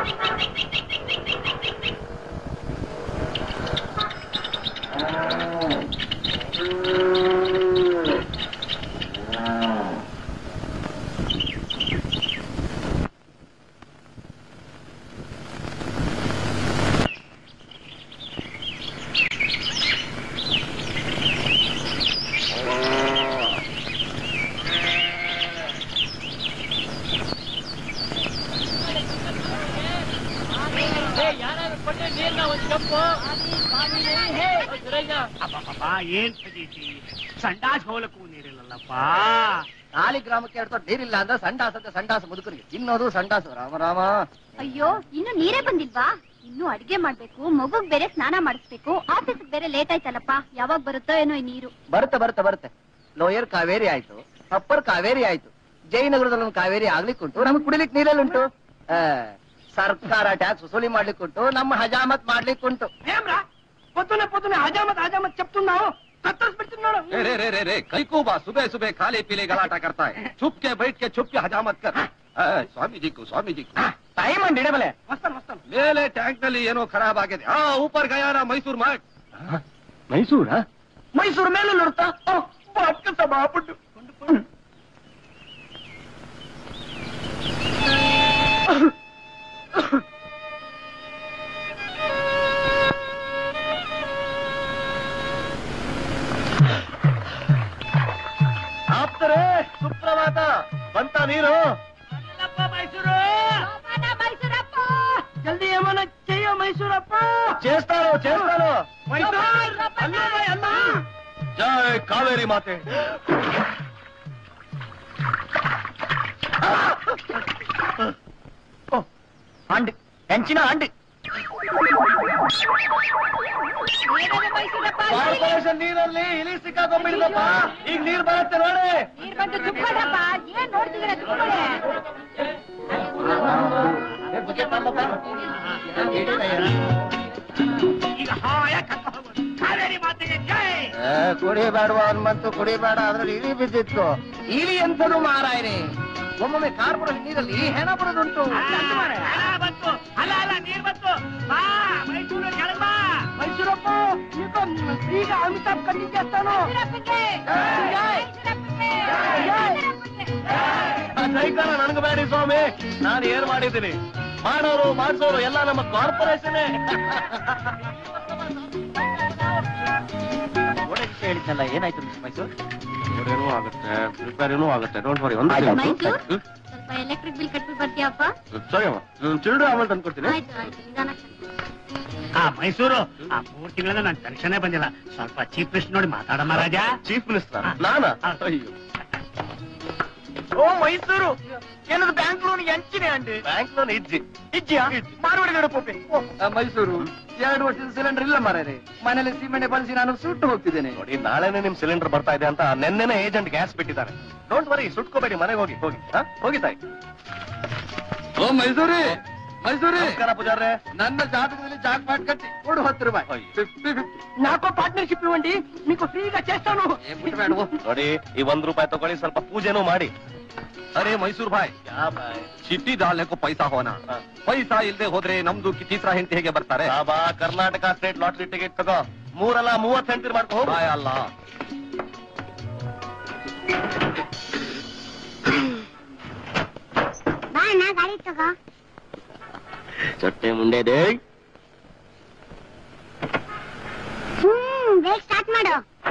ಅಬ್ಬಬ್ಬಬ್ಬ, ಏನ್ ಪದೀತಿ ಸಂಡಾಸ್ ಹೋಲಕ್ಕೂ ನೀರಿಲ್ಲಲ್ಲಪ್ಪ ನಾಲಿ ಗ್ರಾಮಕ್ಕೆ ಎರಡು ನೀರಿಲ್ಲ ಅಂದ್ರೆ ಸಂಡಾಸ ಅಂತ ಸಂಡಾಸ ಮುದುಕರಿಗೆ ತಿನ್ನೋದು ಸಂಡಾಸ ರಾಮ ರಾಮ ಅಯ್ಯೋ ಇನ್ನು ನೀರೇ ಬಂದಿಲ್ವಾ ಇನ್ನು ಅಡ್ಗೆ ಮಾಡ್ಬೇಕು ಮಗುಗ್ ಬೇರೆ ಸ್ನಾನ ಮಾಡಿಸ್ಬೇಕು ಆಫೀಸ್ ಬೇರೆ ಲೇಟ್ ಆಯ್ತಲ್ಲಪ್ಪ ಯಾವಾಗ ಬರುತ್ತೋ ಏನೋ ಈ ನೀರು ಬರುತ್ತೆ ಬರುತ್ತೆ ಬರುತ್ತೆ ಲೋಯರ್ ಕಾವೇರಿ ಆಯ್ತು ಅಪ್ಪರ್ ಕಾವೇರಿ ಆಯ್ತು ಜಯನಗರದಲ್ಲಿ ಒಂದು ಕಾವೇರಿ ಆಗ್ಲಿಕ್ಕುಂಟು ನಮ್ಗೆ ಕುಡಿಲಿಕ್ಕೆ ನೀರಲ್ಲಿ ಉಂಟು ಆ, ಸರ್ಕಾರ ಟ್ಯಾಕ್ಸ್ ವಸೂಲಿ ಮಾಡ್ಲಿಕ್ಕುಂಟು ನಮ್ಮ ಹಜಾಮತ್ ಮಾಡ್ಲಿಕ್ಕುಂಟು ఏమ్రా పొద్దునే పొద్దునే హజామత్ హజామత్ చెప్తున్నావు కత్తర్స్ పెడుతున్నాడు रे रे रे रे रे कई को बा सुबह सुबह खाले पीले गलाटा करता है चुप के बैठ के चुप के हजामत कर ಆ, ಸ್ವಾಮೀಜಿ ಕು ಸ್ವಾಮೀಜಿ ಕು ಟೈಮ್ ಅಂಡ್ ಇಡಬಲೆ వస్తాను వస్తాను ಮೇಲೆ ಟ್ಯಾಂಕ್ ನಲ್ಲಿ ಏನೋ ಖರಾಬ್ ಆಗಿದೆ ಹಾ ಊಪರ್ ಗಯಾನ ಮೈಸೂರ್ ಮಾಡ್ ಮೈಸೂರ ಮೈಸೂರು ಮೇಲೆ ನೋಡ್ತಾ ಕೆಲಸ ಮಾಡ್ಬಿಟ್ಟು ಆಪ್ತರೇ ಸುಪ್ರಭಾತ ಬಂತ ನೀರು ಮೈಸೂರು ಜಲ್ದಿ ಏಮನ చెయ్య ಮೈಸೂರಪ್ಪ చేస్తాను చేస్తాను ಅಲ್ಲ జై కావేరి మాతే అండి పెంచిన అండి ಕಾರ್ಪೊರೇಷನ್ ನೀರಲ್ಲಿ ಇಲಿ ಸಿಕ್ಕಾಕೊಂಡ್ಬಿಡಿದಪ್ಪ ಈಗ ನೀರ್ ಬರುತ್ತೆ ನೋಡಿ ನೀರ್ ಬಂದು ತುಪ್ಕೊಳ್ಳಪ್ಪ ಏನ್ ನೋಡ್ತಿದ್ದೀರ ತುಪ್ಕೊಳ್ಳಿ ಈಗ ಹಾಯ ಕರ್ಕೊಂಡು ಹೋಗೋದು. ಕಾವೇರಿ ಮಾತೆಗೆ ಜೈ ಕುಡಿಬೇಡವ ಹನುಮಂತು ಕುಡಿಬೇಡ ಅದ್ರಲ್ಲಿ ಇಲಿ ಬಿದ್ದಿತ್ತು ಇಲಿ ಎಂತದು ಮಾರಾಯ್ರಿ ಒಮ್ಮೊಮ್ಮೆ ಕಾರ್ಪೊರೇಷನ್ ನೀರಲ್ಲಿ ಹೆಣ ಬರೋದುಂಟು ಹಣ ಬಂತು ಅಲ್ಲ ಅಲ್ಲ ನೀರ್ ಬಂತು ಬಾ ಮೈಸೂರು ಕೆಳಗ್ ಬಾ ಮೈಸೂರಪ್ಪ ಈಗ ಈಗ ಅಮಿತಾಬ್ ಕಣ್ಣಿಗೆ చేస్తాను ಸೈಕಲ್ ನನಗೆ ಬೇಡಿ ಸ್ವಾಮಿ ನಾನು ಏನ್ ಮಾಡಿದ್ದೀನಿ ಮಾಡೋರು ಮಾಡ್ಸೋರು ಎಲ್ಲ ನಮ್ಮ ಕಾರ್ಪೊರೇಷನ್ ಹೇಳಿದ್ನಲ್ಲ ಏನಾಯ್ತು ಮಿಸ್ ಮೈಸೂರ್ ಏನೋ ಆಗುತ್ತೆ ರಿಪೇರ್ ಏನೋ ಆಗುತ್ತೆ ಡೋಂಟ್ ವರಿ ಒಂದು ಮೈಸೂರ್ ಸ್ವಲ್ಪ ಎಲೆಕ್ಟ್ರಿಕ್ ಬಿಲ್ ಕಟ್ಬಿಟ್ಟು ಬರ್ತೀಯಪ್ಪ ಸರಿ ಅಮ್ಮ ಚಿಲ್ಡ್ರ ಅಮೌಂಟ್ ತಂದ್ಕೊಡ್ತೀನಿ ಆಯ್ತು ಆಯ್ತು ನಿಧಾನ ಆ ಮೈಸೂರು ಆ ಮೂರ್ ತಿಂಗಳಿಂದ ನನ್ ದರ್ಶನೇ ಬಂದಿಲ್ಲ ಸ್ವಲ್ಪ ಚೀಫ್ ಮಿನಿಸ್ಟರ್ ನೋಡಿ ಮಾತಾಡಮ್ಮ ರಾಜ ಚೀಫ್ ಮಿನಿಸ್ಟರ್ ಹಾ. ನಾನಾ ಹಾ. ಅಯ್ಯೋ ఓ మైసూరు ఎన్నది బ్యాంక్ లోన్ ఎంచినే అండి ಬ್ಯಾಂಕ್ ಲೋನ್ ಇಜ್ಜಿ ಇಜ್ಜಿಯಾ ಮಾರುವಡಿ ಗಡಪೊಪ್ಪೆ ಮೈಸೂರು ಎರಡು ವರ್ಷದ ಸಿಲಿಂಡರ್ ಇಲ್ಲ ಮಾರೇ ಮನೇಲಿ ಸೀಮೆಣ್ಣೆ ಬಳಸಿ ನಾನು ಸುಟ್ಟು ಹೋಗ್ತಿದ್ದೇನೆ ನೋಡಿ ನಾಳೆನೆ ನಿಮ್ ಸಿಲಿಂಡರ್ ಬರ್ತಾ ಇದೆ ಅಂತ ನೆನ್ನೆನೆ ಏಜೆಂಟ್ ಗ್ಯಾಸ್ ಬಿಟ್ಟಿದ್ದಾರೆ ಡೋಂಟ್ ವರಿ ಸುಟ್ಕೋಬೇಡಿ ಮನೆಗೆ ಹೋಗಿ ಹೋಗಿ ಹಾ? ಹೋಗಿ ತಾಯಿ ಓ ಮೈಸೂರಿ ಮೈಸೂರಿ ನಮಸ್ಕಾರ ಪೂಜಾರ್ರೆ ನನ್ನ ಜಾತಕದಲ್ಲಿ ಜಾಕ್ ಪಾಟ್ ಕಟ್ಟಿ ಕೊಡು ಹತ್ತು ರೂಪಾಯಿ ಅಯ್ಯೋ. ಫಿಫ್ಟಿ ಫಿಫ್ಟಿ నాకు పార్ట్నర్షిప్ ఇవ్వండి మీకు ఫ్రీగా చేస్తాను ಏನ್ ಬಿಟ್ಬೇಡವು ನೋಡಿ ಈ ಒಂದ್ ರೂಪಾಯಿ ತಗೊಳ್ಳಿ ಸ್ವಲ್ಪ ಪೂಜೆನೂ ಮಾಡಿ ಅರೆ ಮೈಸೂರ್ ಭಾಯ್ ಚಿಟ್ಟಿ ಡಾಲ್ನೆಕ್ಕೂ ಪೈಸಾ ಹೋನ ಪೈಸಾ ಇಲ್ದೆ ಹೋದ್ರೆ ನಮ್ದು ಕಿ- ತೀಸರಾ ಹೆಂಡತಿ ಹೇಗೆ ಬರ್ತಾರೆ ಬಾಬಾ ಕರ್ನಾಟಕ ಸ್ಟೇಟ್ ಲಾಟ್ರಿ ಟಿಕೆಟ್ ತಗೋ ಮೂರಲ್ಲ ಮೂವತ್ತು ಸೆಂಟ್ರಿ ಮಾಡ್ಕೊ ಹೋಗು ಬಾಯ್ ಅಲ್ಲ ಬಾ ಅಣ್ಣ ಗಾಡಿ ತಗೋ ಚೊಟ್ಟೆ ಮುಂಡೆದೆ ಹ್ಮ್ ಬೇಗ ಸ್ಟಾರ್ಟ್ ಮಾಡು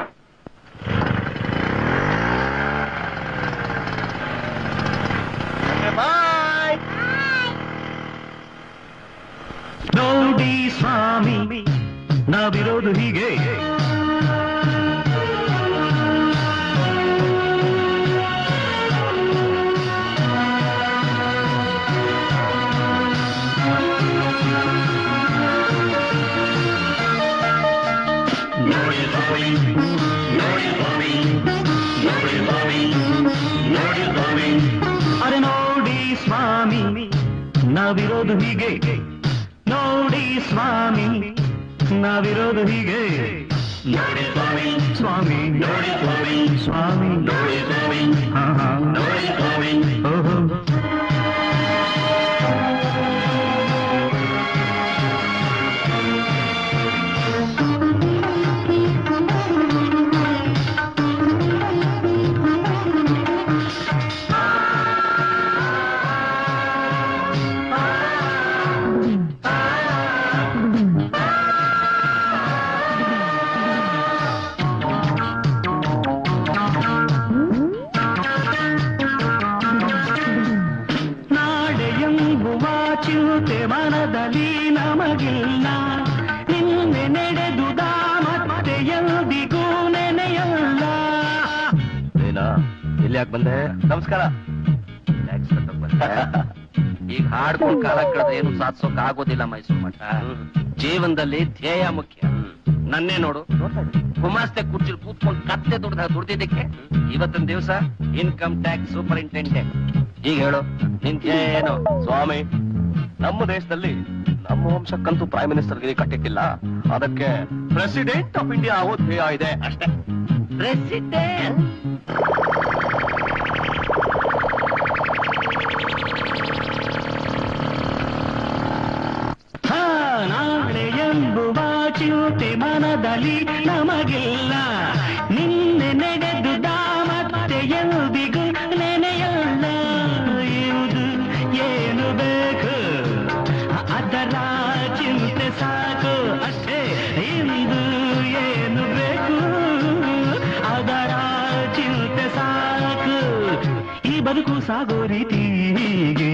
ಬಾಯ್ ನೋಡಿ ಸ್ವಾಮಿ ನಾವಿರೋದು ಹೀಗೆ ನೋಡಿ ಸ್ವಾಮಿ ನೋಡಿ ಸ್ವಾಮಿ ನೋಡಿ ಸ್ವಾಮಿ ನೋಡಿ ಸ್ವಾಮಿ ಅರೆ ನೋಡಿ ಸ್ವಾಮಿ ನಾವಿರೋದು ಹೀಗೆ ನೋಡಿ ಸ್ವಾಮಿ ನಾವಿರೋದು ಹೀಗೆ ನೋಡಿ ಸ್ವಾಮಿ ಸ್ವಾಮಿ ನೋಡಿ ಸ್ವಾಮಿ ಸ್ವಾಮಿ ನೋಡಿ ಸ್ವಾಮಿ ಹಾ ಹಾ ನೋಡಿ ಸ್ವಾಮಿ ಓಹೋ ಚಿಂತೆ ಮನದಲ್ಲಿ ನಮಗಿಲ್ಲ ನಿನ್ನೆ ನಡೆದುದ ಮತ್ತೆ ಎಂದಿಗೂ ನೆನೆಯಲ್ಲ ಏನಾ ಇಲ್ಲಿ ಯಾಕೆ ಬಂದೆ ನಮಸ್ಕಾರ Relax ಕಟ್ಟಕ್ ಬಂದೆ. ಈಗ ಹಾಡ್ಕೊಂಡು ಕಾಲ ಕಳೆದ್ರೆ ಏನು ಸಾಧಿಸೋಕ್ ಆಗೋದಿಲ್ಲ ಮೈಸೂರು ಮಠ ಜೀವನದಲ್ಲಿ ಧ್ಯೇಯ ಮುಖ್ಯ ನನ್ನೇ ನೋಡು ಗುಮಾಸ್ತೆ ಕುರ್ಚಿಲ್ ಕೂತ್ಕೊಂಡು ಕತ್ತೆ ದುಡ್ದ ದುಡ್ದಿದ್ದಕ್ಕೆ ಇವತ್ತಿನ ದಿವಸ ಇನ್ಕಮ್ ಟ್ಯಾಕ್ಸ್ ಸೂಪರಿಂಟೆಂಡೆಂಟ್ ಈಗ ಹೇಳು ನಿನ್ ಧ್ಯೇಯ ಏನು ಸ್ವಾಮಿ ನಮ್ಮ ದೇಶದಲ್ಲಿ ನಮ್ಮ ವಂಶಕ್ಕಂತೂ ಪ್ರೈಮ್ ಮಿನಿಸ್ಟರ್ ಗಿರಿ ಕಟ್ಟಿಕ್ಕಿಲ್ಲ ಅದಕ್ಕೆ ಪ್ರೆಸಿಡೆಂಟ್ ಆಫ್ ಇಂಡಿಯಾ ಆಗೋ ಧ್ಯೇಯ ಇದೆ ಅಷ್ಟೇ ಪ್ರೆಸಿಡೆಂಟ್ ಹಾ, ನಾಳೆ ಎಂಬುವ ಚಿಂತೆ ಮನದಲ್ಲಿ ನಮಗಿಲ್ಲ ನಿನ್ನೆ ನಡೆದುದ ಮತ್ತೆ ಎಂದಿಗೂ ನೆನೆಯಲ್ಲ ಇದು ಏನು ಬೇಕು ಅದರ ಚಿಂತೆ ಸಾಕು ಅಷ್ಟೇ ಇಂದು ಏನು ಬೇಕು ಅದರ ಚಿಂತೆ ಸಾಕು ಈ ಬದುಕು ಸಾಗೋ ರೀತಿ ಹೀಗೆ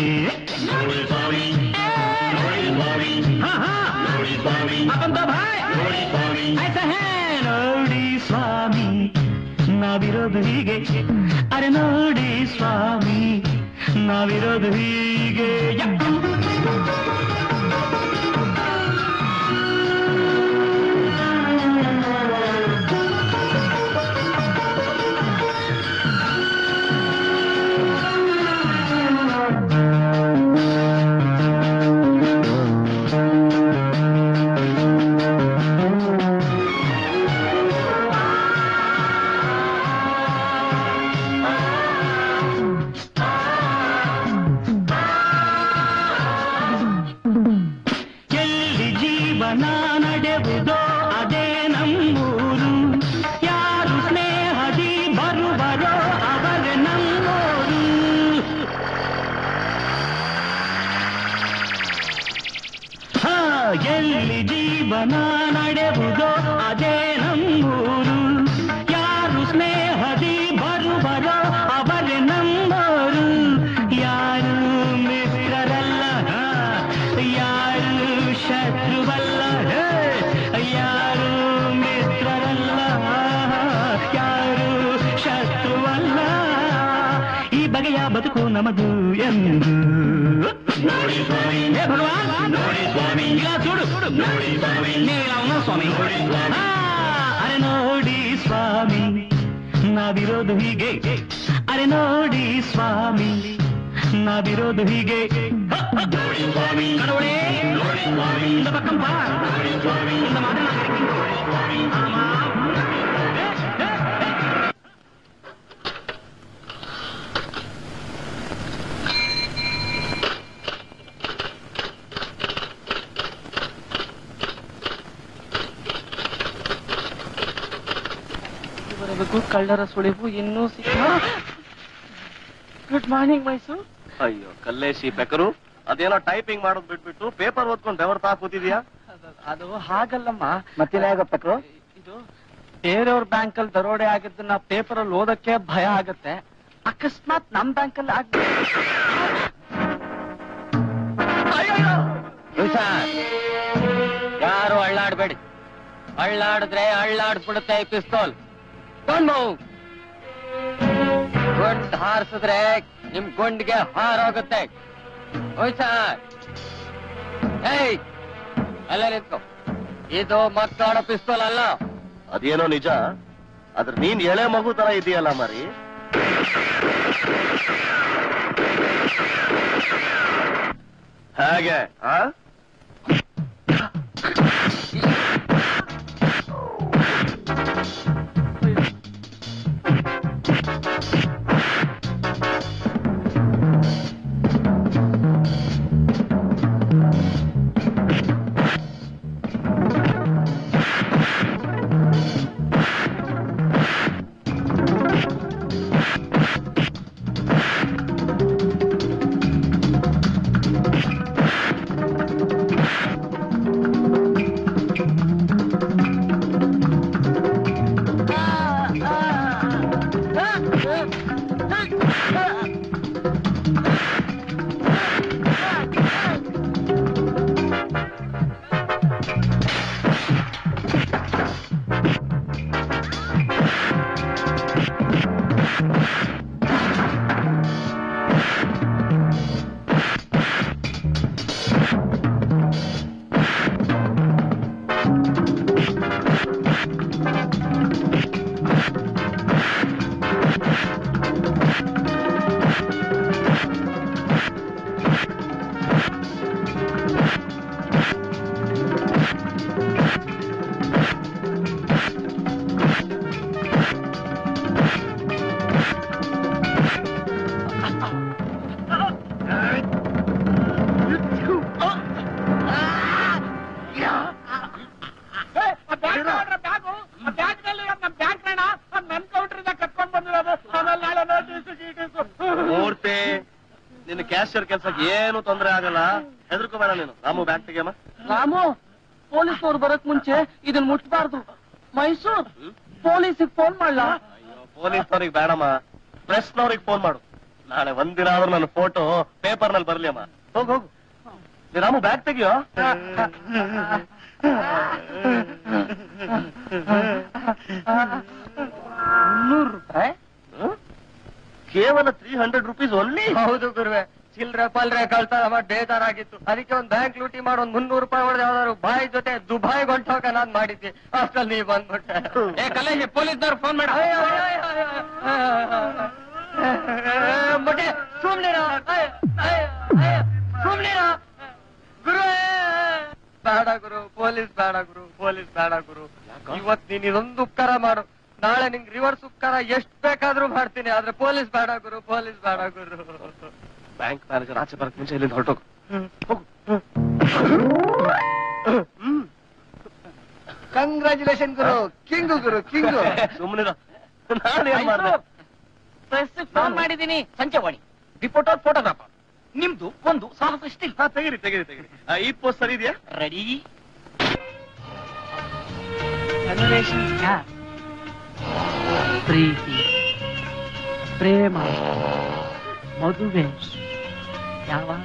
ಹಾ, ಹಾ. ಅಪ್ಪಂತ ಭಾಯ್. ಐಸ ಹೇ ನೋಡಿ ಸ್ವಾಮಿ ನಾವಿರೋದು ಹೀಗೆ ಅರೆ ನೋಡಿ ಸ್ವಾಮಿ ನಾವಿರೋದು ಹೀಗೆ ಯ. ಎಲ್ಲಿ ಜೀವನ ನಡೆವುದೋ ಅದೇ ನಮ್ಮೂರು ಯಾರು ಸ್ನೇಹದಿ ಬರುವರೋ ಅವರೇ ನಮ್ಮೋರು ಹಾ ಎಲ್ಲಿ ಜೀವನ ನಡೆವುದೋ ಅದೇ ನಮ್ಮೂರು ಯಾರು ಸ್ನೇಹದಿ ಬರುವರೋ ಅವರೇ ನಮ್ಮೋರು ಯಾರು ಮಿತ್ರರಲ್ಲ ಹಾ, ಯಾರು ಶತ್ರುವಲ್ಲ ಹೇ, ಯಾರು ಮಿತ್ರರಲ್ಲ ಯಾರು ಶತ್ರುವಲ್ಲ ಈ ಬಗೆಯ ಬದುಕು ನಮದು ಎಂದು ಹೇ ಭಗವಾನ್ ಇಲ್ಲ చూడు నేను ఇలా ఉన్నాను స్వామి ఆ, అరే నోడి స్వామి నా విరోధ హీಗೆ ಅರೆ ನೋಡಿ ಸ್ವಾಮಿ ನಾ ವಿರೋಧ ಹೀಗೆ கடவுளே இந்த பக்கம் பார் இந்த மாதிரி நான் கிடைக்கும். ஆமா. ಇದುವರೆಗೂ ಕಳ್ಳರ ಸುಳಿವು ಇನ್ನೂ ಸಿಕ್ಕ ಗುಡ್ ಮಾರ್ನಿಂಗ್ ಮೈಸೂರು ಅಯ್ಯೋ ಕಲ್ಲೇಶಿ ಬೆಕರು ಅದೇನೋ ಟೈಪಿಂಗ್ ಮಾಡೋದ್ ಬಿಟ್ಬಿಟ್ಟು ಪೇಪರ್ ಓದ್ಕೊಂಡು ಬೆವರ್ತಾ ಕೂತಿದ್ಯಾ ಅದು ಹಾಗಲ್ಲಮ್ಮ ಮತ್ತಿಲ್ಲ ಹೇಗಪ್ಪಕ್ರು ಇದು ಬೇರೆಯವ್ರ ಬ್ಯಾಂಕ್ ಅಲ್ಲಿ ದರೋಡೆ ಆಗಿದ್ದನ್ನ ಪೇಪರ್ ಅಲ್ಲಿ ಓದಕ್ಕೆ ಭಯ ಆಗತ್ತೆ ಅಕಸ್ಮಾತ್ ನಮ್ ಬ್ಯಾಂಕ್ ಅಲ್ಲಿ ಆಗ ಯಾರು ಅಳ್ಳಾಡ್ಬೇಡಿ ಅಳ್ಳಾಡಿದ್ರೆ ಅಳ್ಳಾಡ್ಬಿಡುತ್ತೆ ಈ ಪಿಸ್ತೂಲ್ ಗುಂಡ್ ಹಾರಿಸಿದ್ರೆ ನಿಮ್ ಗುಂಡ್ಗೆ ಹಾರೋಗುತ್ತೆ ಸರ್ ಏಯ್ ಅಲ್ಲ ನಿಂತ್ಕೊ ಇದು ಮಕ್ಕಳ ಪಿಸ್ತೂಲ್ ಅಲ್ಲ ಅದೇನೋ ನಿಜ ಆದ್ರೆ ನೀನ್ ಎಳೆ ಮಗು ತರ ಇದೆಯಲ್ಲ ಮರಿ ಹೇಗೆ ಆ ಕೆಲ್ಸಕ್ಕೆ ಏನು ತೊಂದ್ರೆ ಆಗಲ್ಲ ಹೆದರ್ಕೋಬೇಡ ನೀನು ರಾಮು ಬ್ಯಾಗ್ ತೆಗಿಯಮ್ಮ ರಾಮು ಪೊಲೀಸ್ನವ್ರು ಬರಕ್ ಮುಂಚೆ ಇದನ್ನ ಮುಟ್ಬಾರ್ದು ಮೈಸೂರ್ ಪೊಲೀಸಿಗೆ ಫೋನ್ ಮಾಡ್ಲಾ ಅಯ್ಯೋ ಪೊಲೀಸ್ನವ್ರಿಗೆ ಬೇಡಮ್ಮ ಪ್ರೆಸ್ನವ್ರಿಗೆ ಫೋನ್ ಮಾಡು ನಾಳೆ ಒಂದಿನ ಆದ್ರೂ ನನ್ನ ಫೋಟೋ ಪೇಪರ್ ನಲ್ಲಿ ಬರ್ಲಿ ಅಮ್ಮ ಹೋಗ್ ಹೋಗು ನೀ ರಾಮು ಬ್ಯಾಗ್ ತೆಗಿಯೋ ಮುನ್ನೂರು ರೂಪಾಯಿ ಹ್ಮ್? ಕೇವಲ ತ್ರೀ ಹಂಡ್ರೆಡ್ ರುಪೀಸ್ ಒನ್ಲಿ ಹೌದು ಗುರುವೆ ಚಿಲ್ರೆ ಪಲ್ರೆ ಕಳ್ತನ ಮಾಡಿ ಬೇಜಾರಾಗಿತ್ತು ಅದಕ್ಕೆ ಒಂದ್ ಬ್ಯಾಂಕ್ ಲೂಟಿ ಮಾಡಿ ಒಂದ್ ಮುನ್ನೂರು ರೂಪಾಯಿ ಹೊಡೆದ ಯಾವ್ದಾದ್ರು ಬಾಯಿ ಜೊತೆ ದುಬಾಯ್ ಹೊಂಟೋಗ ನಾನ್ ಮಾಡಿದ್ದೆ ಅಷ್ಟ್ರಲ್ಲಿ ನೀವ್ ಬಂದ್ಬಿಟ್ಟೆ ಏ ಕಲ್ಲೇಶ್ ಪೊಲೀಸ್ನವ್ರು ಫೋನ್ ಮಾಡ ಅಯ್ಯೋ, ಅಯ್ಯೋ, ಅಯ್ಯೋ, ಅಯ್ಯೋ. ಮುಟ್ಟೆ ಸುಮ್ನಿರು ಅಯ್ಯೋ, ಅಯ್ಯೋ, ಅಯ್ಯೋ, ಸುಮ್ನಿರು ಗುರುವೇ ಬೇಡ ಗುರು ಪೊಲೀಸ್ ಬೇಡ ಗುರು ಪೊಲೀಸ್ ಬೇಡ ಗುರು ಇವತ್ ನೀನ್ ಇದೊಂದು ಉಪಕಾರ ಮಾಡು ನಾಳೆ ನಿಂಗ್ ರಿವರ್ಸ್ ಉಪಕಾರ ಎಷ್ಟ್ ಬೇಕಾದ್ರೂ ಮಾಡ್ತೀನಿ ಆದ್ರೆ ಪೊಲೀಸ್ ಬೇಡ ಗುರು ಪೊಲೀಸ್ ಬೇಡ ಗುರು ಬ್ಯಾಂಕ್ ಮ್ಯಾನೇಜರ್ ಆಚೆ ಬರಕ್ ಮುಂಚೆ ಇಲ್ಲಿಂದ ಹೊರಟೋಗು ಕಂಗ್ರಾಚುಲೇಷನ್ ಗುರು ಕಿಂಗು ಗುರು ಕಿಂಗು ಸುಮ್ಮನಿರ ನಾನು ಏನ್ ಮಾಡ್ದೆ ಪ್ರೆಸ್ ಫೋನ್ ಮಾಡಿದೀನಿ ಸಂಜೆವಾಣಿ ರಿಪೋರ್ಟರ್ ಫೋಟೋಗ್ರಾಫರ್ ನಿಮ್ದು ಒಂದು ಸಾಹಸ ಸ್ಟಿಲ್ ಹಾ ತೆಗಿರಿ ತೆಗಿರಿ ತೆಗಿರಿ ಆ, ಈ ಪೋಸ್ಟ್ ಸರಿ ಇದೆಯಾ ರೆಡಿ ಪ್ರೀತಿ ಪ್ರೇಮ ಮದುವೆ ಯಾವಾಗ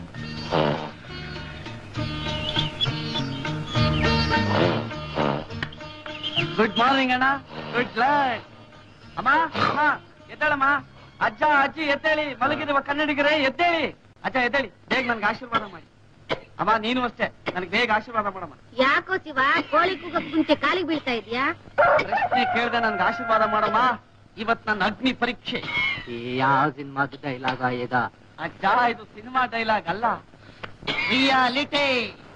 ಗುಡ್ ಮಾರ್ನಿಂಗ್ ಅಣ್ಣ ಗುಡ್ ಲೈಟ್ ಅಮ್ಮ ಅಮ್ಮ ಎದ್ದೇಳಮ್ಮ ಅಜ್ಜ ಅಜ್ಜಿ ಎದ್ದೇಳಿ ಮಲಗಿರುವ ಕನ್ನಡಿಗರೇ ಎದ್ದೇಳಿ ಅಜ್ಜ ಎದ್ದೇಳಿ ಬೇಗ ನನ್ಗೆ ಆಶೀರ್ವಾದ ಮಾಡಿ ಅಮ್ಮ ನೀನು ಅಷ್ಟೇ ನನಗೆ ಬೇಗ ಆಶೀರ್ವಾದ ಮಾಡಮ್ಮ ಯಾಕೋ ಶಿವ ಕೋಳಿ ಕೂಗಕ್ ಮುಂಚೆ ಕಾಲಿಗೆ ಬೀಳ್ತಾ ಇದೀಯಾ ಪ್ರಶ್ನೆ ಕೇಳ್ದೆ ನನ್ಗೆ ಆಶೀರ್ವಾದ ಮಾಡಮ್ಮ ಇವತ್ ನನ್ನ ಅಗ್ನಿ ಪರೀಕ್ಷೆ ಯಾವ ಸಿನಿಮಾದ ಡೈಲಾಗ್ ಈಗ ಅಜ್ಜ ಇದು ಸಿನಿಮಾ ಡೈಲಾಗ್ ಅಲ್ಲ ರಿಯಾಲಿಟಿ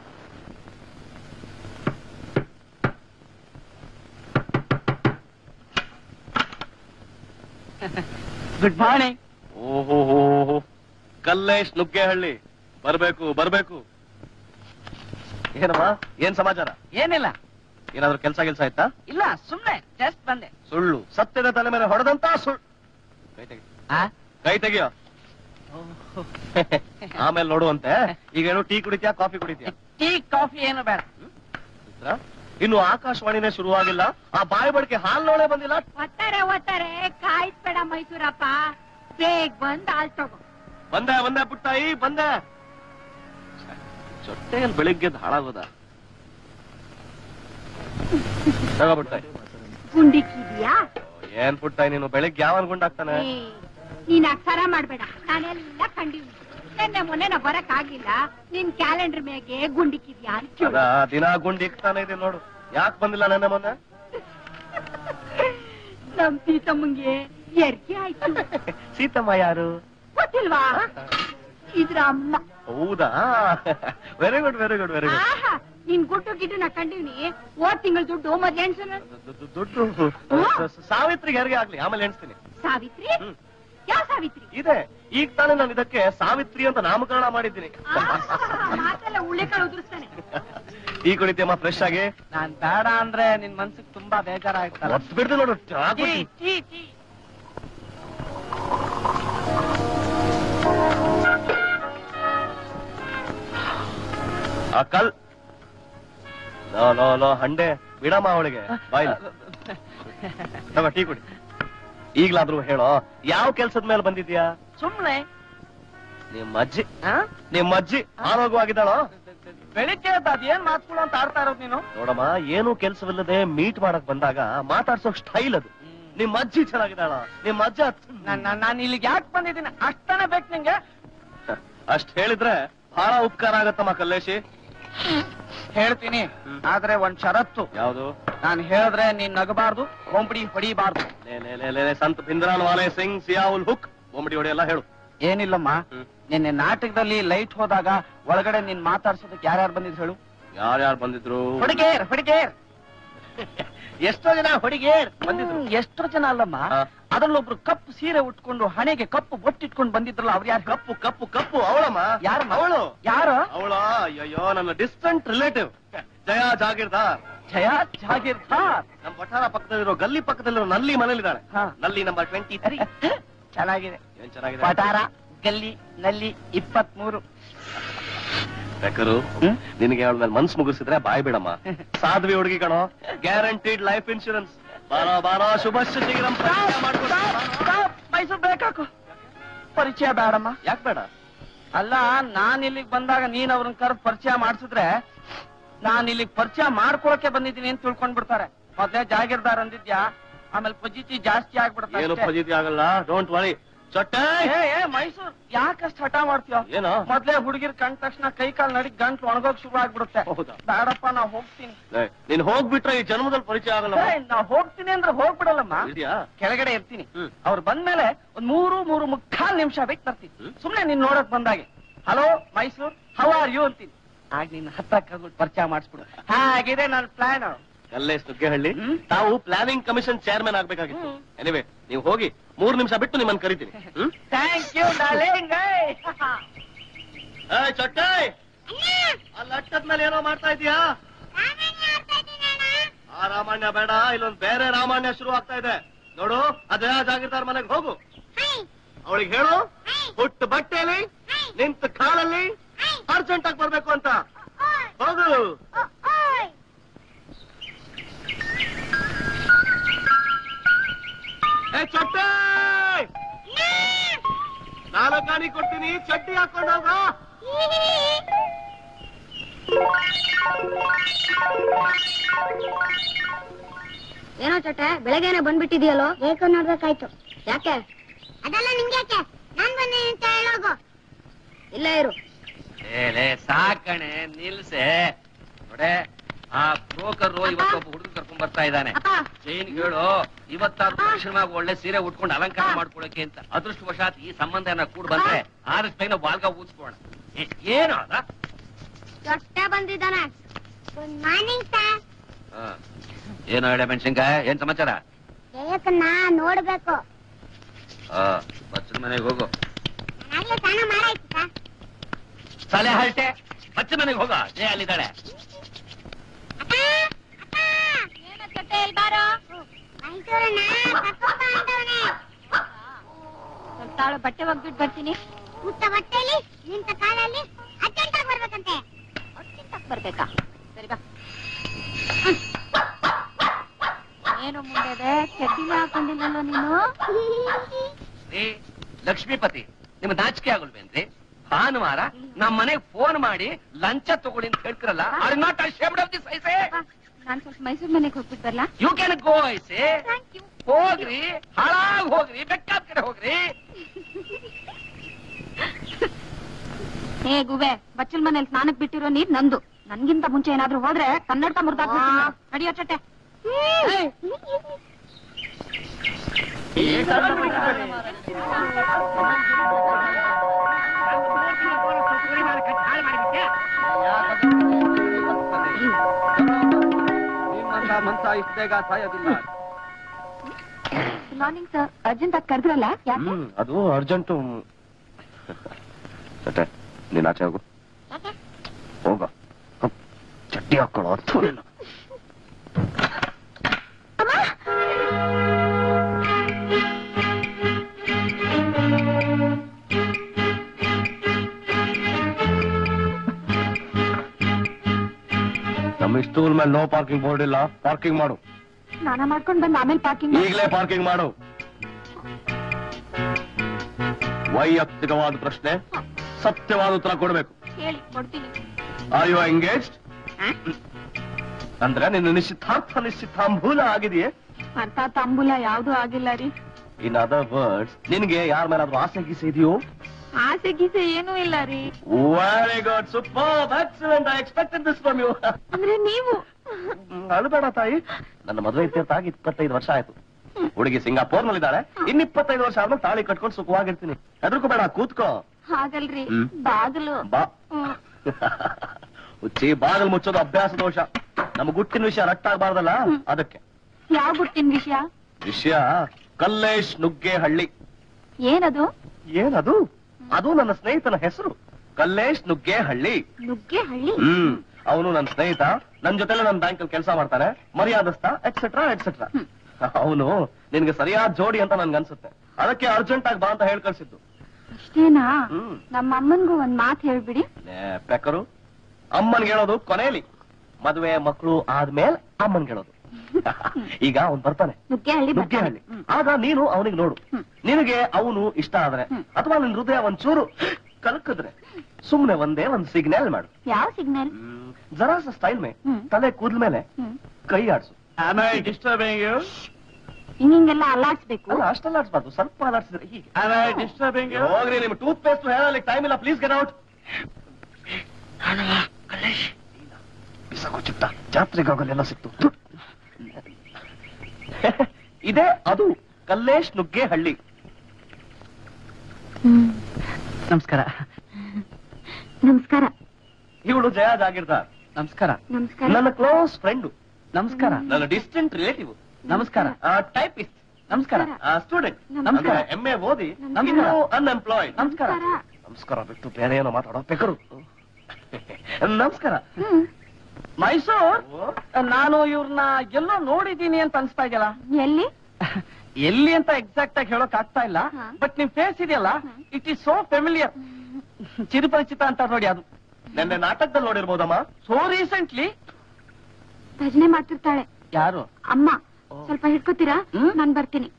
ಗುಡ್ ಮಾರ್ನಿಂಗ್ ಓಹೋ ಕಲ್ಲೇಶ್ ನುಗ್ಗೇಹಳ್ಳಿ ಬರ್ಬೇಕು ಬರ್ಬೇಕು ಏನಮ್ಮ ಏನ್ ಸಮಾಚಾರ ಏನಿಲ್ಲ ಏನಾದ್ರು ಕೆಲ್ಸ ಗಿಲ್ಸ ಆಯ್ತಾ ಇಲ್ಲ ಸುಮ್ನೆ ಜಸ್ಟ್ ಬಂದೆ ಸುಳ್ಳು ಸತ್ಯದ ತಲೆ ಮೇಲೆ ಹೊಡೆದಂತ ಸುಳ್ಳು ಕೈ ತೆಗಿ ಕೈ ತೆಗಿಯೋ ಆಮೇಲೆ ನೋಡುವಂತೆ ಈಗ ಏನು ಟೀ ಕುಡಿತ್ಯಾ ಕಾಫಿ ಕುಡಿತ್ಯಾ ಟೀ ಕಾಫಿ ಏನು ಬೇಡ ಮಿತ್ರ, ಇನ್ನು ಆಕಾಶವಾಣಿನೇ ಶುರುವಾಗಿಲ್ಲ ಆ ಬಾಯಿ ಬಡಿಕೆ ಹಾಲ್ ನೋಡೇ ಬಂದಿಲ್ಲ ಒತ್ತಾರೆ ಒತ್ತಾರೆ ಕಾಯಿಸ್ಬೇಡ ಮೈಸೂರಪ್ಪ ಬೇಗ ಬಂದ್ ಹಾಲ್ ತಗೋ ಬಂದೆ ಬಂದೆ ಪುಟ್ಟಾಯಿ ಬಂದೆ ಚೊಟ್ಟೆಯಲ್ಲಿ ಬೆಳಿಗ್ಗೆ ಹಾಳಾಗೋದ ತಗೋ ಪುಟ್ಟಾಯಿ ಗುಂಡಿಕ್ಕಿದ್ಯಾ ಏನ್ ಪುಟ್ಟಾಯಿ ನೀನು ಬೆಳಿಗ್ಗೆ ಯಾವನ್ ಗುಂಡಾಗ್ತಾನೆ ಏ, ನೀನ್ ಅಕ್ಷರ ಮಾಡ್ಬೇಡ ನಾನೆಲ್ಲ ಕಂಡಿವ್ನಿ ನಿನ್ನೆ ಮೊನ್ನೆ ನಾ ಬರಕ್ ಆಗಿಲ್ಲ ನಿನ್ ಕ್ಯಾಲೆಂಡರ್ ಮೇಗೆ ಗುಂಡಿಕ್ಕಿದ್ಯಾ ಅಂತ ಕೇಳು. ಅದ ದಿನ ಗುಂಡಿ ಇಕ್ತಾನೆ ಇದೆ ನೋಡು ಯಾಕೆ ಬಂದಿಲ್ಲ ನೆನ್ನೆ ಮೊನ್ನೆ ನಮ್ ಸೀತಮ್ಮಂಗೆ ಎರ್ಗೆ ಆಯ್ತು ಸೀತಮ್ಮ ಯಾರು ಗೊತ್ತಿಲ್ವಾ ಇದ್ರ ಅಮ್ಮ ಹೌದಾ very good very good very good ಆಹಾ ನಿನ್ ಗುಡ್ಡು ಗಿಡ್ಡು ನಾ ಕಂಡಿವ್ನಿ ಹೋದ್ ತಿಂಗಳ ದುಡ್ಡು ಮೊದ್ಲು ಎಣ್ಸೋಣ ದುಡ್ಡು ಸ- ಸ- ಸಾವಿತ್ರಿಗೆ ಹೆರಿಗೆ ಆಗ್ಲಿ ಆಮೇಲೆ ಎಣಿಸ್ತೀನಿ ಸಾವಿತ್ರಿ ಹ್ಮ್. ಯಾವ ಸಾವಿತ್ರಿ ಇದೆ ಈಗ ತಾನೇ ನಾನು ಇದಕ್ಕೆ ಸಾವಿತ್ರಿ ಅಂತ ನಾಮಕರಣ ಮಾಡಿದ್ದೀನಿ ಮಾತೆಲ್ಲ ಉಳ್ಳೆಕಾಳು ಉದುರಿಸ್ತಾನೆ ಟೀ ಕುಡಿತೀಯಮ್ಮ ಫ್ರೆಶ್ ಆಗಿ ನಾನ್ ಬೇಡ ಅಂದ್ರೆ ನಿನ್ ಮನ್ಸಿಗೆ ತುಂಬಾ ಬೇಜಾರಾಗ್ತಲ್ಲ ಒತ್ತು ಬಿಡ್ದು ನೋಡು ಚಾ ಟೀ ಕುಡಿ. ಟೀ ಟೀ ಆ ಕಲ್ ಲೋ ಲೋ ಲೋ ಹಂಡೆ ಬಿಡಮ್ಮ ಅವಳಿಗೆ ಬಾಯ್ಲಿ ತಗೋ ಟೀ ಕುಡಿ ಈಗ್ಲಾದ್ರೂ ಹೇಳೋ ಯಾವ ಕೆಲ್ಸದ ಮೇಲೆ ಬಂದಿದ್ಯಾ ಸುಮ್ನೆ ನಿಮ್ ಅಜ್ಜಿ ಆ? ನಿಮ್ ಅಜ್ಜಿ ಆರೋಗ್ಯವಾಗಿದ್ದಾಳೋ ಬೆಳಿಗ್ಗೆ ಎದ್ದು ಅದೇನ್ ಮಾತುಗಳು ಅಂತ ಆಡ್ತಾ ಇರೋದು ನೀನು ನೋಡಮ್ಮ ಏನು ಕೆಲ್ಸವಿಲ್ಲದೆ ಮೀಟ್ ಮಾಡಕ್ ಬಂದಾಗ ಮಾತಾಡ್ಸೋಕ್ ಸ್ಟೈಲ್ ಅದು ನಿಮ್ ಅಜ್ಜಿ ಚೆನ್ನಾಗಿದ್ದಾಳ ನಿಮ್ ಅಜ್ಜ ನಾನ್ ನಾನ್- ನಾನ್ ಇಲ್ಲಿಗೆ ಯಾಕೆ ಬಂದಿದ್ದೀನಿ ಅಷ್ಟನೇ ಬೇಕು ನಿಂಗೆ ಅಷ್ಟ್ ಹೇಳಿದ್ರೆ ಬಹಳ ಉಪಕಾರ ಆಗತ್ತಮ್ಮ ಕಲ್ಲೇಶಿ ಹೇಳ್ತೀನಿ ಆದ್ರೆ ಒಂದ್ ಷರತ್ತು ಯಾವ್ದು ನಾನ್ ಹೇಳಿದ್ರೆ ನೀನ್ ನಗಬಾರ್ದು ಕೊಂಬಡಿ ಹೊಡಿಬಾರ್ದು ಲೇ ಲೇ ಲೇ ಲೇ ಲೇ, ಸಂತ್ ಭಿಂದ್ರಾನ್ ವಾಲೆ ಸಿಂಗ್ ಸಿಯಾವುಲ್ ಹುಕ್ ಬೊಮ್ಮಡಿ ಹೊಡೆಯಲ್ಲ ಹೇಳು ಏನಿಲ್ಲಮ್ಮ ಹ್ಮ್. ನಿನ್ನೆ ನಾಟಕದಲ್ಲಿ ಲೈಟ್ ಹೋದಾಗ ಒಳಗಡೆ ನೀನ್ ಮಾತಾಡ್ಸೋದಕ್ಕೆ ಯಾರ್ಯಾರು ಬಂದಿದ್ರು ಹೇಳು ಯಾರ್ಯಾರು ಬಂದಿದ್ರು ಹುಡುಗೇರ್ ಹುಡುಗೇರ್ ಎಷ್ಟೋ ಜನ ಹೊಡಿಗೇರ್ ಬಂದಿದ್ರು ಹ್ಮ್, ಎಷ್ಟೋ ಜನ ಅಲ್ಲಮ್ಮ ಹಾ. ಅದ್ರಲ್ಲೊಬ್ರು ಕಪ್ಪು ಸೀರೆ ಉಟ್ಕೊಂಡು ಹಣೆಗೆ ಕಪ್ಪು ಬೊಟ್ಟಿಟ್ಕೊಂಡು ಬಂದಿದ್ರಲ್ಲ ಅವ್ರು ಯಾರು ಕಪ್ಪು ಕಪ್ಪು ಕಪ್ಪು ಅವಳಮ್ಮ ಯಾರಮ್ಮ? ಅವಳು ಯಾರು ಅವಳ ಅಯ್ಯೋ ನನ್ನ ಡಿಸ್ಟೆಂಟ್ ರಿಲೇಟಿವ್ ಜಯ ಜಾಗೀರ್ದಾರ್ ಜಯ ಜಾಗೀರ್ದಾರ್ ನಮ್ಮ ವಠಾರ ಪಕ್ಕದಲ್ಲಿರೋ ಗಲ್ಲಿ ಪಕ್ಕದಲ್ಲಿರೋ ನಲ್ಲಿ ಮನೇಲಿದ್ದಾಳೆ ಹಾ. ನಲ್ಲಿ ನಂಬರ್ ಟ್ವೆಂಟಿ ತ್ರೀ ಚೆನ್ನಾಗಿದೆ ಏನ್ ಚೆನ್ನಾಗಿದೆ ಪಟಾರ ಗಲ್ಲಿ ನಲ್ಲಿ ಇಪ್ಪತ್ಮೂರು ಬೇಕಾರು ಹ್ಮ್? ನಿನಗೆ ಅವಳ ಮೇಲೆ ಮನ್ಸು ಮುಗಿಸಿದ್ರೆ ಬಾಯ್ ಬಿಡಮ್ಮ ಸಾಧ್ವಿ ಹುಡುಗಿ ಕಣೋ ಗ್ಯಾರಂಟಿಡ್ ಲೈಫ್ ಇನ್ಶೂರೆನ್ಸ್ ಬಾರೋ ಬಾರೋ ಶುಭಶ್ಚ ಶೀಘ್ರಂ ಪರಿಚಯ ಮಾಡ್ಕೊಡು. ಮೈಸೂರು ಬೇಕಾಕು ಪರಿಚಯ ಬೇಡಮ್ಮ ಯಾಕ್ ಬೇಡ ಅಲ್ಲ ನಾನ್ ಇಲ್ಲಿಗೆ ಬಂದಾಗ ನೀನ್ ಅವ್ರನ್ನ ಕರೆದು ಪರಿಚಯ ಮಾಡಿಸಿದ್ರೆ ನಾನ್ ಇಲ್ಲಿಗೆ ಪರಿಚಯ ಮಾಡ್ಕೊಳಕ್ಕೆ ಬಂದಿದ್ದೀನಿ ಅಂತ ತಿಳ್ಕೊಂಡ್ ಬಿಡ್ತಾರೆ ಮೊದ್ಲೇ ಜಾಗಿರ್ದಾರ್ ಅಂದಿದ್ಯಾ ಆಮೇಲೆ ಪಜಿತಿ ಜಾಸ್ತಿ ಏನು ಆಗ್ಬಿಡುತ್ತೆ ಫಜೀತಿ ಆಗಲ್ಲ ಡೋಂಟ್ ವರಿ ಚೊಟ್ಟೆ ಏ ಏ ಮೈಸೂರ್ ಯಾಕಷ್ಟು ಹಠ ಮಾಡ್ತೀಯ ಏನೋ ಮೊದ್ಲೇ ಹುಡುಗಿರ್ ಕಂಡ ತಕ್ಷಣ ಕೈ ಕಾಲ್ ನಡಿ ಗಂಟ್ಲು ಒಣಗೋಕ್ ಶುರು ಆಗ್ಬಿಡುತ್ತೆ ಹೌದಾ ಬೇಡಪ್ಪ ನಾ ಹೋಗ್ತೀನಿ ಏ, ನೀನ್ ಹೋಗ್ಬಿಟ್ರೆ ಈ ಜನ್ಮದಲ್ಲಿ ಪರಿಚಯ ಆಗಲ್ಲ ಏ, ನಾ ಹೋಗ್ತೀನಿ ಅಂದ್ರೆ ಹೋಗ್ಬಿಡಲ್ಲಮ್ಮ ಇದೆಯಾ ಕೆಳಗಡೆ ಇರ್ತೀನಿ ಹ್ಮ್. ಅವ್ರು ಬಂದ್ಮೇಲೆ ಒಂದ್ ಮೂರು ಮೂರು ಮುಕ್ಕಾಲ್ ನಿಮಿಷ ಬೇಕು ಬರ್ತೀನಿ ಹ್ಮ್. ಸುಮ್ನೆ ನೀನ್ ನೋಡಕ್ ಬಂದಾಗೆ hello Mysore how are you ಅಂತೀನಿ ಆಗ ನಿನ್ನ ಹತ್ರ ಕರ್ಬಿಟ್ಟು ಪರಿಚಯ ಮಾಡಿಸ್ಬಿಡು ಹಾಗಿದೆ ನನ್ನ ಪ್ಲಾನ್ ಅಲ್ಲೇ ಸುಗ್ಗೆಹಳ್ಳಿ ಹ್ಮ್. ತಾವು ಪ್ಲಾನಿಂಗ್ ಕಮಿಷನ್ ಚೇರ್ಮನ್ ಆಗ್ಬೇಕಾಗಿತ್ತು ಹ್ಮ್. ಎನಿವೆ ನೀವು ಹೋಗಿ ಮೂರ್ ನಿಮಿಷ ಬಿಟ್ಟು ನಿಮ್ಮನ್ನ ಕರಿತೀನಿ ಹ್ಮ್ ಥ್ಯಾಂಕ್ ಯು ಡಾರ್ಲಿಂಗ್ ಏ, ಚೊಟ್ಟೆ ಅಲ್ಲಿ ಅಟ್ಟದ ಮೇಲೆ ಏನೋ ಮಾಡ್ತಾ ಇದೀಯಾ ಆ ರಾಮಾಯಣ ಬೇಡ ಇಲ್ಲೊಂದ್ ಬೇರೆ ರಾಮಾಯಣ ಶುರು ಆಗ್ತಾ ಇದೆ ನೋಡು ಅದೇ ಜಾಗಿರ್ದಾರ್ ಮನೆಗೆ ಹೋಗು ಅವಳಿಗೆ ಹೇಳು ಹುಟ್ಟು ಬಟ್ಟೆಯಲ್ಲಿ ನಿಂತ ಕಾಲಲ್ಲಿ ಅರ್ಜೆಂಟ್ ಆಗಿ ಬರ್ಬೇಕು ಅಂತ ಹೋಗು ಏ ಚೊಟ್ಟೆ ನಾಲ್ಕಾನಿ ಕೊಡ್ತೀನಿ ಚಡ್ಡಿ ಹಾಕೊಂಡು ಹೋಗ ಏನೋ ಚೋಟೆ ಬೆಳಗ್ಗೆನೆ ಬಂದ್ಬಿಟ್ಟಿದ್ಯಲ್ಲೋ ಬೇಕು ನೋಡ್ಬೇಕಾಯ್ತು ಯಾಕೆ ಅದೆಲ್ಲ ನಿಂಗೆ ಯಾಕೆ ನಾನ್ ಬಂದೆ ಅಂತ ಹೇಳೋಗು ಇಲ್ಲ ಇರು ಲೇ ಸಾಕಣೆ ನಿಲ್ಸೆ ನೋಡೆ ಆ ಬ್ರೋಕರ್ ಇವತ್ತು ಒಬ್ಬ ಹುಡುಗ ಕರ್ಕೊಂಡ್ ಬರ್ತಾ ಇದ್ದಾನೆ ಅಪ್ಪ ಜೈನ್ ಹೇಳು ಇವತ್ತಾರು ತಕ್ಷಣವಾಗಿ ಒಳ್ಳೆ ಸೀರೆ ಉಟ್ಕೊಂಡು ಅಲಂಕಾರ ಮಾಡ್ಕೊಳಕ್ಕೆ ಅಂತ ಅದೃಷ್ಟವಶಾತ್ ಈ ಸಂಬಂಧ ಏನಾರ ಕೂಡ ಬಂದ್ರೆ ಆರ್ ಕೈನ ಬಾಲ್ಗ ಊದ್ಸ್ಕೋಣ ಏ- ಏನು ಅದ ಚೊಟ್ಟೆ ಬಂದಿದ್ದಾನೆ ಗುಡ್ ಮಾರ್ನಿಂಗ್ ಸರ್ ಹಾ. ಏನು ಹೇಳ ಮೆಣಸಿನ್ಕಾಯ ಏನ್ ಸಮಾಚಾರ ಜಯಕನ್ನ ನೋಡ್ಬೇಕು ಆ ಬಚ್ಚನ ಮನೆಗೆ ಹೋಗು ನಾನೇ ಸ್ನಾನ ಮಾಡಾಯ್ತು ಸರ್ ತಲೆ ಹರಟೆ ಬಚ್ಚ ಮನೆಗೆ ಹೋಗ ಜಯ ಅಲ್ಲಿದ್ದಾಳೆ ಅಪ್ಪ ಅಪ್ಪ ಏನೋ ಚೊಟ್ಟೆ ಎಲ್ ಬಾರೋ ಮೈಸೂರನ್ನ ಕರ್ಕೊಂಡ್ ಬಾ ಅಂತವ್ನೆ ಸ್ವಲ್ಪ ತಾಳು ಬಟ್ಟೆ ಒಗ್ಬಿಟ್ಟು ಬರ್ತೀನಿ ಊಟ ಬಟ್ಟೆಲಿ ನಿಂತ ಕಾಲಲ್ಲಿ ಅರ್ಜೆಂಟ್ ಆಗಿ ಬರ್ಬೇಕಂತೆ ಅರ್ಜೆಂಟ್ ಆಗಿ ಬರ್ಬೇಕಾ ಸರಿ ಬಾ ಏನು ಮುಂದೆ ಚಡ್ಡಿನೇ ಹಾಕೊಂಡಿಲ್ಲಲ್ಲೋ ನೀನು ರೀ ಲಕ್ಷ್ಮೀಪತಿ ನಿಮ್ ನಾಚಿಕೆ ಆಗಲ್ವೇನ್ರಿ ಭಾನುವಾರ ನಮ್ ಮನೆಗ್ ಫೋನ್ ಮಾಡಿ ಲಂಚ ತಗೊಳ್ಳಿ ಅಂತ ಹೇಳ್ತಿರಲ್ಲ are not ashamed of this I say ನಾನ್ ಸ್ವಲ್ಪ ಮೈಸೂರು ಮನೆಗೆ ಹೋಗ್ಬಿಟ್ಟು ಬರ್ಲಾ you can go I say thank you ಹೋಗ್ರಿ ಹಾಳಾಗ್ ಹೋಗ್ರಿ ಬೆಕ್ಕಾದ ಕಡೆ ಹೋಗ್ರಿ ಹೇ ಗುಬೆ ಬಚ್ಚಲ್ ಮನೇಲಿ ಸ್ನಾನಕ್ ಬಿಟ್ಟಿರೋ ನೀರ್ ನಂದು ನನ್ಗಿಂತ ಮುಂಚೆ ಏನಾದ್ರೂ ಹೋದ್ರೆ ಕನ್ನಡ ಮುರ್ದಾಕ್ಬಿಡ್ತೀನಿ ನಡಿಯೋ ಚಟ್ಟೆ ನಿಮ್ಮಂತ ಮನ್ಸ ಇಷ್ಟ ಬೇಗ ಸಾಯೋದಿಲ್ಲ ಮಾರ್ನಿಂಗ್ ಸರ್ ಅರ್ಜೆಂಟ್ ಆಗಿ ಕರೆದ್ರಲ್ಲ ಯಾಕೆ ಹ್ಮ್ ಅದು ಅರ್ಜೆಂಟು ಚಟ್ಟೆ ನೀನ್ ಆಚೆ ಹೋಗು ಹೋಗ ಹ್ಮ್. ಚಡ್ಡಿ ಹಾಕೊಳ್ಳೋ ಥು ನೀನು. ನಮ್ಮ ಸ್ಟೂಲ್ ಮೇಲೆ ನೋ ಪಾರ್ಕಿಂಗ್ ಬೋರ್ಡ್ ಇಲ್ಲ ಪಾರ್ಕಿಂಗ್ ಮಾಡು ಸ್ನಾನ ಮಾಡ್ಕೊಂಡ್ ಬಂದ್ ಆಮೇಲೆ ಪಾರ್ಕಿಂಗ್ ಈಗಲೇ ಪಾರ್ಕಿಂಗ್ ಮಾಡು ವೈಯಕ್ತಿಕವಾದ ಪ್ರಶ್ನೆ ಸತ್ಯವಾದ ಉತ್ತರ ಕೊಡ್ಬೇಕು ಹೇಳಿ ಕೊಡ್ತೀನಿ ಆರ್ ಯು ಎಂಗೇಜ್ಡ್ ಅಂದ್ರೆ ನಿನ್ನ ನಿಶ್ಚಿತಾರ್ಥ ನಿಶ್ಚಿತಾಂಬೂಲ ಆಗಿದೆಯೇ ಅರ್ಥ ತಾಂಬೂಲ ಯಾವ್ದು ಆಗಿಲ್ಲ ರೀ ಇನ್ ಅದರ್ ವರ್ಡ್ಸ್ ನಿನ್ಗೆ ಯಾರ ಮೇಲಾದ್ರೂ ಆಸೆ ಗೀಸೆ ಇದೆಯೋ ಆಸೆ ಗೀಸೆ ಏನೂ ಇಲ್ಲ ರೀ very good super excellent I expected this from you ಅಂದ್ರೆ ನೀವು ಅಳಬೇಡ ತಾಯಿ ನನ್ನ ಮದುವೆ ಇತ್ಯರ್ಥ ಆಗಿ ಇಪ್ಪತ್ತೈದು ವರ್ಷ ಆಯ್ತು ಹುಡುಗಿ ಸಿಂಗಾಪುರ್ ನಲ್ಲಿದ್ದಾಳೆ ಇನ್ ಇಪ್ಪತ್ತೈದು ವರ್ಷ ಆದ್ಮೇಲೆ ತಾಳಿ ಕಟ್ಕೊಂಡು ಸುಖವಾಗಿರ್ತೀನಿ ಹೆದರ್ಕೋಬೇಡ ಕೂತ್ಕೋ ಹಾಗಲ್ರಿ ಹ್ಮ್. ಬಾಗಿಲು ಬಾ ಹ್ಮ್. ಹುಚ್ಚಿ ಬಾಗಿಲು ಮುಚ್ಚೋದು ಅಭ್ಯಾಸ ದೋಷ ನಮ್ಮ ಗುಟ್ಟಿನ ವಿಷಯ ರಟ್ಟಾಗಬಾರ್ದಲ್ಲ ಅದಕ್ಕೆ ಯಾವ ಗುಟ್ಟಿನ ವಿಷಯ ವಿಷಯ ಕಲ್ಲೇಶ್ ನುಗ್ಗೆ ಹಳ್ಳಿ ಏನದು ಏನದು ಅದು ನನ್ನ ಸ್ನೇಹಿತನ ಹೆಸರು ಕಲ್ಲೇಶ್ ನುಗ್ಗೆ ಹಳ್ಳಿ ನುಗ್ಗೆ ಹಳ್ಳಿ ಹ್ಮ್ ಅವನು ನನ್ನ ಸ್ನೇಹಿತ ನನ್ ಜೊತೆಲೆ ನನ್ನ ಬ್ಯಾಂಕ್ ಅಲ್ಲಿ ಕೆಲಸ ಮಾಡ್ತಾನೆ ಮರ್ಯಾದಸ್ತ ಎಕ್ಸೆಟ್ರಾ ಎಕ್ಸೆಟ್ರಾ ಅವನು ನಿನ್ಗೆ ಸರಿಯಾದ ಜೋಡಿ ಅಂತ ನನ್ಗೆ ಅನ್ಸುತ್ತೆ ಅದಕ್ಕೆ ಅರ್ಜೆಂಟ್ ಆಗಿ ಬಾ ಅಂತ ಹೇಳ್ ಕಳ್ಸಿದ್ದು ಅಷ್ಟೇನಾ ಹ್ಮ್ ನಮ್ಮ ಅಮ್ಮನ್ಗೂ ಒಂದ್ ಮಾತ್ ಹೇಳ್ಬಿಡಿ ಬೆಕ್ಕರು ಅಮ್ಮನ್ಗೆ ಹೇಳೋದು ಕೊನೆಯಲ್ಲಿ ಮದುವೆ ಮಕ್ಕಳು ಆದ್ಮೇಲೆ ಅಮ್ಮನ್ಗೆ ಹೇಳೋದು ಈಗ ಅವ್ನ್ ಬರ್ತಾನೆ ನುಗ್ಗೆ ಹಳ್ಳಿ ನುಗ್ಗೇಹಳ್ಳಿ ಆಗ ನೀನು ಅವನಿಗೆ ನೋಡು ಹ್ಮ್. ನಿನಗೆ ಅವನು ಇಷ್ಟ ಆದ್ರೆ ಹ್ಮ್. ಅಥವಾ ನಿನ್ ಹೃದಯ ಒಂಚೂರು ಕಲಕಿದ್ರೆ ಸುಮ್ನೆ ಒಂದೇ ಒಂದ್ ಸಿಗ್ನಲ್ ಮಾಡು ಯಾವ ಸಿಗ್ನಲ್ ಹ್ಮ್, ಜರಾ ಸ್ಟೈಲ್ ಮೇ ಹ್ಮ್. ತಲೆ ಕೂದ್ಲ ಮೇಲೆ ಹ್ಮ್ ಕೈ ಆಡ್ಸು Am I disturbing you? ಹಿಂಗೆಲ್ಲ ಅಲ್ಲಾಡ್ಸ್ಬೇಕು ಅಲ್ಲ ಅಷ್ಟೆಲ್ಲ ಆಡ್ಸ್ಬಾರ್ದು ಸ್ವಲ್ಪ ಆಡ್ಸಿದ್ರೆ ಹೀಗೆ Am I disturbing you? ಹೋಗ್ರಿ ನಿಮ್ ಟೂತ್ ಪೇಸ್ಟ್ ಹೇಳಲಿಕ್ಕೆ ಟೈಮ್ ಇಲ್ಲ ಪ್ಲೀಸ್ ಗೆಟ್ ಔಟ್ ಬಿಸಾಕೋ ಚಿತ್ತ ಜಾತ್ರೆಗೆ ಹೋಗಲೆಲ್ಲ ಸಿಕ್ತು ಥು. ಇದೇ ಅದು ಕಲ್ಲೇಶ್ ನುಗ್ಗೆ ಹಳ್ಳಿ ನಮಸ್ಕಾರ ನಮಸ್ಕಾರ ಇವಳು ಜಯ ಜಾಗಿರ್ದಾರ್ ನಮಸ್ಕಾರ ನಮಸ್ಕಾರ ನನ್ನ ಕ್ಲೋಸ್ ಫ್ರೆಂಡ್ ನಮಸ್ಕಾರ ನನ್ನ ಡಿಸ್ಟೆಂಟ್ ರಿಲೇಟಿವ್ ನಮಸ್ಕಾರ ಟೈಪಿಸ್ಟ್ ನಮಸ್ಕಾರ ಸ್ಟೂಡೆಂಟ್ ನಮಸ್ಕಾರ. ಎಂ ಎ ಓದಿ ನಮಸ್ಕಾರ. ಅನ್ಎಂಪ್ಲಾಯ್ಡ್ ನಮಸ್ಕಾರ ನಮಸ್ಕಾರ ಬಿಟ್ಟು ಬೇರೆ ಏನೋ ಮಾತಾಡೋ ಬೇಕರು ನಮಸ್ಕಾರ ಹ್ಮ್ ಮೈಸೂರ್ ನಾನು ಇವ್ರನ್ನ ಎಲ್ಲೋ ನೋಡಿದೀನಿ ಅಂತ ಅನ್ಸ್ತಾ ಇದೆಯಲ್ಲ ಎಲ್ಲಿ ಎಲ್ಲಿ ಅಂತ ಎಕ್ಸಾಕ್ಟ್ ಆಗಿ ಹೇಳೋಕ್ ಆಗ್ತಾ ಇಲ್ಲ ಹಾ. ಬಟ್ ನಿಮ್ ಫೇಸ್ ಇದೆಯಲ್ಲ ಇಟ್ ಈಸ್ ಸೋ ಫೆಮಿಲಿಯರ್ ಚಿರಪರಿಚಿತ ಅಂತ ನೋಡಿ ಅದು ನೆನ್ನೆ ನಾಟಕದಲ್ಲಿ ನೋಡಿರ್ಬೋದಮ್ಮ ಸೋ ರೀಸೆಂಟ್ಲಿ ಭಜನೆ ಮಾಡ್ತಿರ್ತಾಳೆ ಯಾರು ಅಮ್ಮ ಸ್ವಲ್ಪ ಹಿಡ್ಕೋತೀರಾ ಹ್ಮ್? ನಾನ್ ಬರ್ತೀನಿ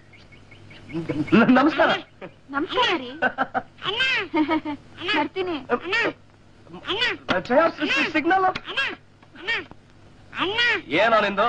ನ- ನಮಸ್ಕಾರ ನಮಸ್ಕಾರ ರೀ ಬರ್ತೀನಿ ಸಿಗ್ನಲ್ ಏನೋ ನಿಂದು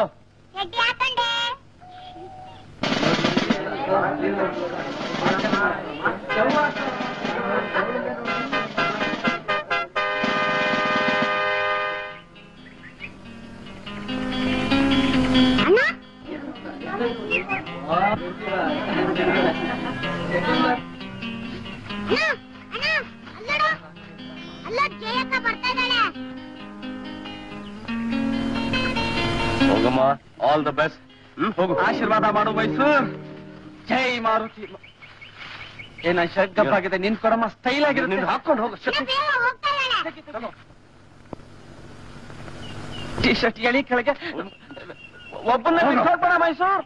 ಹೋಗಮ್ಮ ಆಲ್ ದ ಬೆಸ್ಟ್ ಹ್ಮ್ ಹೋಗು ಆಶೀರ್ವಾದ ಮಾಡು ಮೈಸೂರ್ ಜೈ ಮಾರುತಿ ಏನ ಶರ್ಟ್ ಗಪ್ಪಾಗಿದೆ ನಿನ್ ಕೊಡಮ್ಮ ಸ್ಟೈಲ್ ಆಗಿರುತ್ತೆ ನಿಂದು ಹಾಕೊಂಡು ಹೋಗು ಟಿ ಶರ್ಟ್ ಎಳಿ ಕೆಳಗೆ ಒಬ್ಬನ್ನ ಬಿಟ್ಟು ಹೋಗ್ಬೇಡ ಮೈಸೂರ್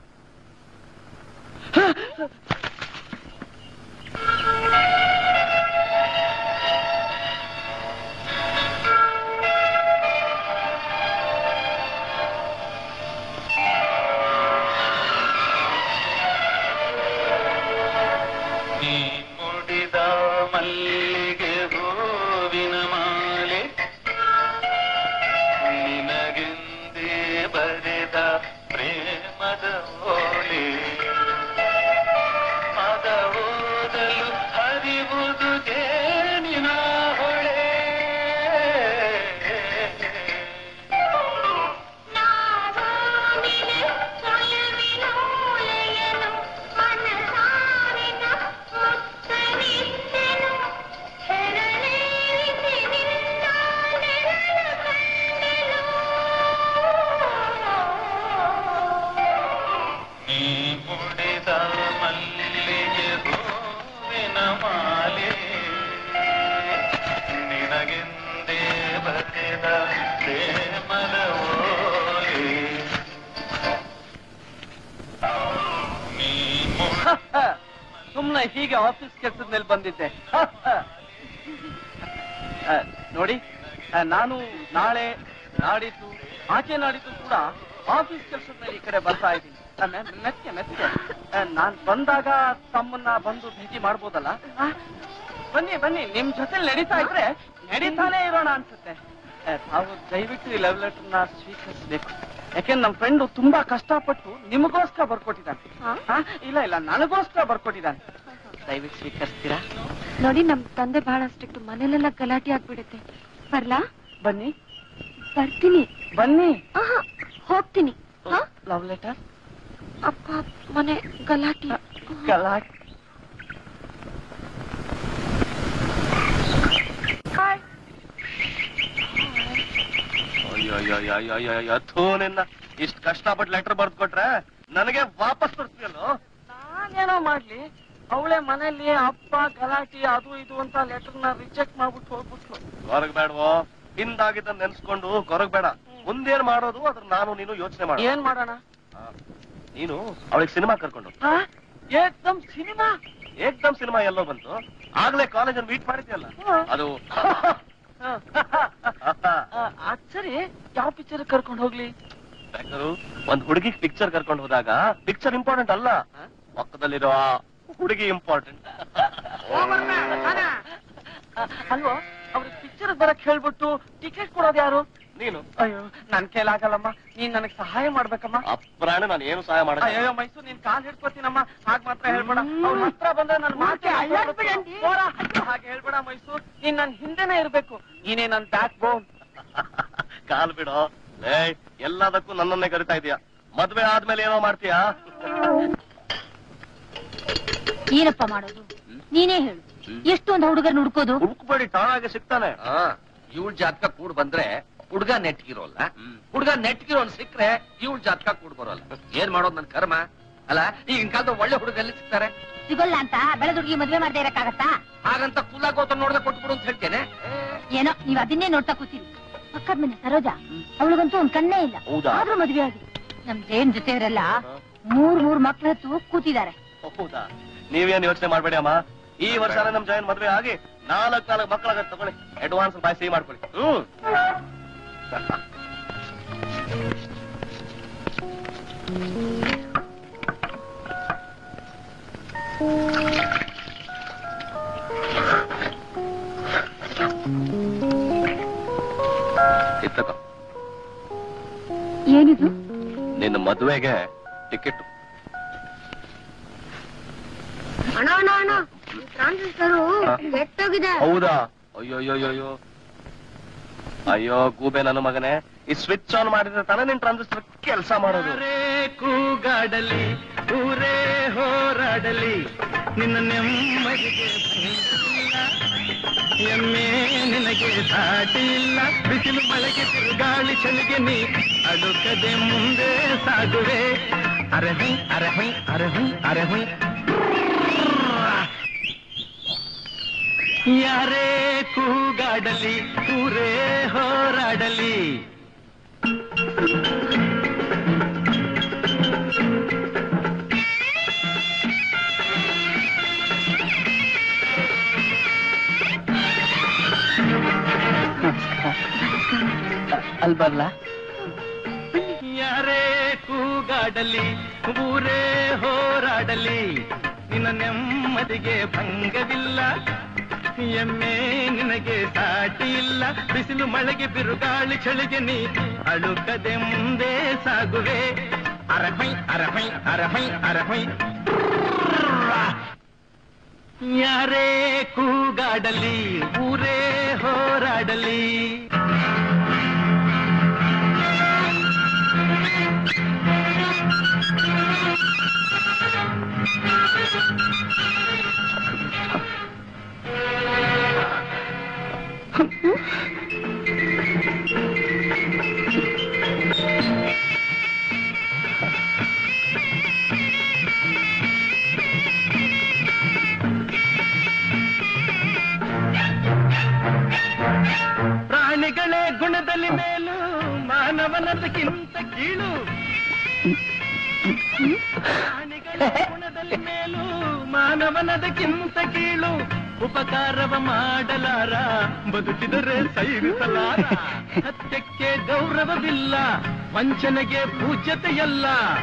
ನೀ ಮುಡಿದ ಮಲ್ಲಿಗೆ ಹೂವಿನ ಮಾಲೆ ನಿನಗೆಂದೇ ಬರೆದ ಪ್ರೇಮದ ಓಲೆ ಅದ ಓದಲು ಹರಿವುದು ಜೇನಿನ ಹೊಳೆ ನೀ ಮುಡಿದ ಮಲ್ಲಿಗೆ ಹೂವಿನ ಮಾಲೆ ನಿನಗೆಂದೇ ಬರೆದ ಪ್ರೇಮದ ಓಲೆ ನೀ ಮುಡಿದ ಸುಮ್ನೆ ಹೀಗೆ ಆಫೀಸ್ ಕೆಲಸದ ಮೇಲೆ ಬಂದಿದ್ದೆ ಆ, ನೋಡಿ ಆ, ನಾನು ನಾಳೆ ನಾಡಿದ್ದು ಆಚೆ ನಾಡಿದ್ದು ಕೂಡ ಆಫೀಸ್ ಕೆಲಸದ ಮೇಲೆ ಈ ಕಡೆ ಬರ್ತಾ ಇದ್ದೀನಿ ಆ, ಮೆ- ಮೆತ್ಗೆ ಮೆತ್ಗೆ ಆ, ನಾನ್ ಬಂದಾಗ ತಮ್ಮನ್ನ ಬಂದು ಭೇಟಿ ಮಾಡ್ಬೋದಲ್ಲ ಆ, ಬನ್ನಿ ಬನ್ನಿ ನಿಮ್ ಜೊತೆ ನಡೀತಾ ಇದ್ರೆ ನಡೀತಾನೆ ಇರೋಣ ಅನ್ಸುತ್ತೆ ಆ, ತಾವು ದಯವಿಟ್ಟು ಈ ಲವ್ ಲೆಟರ್ನ ಸ್ವೀಕರಿಸಬೇಕು ಯಾಕೆಂದ್ರೆ ನಮ್ಮ ಫ್ರೆಂಡು ತುಂಬಾ ಕಷ್ಟಪಟ್ಟು ನಿಮಗೋಸ್ಕರ ಬರ್ಕೊಟ್ಟಿದ್ದಾನೆ ಹಾ? ಆ, ಇಲ್ಲ ಇಲ್ಲ ನನಗೋಸ್ಕರ ಬರ್ಕೊಟ್ಟಿದ್ದಾನೆ ದಯವಿಟ್ಟು ಸ್ವೀಕರಿಸ್ತೀರಾ ನೋಡಿ ನಮ್ ತಂದೆ ಬಹಳ ಸ್ಟ್ರಿಕ್ಟ್ ಮನೇಲೆಲ್ಲ ಗಲಾಟೆ ಆಗ್ಬಿಡುತ್ತೆ ಬರ್ಲಾ ಬನ್ನಿ ಬರ್ತೀನಿ ಬನ್ನಿ ಆಹಾ, ಹೋಗ್ತೀನಿ ಹಾ? ಲವ್ ಲೆಟರ್ ಅಪ್ಪ ಮನೆ ಗಲಾಟೆ ಗಲಾಟ್ ಅಯ್ಯೋ ಥೂ ನಿನ್ನ ಇಷ್ಟು ಕಷ್ಟಪಟ್ಟು ಲೆಟರ್ ಬರ್ದು ಕೊಟ್ರೆ ನನಗೆ ವಾಪಸ್ ತರ್ತೀಯಲ್ಲೋ ನಾನೇನೋ ಮಾಡ್ಲಿ ಅವಳೆ ಮನೇಲಿ ಅಪ್ಪ ಗಲಾಟೆ ಅದು ಇದು ಅಂತ ಲೆಟರ್ನ ರಿಜೆಕ್ಟ್ ಮಾಡ್ಬಿಟ್ಟು ಹೋಗ್ಬಿಟ್ಲು ಹೊರಗ್ ಬೇಡವೋ ಹಿಂದಾಗಿದ್ದ ನೆನ್ಸ್ಕೊಂಡು ಹೊರಗ್ ಬೇಡ ಮುಂದೇನ್ ಮಾಡೋದು ಅದ್ರ ನಾನು ನೀನು ಯೋಚನೆ ಮಾಡ ಏನ್ ಮಾಡೋಣ ನೀನು ಅವಳಿಗೆ ಸಿನಿಮಾ ಕರ್ಕೊಂಡು ಆ? ಏಕ್ದಮ್ ಸಿನಿಮಾ ಏಕ್ದಮ್ ಸಿನಿಮಾ ಎಲ್ಲೋ ಬಂತು ಆಗ್ಲೇ ಕಾಲೇಜಲ್ಲಿ ಮೀಟ್ ಮಾಡಿದ್ಯಲ್ಲ ಅದು ಅದ್ ಸರಿ ಯಾವ ಪಿಕ್ಚರ್ ಕರ್ಕೊಂಡು ಹೋಗ್ಲಿ ಬೇಕಾದ್ರು ಒಂದ್ ಹುಡುಗಿ ಪಿಕ್ಚರ್ ಕರ್ಕೊಂಡು ಹೋದಾಗ ಪಿಕ್ಚರ್ ಇಂಪಾರ್ಟೆಂಟ್ ಅಲ್ಲ ಪಕ್ಕದಲ್ಲಿರೋ ಆ ಹುಡುಗಿ ಇಂಪಾರ್ಟೆಂಟ್ ಅಲ್ವೋ ಅವ್ರಿಗೆ ಪಿಕ್ಚರ್ ಬರಕ್ ಹೇಳ್ಬಿಟ್ಟು ಟಿಕೆಟ್ ಕೊಡೋದು ಯಾರು ನೀನು ಅಯ್ಯೋ ನನ್ ಕೈಲಾಗಲ್ಲಮ್ಮ ನೀನ್ ನನಗ್ ಸಹಾಯ ಮಾಡ್ಬೇಕಮ್ಮ ಅಪ್ರಾಣ ನಾನು ಏನು ಸಹಾಯ ಮಾಡ ಅಯ್ಯೋ ಮೈಸೂರು ನೀನ್ ಕಾಲ್ ಹಿಡ್ಕೊತೀನಮ್ಮ ಹಾಗ್ ಮಾತ್ರ ಹೇಳ್ಬೇಡ ಅವ್ರ ಹತ್ರ ಬಂದ್ರೆ ನನ್ ಮಾತೆ ಹೋರ. ಹಾಗೆ ಹೇಳ್ಬೇಡ ಮೈಸೂರು ನೀನ್ ನನ್ ಹಿಂದೆನೆ ಇರ್ಬೇಕು ನೀನೇ ನನ್ ಬ್ಯಾಕ್ ಬೋನ್ ಕಾಲ್ ಬಿಡೋ ಲೇ ಎಲ್ಲದಕ್ಕೂ ನನ್ನನ್ನೇ ಕರಿತಾ ಇದೀಯ ಮದ್ವೆ ಆದ್ಮೇಲೆ ಏನೋ ಮಾಡ್ತೀಯಾ ಏನಪ್ಪ ಮಾಡೋದು ನೀನೇ ಹೇಳು ಎಷ್ಟೊಂದು ಹುಡುಗರ್ ಹುಡ್ಕೋದು ಹುಡುಕ್ಬೇಡಿ ತಾನಾಗೆ ಸಿಗ್ತಾನೆ ಇವಳ ಜಾತಕ ಕೂಡ್ ಬಂದ್ರೆ ಹುಡ್ಗ ನೆಟ್ಗಿರೋಲ್ಲ ಹುಡ್ಗ ನೆಟ್ಗಿರೋನ್ ಸಿಕ್ಕ್ರೆ ಇವಳ ಜಾತಕ ಕೂಡ್ ಬರೋಲ್ಲ ಏನ್ ಮಾಡೋದ್ ನನ್ ಕರ್ಮ ಅಲ್ಲ ಈಗಿನ ಕಾಲದ ಒಳ್ಳೆ ಹುಡುಗ ಎಲ್ಲಿ ಸಿಗ್ತಾರೆ ಸಿಗೋಲ್ಲ ಅಂತ ಬೆಳೆದುಡ್ಗಿ ಮದ್ವೆ ಮಾಡ್ದೆ ಇರಕ್ಕಾಗತ್ತಾ ಹಾಗಂತ ಕುಲ ಗೋತ ನೋಡ್ದೆ ಕೊಟ್ಬಿಡು ಅಂತ ಹೇಳ್ತೇನೆ ಏನೋ ನೀವ್ ಅದನ್ನೇ ನೋಡ್ತಾ ಕೂತೀರಿ ಪಕ್ಕದ ಮನೆ ಸರೋಜಾ ಅವಳಿಗಂತೂ ಒಂದ್ ಕಣ್ಣೇ ಇಲ್ಲ ಹೌದಾ? ಆದ್ರೂ ಮದ್ವೆ ಆಗಿ ನಮ್ ಜೈನ್ ಜೊತೆಯವರೆಲ್ಲ ಮೂರ್ ಮೂರ್ ಮಕ್ಳ ಹತ್ತು ಕೂತಿದ್ದಾರೆ ಹೌದಾ ನೀವೇನ್ ಯೋಚನೆ ಮಾಡ್ಬೇಡಿ ಅಮ್ಮ ಈ ವರ್ಷ ನಮ್ ಜಾಯಿನ್ ಮದ್ವೆ ಆಗಿ ನಾಲ್ಕ್ ನಾಲ್ಕು ಮಕ್ಕಳಾಗ ತಗೊಳ್ಳಿ ಅಡ್ವಾನ್ಸ್ ಬಾಯ್ ಸಿಹಿ ಮಾಡ್ಕೊಳ್ಳಿ ಹ್ಮ್ ಇತ್ತಕ ಏನಿದು ನಿನ್ನ ಮದುವೆಗೆ ಟಿಕೆಟ್ ಅಣ್ಣ ಅಣ್ಣ ಅಣ್ಣ ಟ್ರಾನ್ಸಿಸ್ಟರು ಹಾ. ಕೆಟ್ಟೋಗಿದೆ ಹೌದಾ ಅಯ್ಯೋ ಅಯ್ಯೋ ಅಯ್ಯೋ ಅಯ್ಯೋ ಅಯ್ಯೋ ಗೂಬೆ ನನ್ನ ಮಗನೇ ಈ ಸ್ವಿಚ್ ಆನ್ ಮಾಡಿದ್ರೆ ತಾನೇ ನಿನ್ ಟ್ರಾನ್ಸಿಸ್ಟರ್ ಕೆಲಸ ಮಾಡೋದು ಕೂಗಾಡಲಿ ಊರೇ ಹೋರಾಡಲಿ ನಿನ್ನ ನೆಮ್ಮದಿಗೆ ಭಂಗವಿಲ್ಲ. ಎಮ್ಮೆ ನಿನಗೆ ಧಾಟಿ ಇಲ್ಲ ಬಿಸಿಲು ಮಳೆಗೆ ತಿರುಗಾಳಿ ಚಳಿಗೆ ನೀ ಅಡುಕದೆ ಮುಂದೆ ಸಾಗುವೆ ಅರಹೈ ಅರಹೈ ಅರಹೈ ಅರಹೈ ಯಾರೇ ಕೂಗಾಡಲಿ ಊರೇ ಹೋರಾಡಲಿ ಅಲ್ಲಿ ಬರ್ಲಾ ಯಾರೇ ಕೂಗಾಡಲಿ ಊರೇ ಹೋರಾಡಲಿ ನಿನ್ನ ನೆಮ್ಮದಿಗೆ ಭಂಗವಿಲ್ಲ ಎಮ್ಮೆ ನಿನಗೆ ಸಾಟಿ ಇಲ್ಲ ಬಿಸಿಲು ಮಳೆಗೆ ಬಿರುಗಾಳಿ ಚಳಿಗೆ ನೀ ಅಳುಕದೆ ಮುಂದೆ ಸಾಗುವೆ ಅರಹೈ ಅರಹೈ ಅರಹೈ ಅರಹೈ ಯಾರೇ ಕೂಗಾಡಲಿ ಊರೇ ಹೋರಾಡಲಿ ಪ್ರಾಣಿಗಳೇ ಗುಣದಲ್ಲಿ ಮೇಲು ಮಾನವನದಕ್ಕಿಂತ ಕೀಳು ಪ್ರಾಣಿಗಳೇ ಗುಣದಲ್ಲಿ ಮೇಲು ಮಾನವನದಕ್ಕಿಂತ ಕೀಳು ಉಪಕಾರವ ಮಾಡಲಾರ ಬದುಕಿದರೆ ಸೈರಿಸಲಾರ ಸತ್ಯಕ್ಕೆ ಗೌರವವಿಲ್ಲ ವಂಚನೆಗೆ ಪೂಜ್ಯತೆಯಲ್ಲ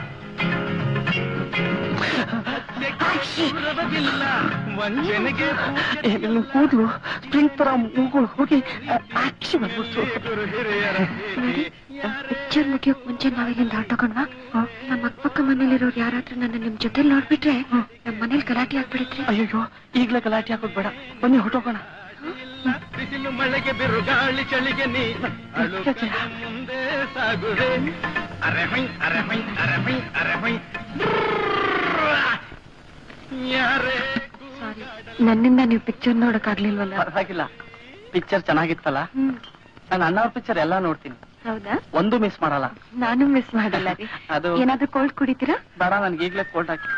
ಸತ್ಯಕ್ಕೆ ಗೌರವವಿಲ್ಲ ವಂಚನೆಗೆ ಪೂಜ್ಯತೆ ಕೂದ್ಲು ಸ್ಪ್ರಿಂಗ್ ತರ ಮೂಗುಳು ಹೋಗಿ ಆಕ್ಷಿ ಬಂದ್ಬಿಡ್ತು ಗುರು ಹಿರಿಯರ ಪಿಕ್ಚರ್ ಮುಗಿಯೋಕ್ ಮುಂಚೆ ನಾವಿಲ್ಲಿಂದ ಹೊರಟೋಗೋಣವಾ ನಮ್ಮ ಅಕ್ಕಪಕ್ಕ ಮನೇಲಿರೋರು ಯಾರಾದ್ರೂ ನನ್ನ ನಿಮ್ ಜೊತೆ ನೋಡ್ಬಿಟ್ರೆ ನಮ್ ಮನೇಲಿ ಗಲಾಟೆ ಆಗ್ಬಿಡುತ್ತೆ ಅಯ್ಯೋ ಈಗ್ಲೇ ಗಲಾಟೆ ಹಾಕೋದ್ ಬೇಡ ಬನ್ನಿ ಹೊಟ್ಟೋಗೋಣ ಬಿಸಿಲು ಮಳೆಗೆ ಬಿರುಗಾಳಿ ಚಳಿಗೆ ನೀ ಅಳುಕದೆ ಮುಂದೆ ಸಾಗುವೆ ಅರೆಹೈ ಅರೆಹೈ ಅರೆಹೈ ಅರೆಹೈ ಯಾರೇ ಸಾರಿ ನನ್ನಿಂದ ನೀವು ಪಿಕ್ಚರ್ ನೋಡಕ್ ಆಗ್ಲಿಲ್ವಲ್ಲ ಪರವಾಗಿಲ್ಲ ಪಿಕ್ಚರ್ ಚೆನ್ನಾಗಿತ್ತಲ್ಲ ಹ್ಮ್ ನಾನು ಅಣ್ಣವ್ರ ಪಿಕ್ಚರ್ ಎಲ್ಲಾ ನೋಡ್ತೀನಿ ಹೌದಾ ಒಂದು ಮಿಸ್ ಮಾಡಲ್ಲ ನಾನು ಮಿಸ್ ಮಾಡಲ್ಲ ರೀ ಅದು ಏನಾದ್ರೂ ಕೋಲ್ಡ್ ಕುಡಿತೀರಾ ಬೇಡ ನನ್ಗೆ ಈಗ್ಲೇ ಕೋಲ್ಡ್ ಹಾಕಿ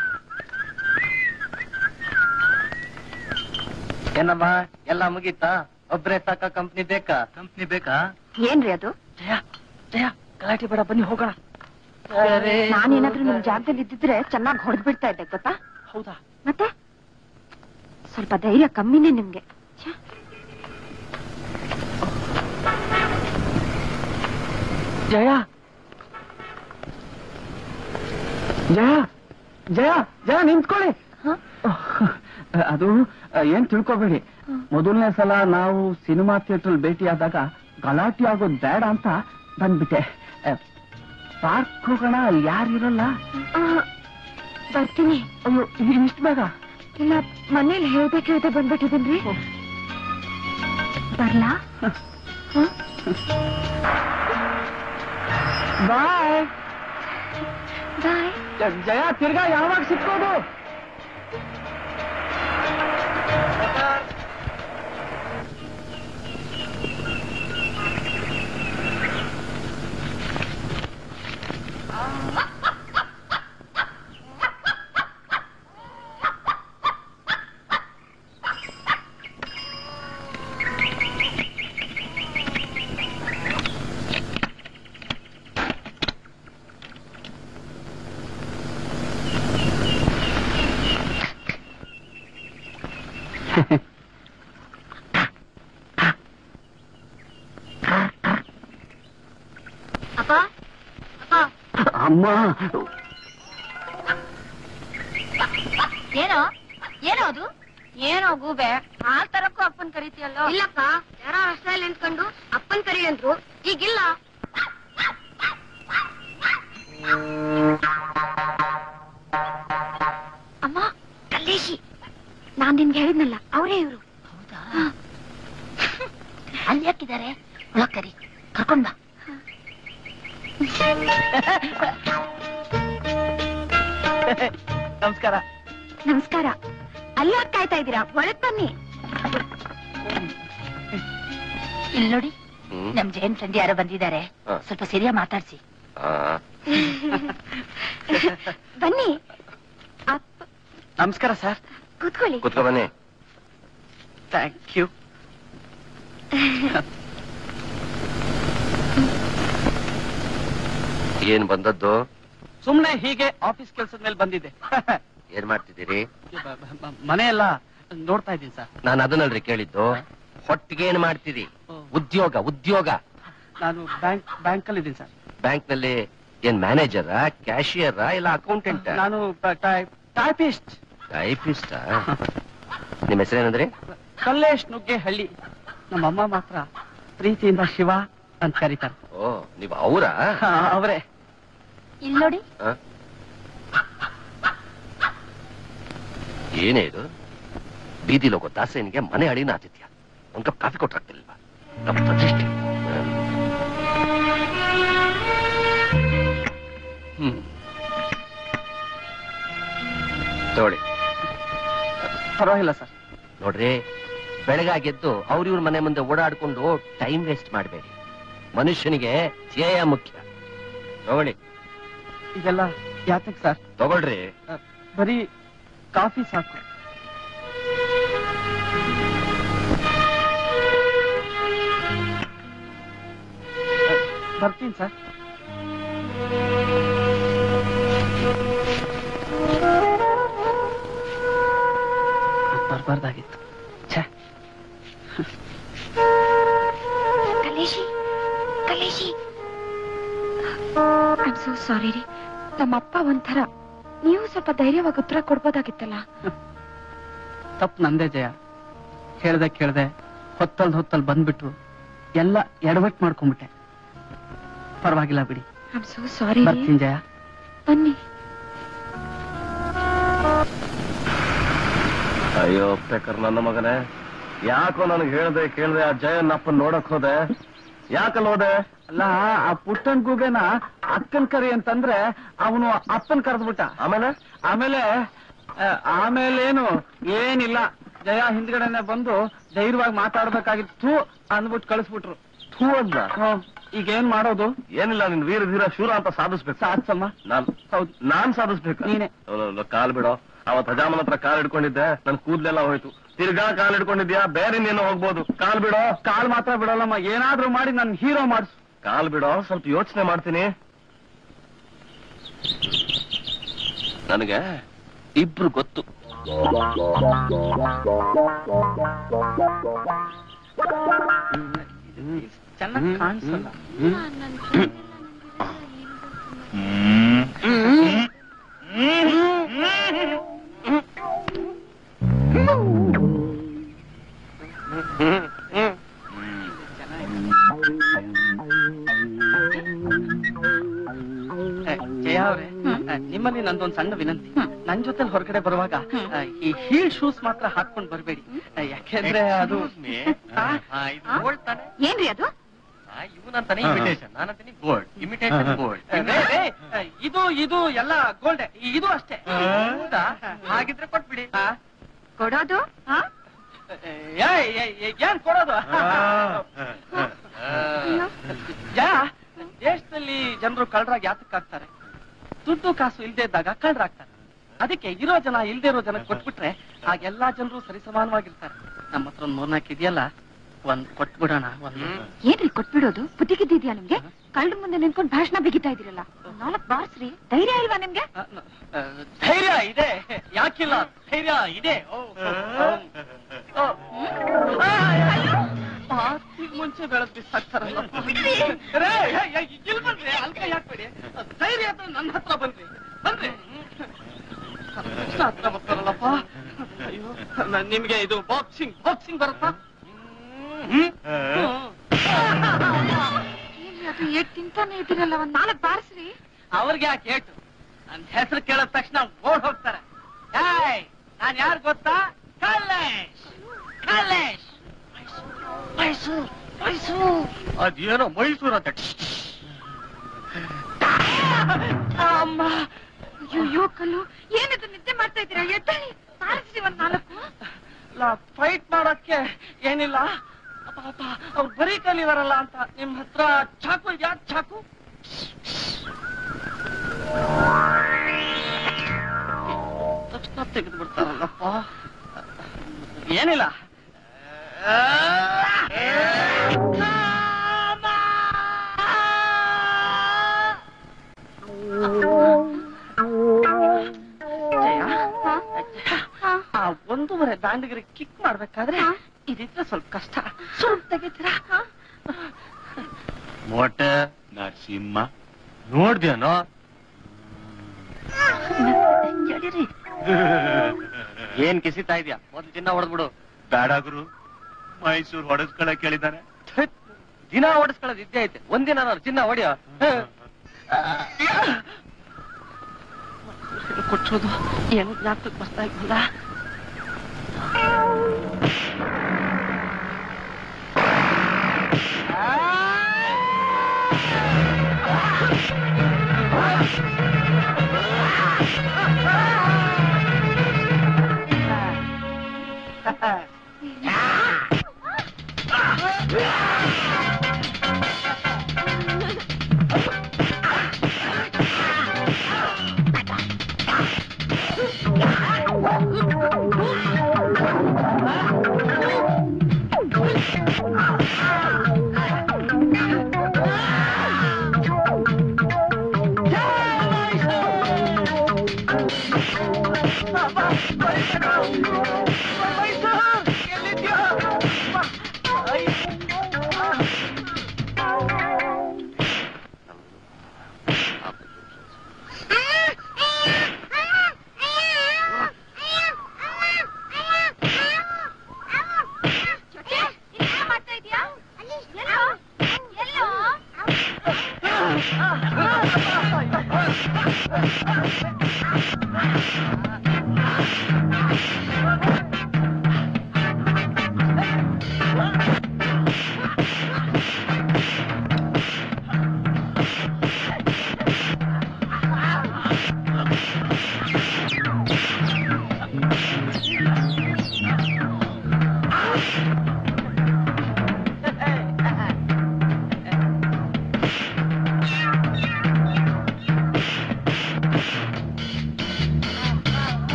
ಏನಮ್ಮ ಎಲ್ಲ ಮುಗೀತಾ ಒಬ್ರೇ ಸಾಕ ಕಂಪ್ನಿ ಬೇಕಾ ಕಂಪ್ನಿ ಬೇಕಾ ಏನ್ರಿ ಅದು ಜಯ ಜಯ ಗಲಾಟೆ ಬೇಡ ಬನ್ನಿ ಹೋಗೋಣ ನಾನೇನಾದ್ರೂ ನಿಮ್ ಜಾಗದಲ್ಲಿ ಇದ್ದಿದ್ರೆ ಚೆನ್ನಾಗಿ ಹೊಡೆದ್ ಬಿಡ್ತಾ ಇದ್ದೆ ಗೊತ್ತಾ ಹೌದಾ ಮತ್ತೆ ಸ್ವಲ್ಪ ಧೈರ್ಯ ಕಮ್ಮಿನೇ ನಿಮ್ಗೆ ಛೆ, ಜಯ ಜಯ ಜಯ ಜಯ ನಿಂತ್ಕೊಳ್ಳಿ ಹ? ಅದು ಏನ್ ತಿಳ್ಕೊಬೇಡಿ ಮೊದಲನೇ ಸಲ ನಾವು ಸಿನಿಮಾ ಥಿಯೇಟರ್ ಭೇಟಿಯಾದಾಗ ಗಲಾಟೆ ಆಗೋದ್ ಬೇಡ ಅಂತ ಬಂದ್ಬಿಟ್ಟೆ ಪಾರ್ಕ್ ಹೋಗೋಣ ಅಲ್ಲಿ ಯಾರಿರಲ್ಲ ಆ, ಬರ್ತೀನಿ ಅಯ್ಯೋ ಇಷ್ಟು ಬೇಗ ಇಲ್ಲ ಮನೇಲಿ ಹೇಳ್ದೆ ಕೇಳ್ದೆ ಬಂದ್ಬಿಟ್ಟಿದ್ದೀನ್ರಿ ಬರ್ಲಾ ಹ? ಬಾಯ್ ಬಾಯ್ ಜಯ ತಿರ್ಗಾ ಯಾವಾಗ ಸಿಕ್ಕೋದು ಅಪ್ಪ ಅಪ್ಪ ಅಮ್ಮ ಏನೋ ಏನೋ ಅದು ಏನೋ ಗೂಬೆ ಹಾಲ್ ತರಕ್ಕೂ ಅಪ್ಪನ್ ಕರಿತೀಯಲ್ಲೋ ಇಲ್ಲಪ್ಪ ಯಾರೋ ರಸ್ತೆಯಲ್ಲಿ ನಿಂತ್ಕೊಂಡು ಅಪ್ಪನ್ ಕರಿ ಅಂದ್ರು ಈಗಿಲ್ಲ ಅಮ್ಮ ಕಲ್ಲೇಶಿ ನಾನ್ ನಿನ್ಗೆ ಹೇಳಿದ್ನಲ್ಲ ಅವರೇ ಇವರು ಹೌದಾ ಅಲ್ಲಿ ಯಾಕಿದ್ದಾರೆ ಒಳಗ್ ಕರಿ ಕರ್ಕೊಂಡ್ ಬಾ ನಮಸ್ಕಾರ ನಮಸ್ಕಾರ ಅಲ್ಲಿ ಯಾಕೆ ಕಾಯ್ತಾ ಇದ್ದೀರಾ ಒಳಗ್ ಬನ್ನಿ ಇಲ್ಲಿ ನೋಡಿ ಹ್ಮ್. ನಮ್ ಜೈನ್ ಫ್ರೆಂಡ್ ಯಾರೋ ಬಂದಿದ್ದಾರೆ ಹ. ಸ್ವಲ್ಪ ಸರಿಯಾ ಮಾತಾಡ್ಸಿ ಆ, ಬನ್ನಿ ಅಪ್ಪ ನಮಸ್ಕಾರ ಸರ್ ಕೂತ್ಕೊಳ್ಳಿ ಕೂತ್ಕೊ ಬನ್ನಿ ಥ್ಯಾಂಕ್ ಯು ಏನ್ ಬಂದದ್ದು ಸುಮ್ನೆ ಹೀಗೆ ಆಫೀಸ್ ಕೆಲ್ಸದ ಮೇಲೆ ಬಂದಿದ್ದೆ ಏನ್ ಮಾಡ್ತಿದ್ದೀರಿ ಬ- ಬ- ಬ- ಮನೆ ಎಲ್ಲ ನೋಡ್ತಾ ಇದ್ದೀನಿ ಸರ್ ನಾನು ಅದನ್ನಲ್ರಿ ಕೇಳಿದ್ದು ಹೊಟ್ಟಿಗೆ ಏನ್ ಮಾಡ್ತೀರಿ ಉದ್ಯೋಗ ಉದ್ಯೋಗ ನಾನು ಬ್ಯಾಂಕ್ ಬ್ಯಾಂಕ್ ಅಲ್ಲಿ ಇದ್ದೀನಿ ಸರ್ ಬ್ಯಾಂಕ್ ನಲ್ಲಿ ಏನ್ ಮ್ಯಾನೇಜರ ಕ್ಯಾಶಿಯರ್ ಇಲ್ಲ ಅಕೌಂಟೆಂಟ್ ನಾನು ಟೈಪಿಸ್ಟ್ ಟೈಪಿಸ್ಟ್ ನಿಮ್ ಹೆಸರೇನಂದ್ರಿ ಕಲ್ಲೇಶ್ ನುಗ್ಗೆ ಹಳ್ಳಿ ನಮ್ಮಮ್ಮ ಮಾತ್ರ ಪ್ರೀತಿಯಿಂದ ಶಿವ ಅಂತ ಕರೀತಾರೆ ಓ ನೀವ್ ಅವರ ಅವರೇ ಇಲ್ಲಿ ನೋಡಿ ಏನೇ ಇದು ಬೀದಿಲಿ ಹೋಗೋ ದಾಸೇನಿಗೆ ಮನೆ ಅಳಿನ ಆತಿಥ್ಯ ಒಂದ್ ಕಪ್ ಕಾಫಿ ಕೊಟ್ರಾಗ್ತಿಲ್ವಾ ನಮ್ಮ ಪ್ರತಿಷ್ಠೆ ಹ್ಮ್ ತಗೊಳ್ಳಿ ಪರವಾಗಿಲ್ಲ ಸರ್ ನೋಡ್ರಿ ಬೆಳಗಾಗೆದ್ದು ಅವ್ರ ಇವ್ರ ಮನೆ ಮುಂದೆ ಓಡಾಡ್ಕೊಂಡು ಟೈಮ್ ವೇಸ್ಟ್ ಮಾಡಬೇಡಿ ಮನುಷ್ಯನಿಗೆ ಧ್ಯೇಯ ಮುಖ್ಯ ತಗೊಳ್ಳಿ ಇದೆಲ್ಲ ಯಾತಕ್ ಸರ್ ತಗೊಳ್ರಿ ಬರೀ ಕಾಫಿ ಸಾಕು ಬರ್ತೀನಿ ಸರ್ ಬರ್ಬಾರ್ದಾಗಿತ್ತು ಛೇ ಕಲೇಶಿ ಕಲೇಶಿ ಐಮ್ ಸೋ ಸಾರಿ ರೀ ನಮ್ಮಪ್ಪ ಒಂಥರ ನೀವು ಸ್ವಲ್ಪ ಧೈರ್ಯವಾಗಿ ಉತ್ತರ ಕೊಡ್ಬೋದಾಗಿತ್ತಲ್ಲ ತಪ್ಪು ನಂದೇ ಜಯ ಹೇಳ್ದೆ ಕೇಳ್ದೆ ಹೊತ್ತಲ್ ಹೊತ್ತಲ್ ಬಂದ್ಬಿಟ್ರು ಎಲ್ಲ ಎಡವಟ್ ಮಾಡ್ಕೊಂಡ್ಬಿಟ್ಟೆ ಪರವಾಗಿಲ್ಲ ಬಿಡಿ ಐಮ್ ಸೋ ಸಾರಿ ಬರ್ತೀನಿ ಜಯ ಬನ್ನಿ ಅಯ್ಯೋ ಪೇಕರ್ ನನ್ನ ಮಗನೇ ಯಾಕೋ ನನಗೆ ಹೇಳ್ದೆ ಕೇಳ್ದೆ ಆ ಜಯನ್ನಪ್ಪನ್ ನೋಡಕ್ ಹೋದೆ ಯಾಕಲ್ಲ ಹೋದೆ ಅಲ್ಲ ಆ ಪುಟ್ಟನ್ ಗೂಬೆನ ಅಕ್ಕನ್ ಕರಿ ಅಂತಂದ್ರೆ ಅವನು ಅಪ್ಪನ್ ಕರೆದ್ಬಿಟ್ಟ ಆಮೇಲೆ ಆಮೇಲೆ ಆ, ಆಮೇಲೇನು ಏನಿಲ್ಲ ಜಯ ಹಿಂದ್ಗಡೆನೆ ಬಂದು ಧೈರ್ಯವಾಗಿ ಮಾತಾಡ್ಬೇಕಾಗಿತ್ತು ಅಂದ್ಬಿಟ್ಟು ಕಳಿಸ್ಬಿಟ್ರು ಥೂ ಅಂದ ಹ್ಮ್. ಈಗ ಏನ್ ಮಾಡೋದು ಏನಿಲ್ಲ ನಿನ್ ವೀರ ಧೀರ ಶೂರ ಅಂತ ಸಾಧಿಸ್ಬೇಕು ಸಾತ್ಸಮ್ಮ ನಾನ್ ಹೌದು ನಾನ್ ಸಾಧಿಸ್ಬೇಕು ನೀನೆ. ಕಾಲ್ ಬಿಡೋ ಅವತ್ ಹಜಾಮನ್ ಹತ್ರ ಕಾಲ್ ಹಿಡ್ಕೊಂಡಿದ್ದೆ ನನ್ ಕೂದ್ಲೆಲ್ಲ ಹೋಯ್ತು ತಿರ್ಗಾ ಕಾಲ್ ಹಿಡ್ಕೊಂಡಿದ್ಯಾ ಬೇರೆ ನೀನು ಹೋಗ್ಬೋದು ಕಾಲ್ ಬಿಡೋ ಕಾಲ್ ಮಾತ್ರ ಬಿಡಲ್ಲಮ್ಮ ಏನಾದ್ರೂ ಮಾಡಿ ನನ್ ಹೀರೋ ಮಾಡಿಸು ಕಾಲ್ ಬಿಡೋ ಸ್ವಲ್ಪ ಯೋಚನೆ ಮಾಡ್ತೀನಿ ನನಗೆ ಇಬ್ರು ಗೊತ್ತು ಚೆನ್ನಾಗಿ ಕಾಣಿಸಲ್ಲ ಏ, ಜಯ ಅವ್ರೆ ಏ, ನಿಮ್ಮಲ್ಲಿ ನಂದೊಂದು ಸಣ್ಣ ವಿನಂತಿ ನನ್ ಜೊತೆ ಹೊರಗಡೆ ಬರುವಾಗ ಆ, ಈ ಹೀಲ್ ಶೂಸ್ ಮಾತ್ರ ಹಾಕೊಂಡ್ ಬರ್ಬೇಡಿ ಆ, ಯಾಕೆಂದ್ರೆ ಅದು ಆ? ಏನ್ರಿ ಅದು ಇವನಂತಾನೆ ಇಮಿಟೇಷನ್ ನಾನಂತೀನಿ ಗೋಲ್ಡ್ ಇಮಿಟೇಷನ್ ಗೋಲ್ಡ್ ಏ, ರೇ, ರೇ, ಏ, ಇದು ಇದು ಎಲ್ಲ ಗೋಲ್ಡ್ ಇದು ಅಷ್ಟೇ ಹೌದಾ ಹಾಗಿದ್ರೆ ಕೊಟ್ಬಿಡಿ ಆ? ಕೊಡೋದು ಹಾ ಏ, ಏ, ಏ, ಏ, ಏನ್ ಕೊಡೋದು ಜಯ ದೇಶದಲ್ಲಿ ಜನರು ಕಳ್ಳರಾಗಿ ಯಾತಕ್ಕಾಗ್ತಾರೆ ದುಡ್ಡು ಕಾಸು ಇಲ್ದೇ ಇದ್ದಾಗ ಕಳ್ಳರಾಗ್ತಾರೆ ಅದಕ್ಕೆ ಇರೋ ಜನ ಇಲ್ದೇ ಇರೋ ಜನ ಕೊಟ್ಬಿಟ್ರೆ ಆಗ ಎಲ್ಲಾ ಜನರು ಸರಿಸಮಾನವಾಗಿರ್ತಾರೆ ನಮ್ಮ ಹತ್ರ ಒಂದ್ ಮೂರ್ನಾಲ್ಕು ಇದೆಯಲ್ಲ ಒಂದ್ ಕೊಟ್ಬಿಡೋಣ ಒಂದು ಏನ್ರಿ ಕೊಟ್ಬಿಡೋದು ಬುದ್ಧಿಗಿದ್ದಿದ್ಯಾ ನಿಮ್ಗೆ ಕಳ್ಳ ಮುಂದೆ ನಿಂತ್ಕೊಂಡು ಭಾಷಣ ಬಿಗಿತಾ ಇದಿರಲ್ಲ ನಾಲ್ಕ್ ಬಾರ್ಸ್ರಿ ಧೈರ್ಯ ಇಲ್ವಾ ನಿಮ್ಗೆ ಆ, ನ- ಆ, ಧೈರ್ಯ ಇದೆ ಯಾಕಿಲ್ಲ ಧೈರ್ಯ ಇದೆ ಓ, ಓ, ಓ. ಆ, ಅಯ್ಯೋ. ಮಾತಿಗ್ ಮುಂಚೆ ಬೆಳೆದ್ ಬಿಸಾಕ್ತಾರಲ್ಲ ರೇ, ಏ, ಏ, ಇಲ್ಲಿ ಬನ್ರಿ ಅಲ್ಕ ಯಾಕ್ಬೇಡಿ ಧೈರ್ಯ ಅಂದ್ರೆ ನನ್ನ ಹತ್ರ ಬನ್ರಿ ಬನ್ರಿ ನನ್ನ ಹತ್ರ ಬರ್ತಾರಲ್ಲಪ್ಪ ಅಯ್ಯೋ ನ- ನಿಮ್ಗೆ ಇದು ಬಾಕ್ಸಿಂಗ್ ಬಾಕ್ಸಿಂಗ್ ಬರುತ್ತಾ ಹ್ಮ್ ಏನ್ರಿ ಅದು ಏಟ್ ತಿಂತಾನೆ ಇದ್ದೀರಲ್ಲ ಒಂದ್ ನಾಲ್ಕ್ ಬಾರ್ಸ್ರಿ ಅವ್ರಿಗೆ ಯಾಕೆ ಏಟು ನನ್ನ ಹೆಸರು ಕೇಳಿದ ತಕ್ಷಣ ಓಡ್ ಹೋಗ್ತಾರೆ ಏಯ್ ನಾನ್ ಯಾರು ಗೊತ್ತಾ ಕಲ್ಲೇಶ್ ಕಲ್ಲೇಶ್ ಮೈಸೂರ್ ಮೈಸೂರ್ ಅದೇನೋ ಮೈಸೂರು ಅಂತ ಅಮ್ಮ ಅಯ್ಯೋ ಕಲ್ಲು ಏನಿದು ನಿದ್ದೆ ಮಾಡ್ತಾ ಇದ್ದೀರಾ ಎದ್ದಳಿ ಬಾರಿಸ್ರಿ ಒಂದ್ ನಾಲ್ಕು ಫೈಟ್ ಮಾಡಕ್ಕೆ ಏನಿಲ್ಲ ಪಾಪ ಅವ್ರು ಬರೀ ಕಲಿದಾರಲ್ಲ ಅಂತ ನಿಮ್ ಹತ್ರ ಚಾಕು ಇದೆಯಾ ಚಾಕು ತಕ್ಷಣ ತೆಗೆದು ಬಿಡ್ತಾರಲ್ಲಪ್ಪ ಏನಿಲ್ಲ ಜಯ ಆ ಒಂದೂವರೆ ದಾಂಡಿಗರಿಗೆ ಕಿಕ್ ಮಾಡ್ಬೇಕಾದ್ರೆ ಇದಿದ್ರೆ ಸ್ವಲ್ಪ ಕಷ್ಟ ಸ್ವಲ್ಪ ತೆಗಿತೀರಾ ಮೊಟ್ಟೆ ನರಸಿಂಹ ನೋಡ್ದ್ಯಾನೋ ಎಡೀರಿ. ಏನ್ ಕಿಸಿತಾ ಇದ್ಯಾ ಮೊದ್ಲು ಚಿನ್ನ ಹೊಡೆದ್ಬಿಡು ಬೇಡ ಗುರು ಮೈಸೂರು ಹೊಡೆಸ್ಕೊಳಕ್ ಕೇಳಿದಾನೆ ದಿನ ಹೊಡೆಸ್ಕೊಳ್ಳೋದು ಇದ್ದೇ ಐತೆ ಒಂದಿನ ನಾನು ಚಿನ್ನ ಹೊಡಿಯೋ ಕೊಟ್ಟೋದು ಏನು ಜ್ಞಾಪಕಕ್ಕೆ ಬರ್ತಾ ಇದ್ದಿಲ್ಲ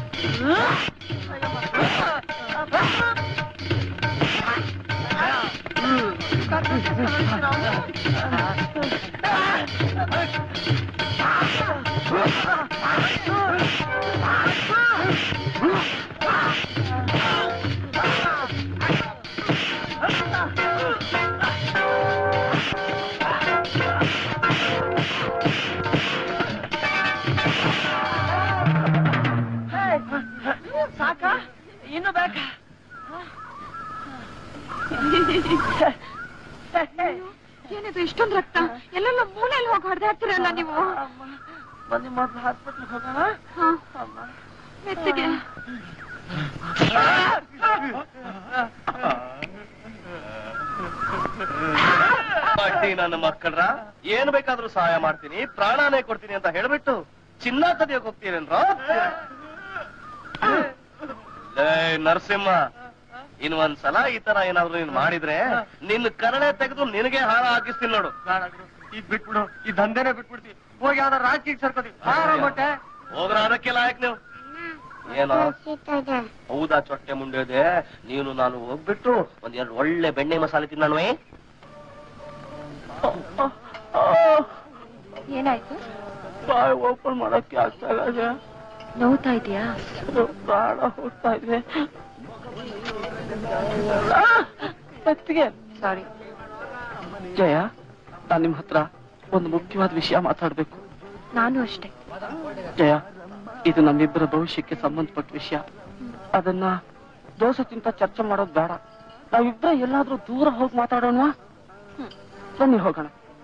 ಸಾಕ ಇನ್ನು ಬೇಕಾ ಏನಿದು ಇಷ್ಟೊಂದು ರಕ್ತ ಎಲ್ಲೆಲ್ಲ ಮೂಲೆಯಲ್ಲಿ ಹೋಗಿ ಹೊಡೆದಾಡ್ತಿರಲ್ಲ ನೀವು ಬನ್ನಿ ಮೊದ್ಲು ಹಾಸ್ಪಿಟ್ಲಿಗೆ ಹೋಗೋಣ ಹಾ. ಮೆತ್ತಿಗೆ ಬಡ್ಡಿ ನನ್ನ ಮಕ್ಕಳ್ರ ಏನ್ ಬೇಕಾದ್ರೂ ಸಹಾಯ ಮಾಡ್ತೀನಿ ಪ್ರಾಣನೇ ಕೊಡ್ತೀನಿ ಅಂತ ಹೇಳ್ಬಿಟ್ಟು ಚಿನ್ನ ಕದಿಯಕ್ ಹೋಗ್ತೀರೇನ್ರ ಲೇ ನರಸಿಂಹ ಇನ್ ಒಂದ್ಸಲ ಈ ತರ ಏನಾದ್ರು ನೀನ್ ಮಾಡಿದ್ರೆ ನಿನ್ ಕರಳೆ ತೆಗೆದು ನಿನಗೆ ಹಾರ ಹಾಕಿಸ್ತೀನಿ ನೋಡು ಬೇಡ ಗುರು, ಇದ್ ಬಿಟ್ಬಿಡು ಈ ದಂಧೆನೆ ಬಿಟ್ಬಿಡ್ತಿ ಹೋಗಿ ಯಾವ್ದಾರ ರಾಜಕೀಯ ಸರ್ಕೋತಿ ಮೊಟ್ಟೆ ಹೋದ್ರ ಅದಕ್ಕೆಲ್ಲ ಯಾಕೆ ನೀವು ಏನೋ ಹೌದಾ ಚೊಟ್ಟೆ ಮುಂಡೆದೆ ನೀನು ನಾನು ಹೋಗ್ಬಿಟ್ಟು ಒಂದ್ ಎರಡು ಒಳ್ಳೆ ಬೆಣ್ಣೆ ಮಸಾಲೆ ತಿನ್ನಣ್ವೇ ಏನಾಯ್ತು ಬಾಯ್ ಓಪನ್ ಮಾಡಕ್ಕೆ ಆಗ್ತಾ ಇಲ್ಲ ನೋವ್ತಾ ಇದೆಯಾ ಪ್ರಾಣ ಹೋಗ್ತಾ ಇದೆ ಮತ್ತಿಗೆ ಸಾರಿ ಜಯ ನಾನ್ ನಿಮ್ ಹತ್ರ ಒಂದು ಮುಖ್ಯವಾದ ವಿಷಯ ಮಾತಾಡ್ಬೇಕು ನಾನು ಅಷ್ಟೇ ಜಯ ಇದು ನಮ್ಮಿಬ್ಬರ ಭವಿಷ್ಯಕ್ಕೆ ಸಂಬಂಧಪಟ್ಟ ವಿಷಯ ಅದನ್ನ ದೋಸೆ ತಿಂತ ಚರ್ಚೆ ಮಾಡೋದು ಬೇಡ ನಾವಿಬ್ಬರ ಎಲ್ಲಾದ್ರೂ ದೂರ ಹೋಗಿ ಮಾತಾಡೋಣ ಬನ್ನಿ ಹೋಗೋಣ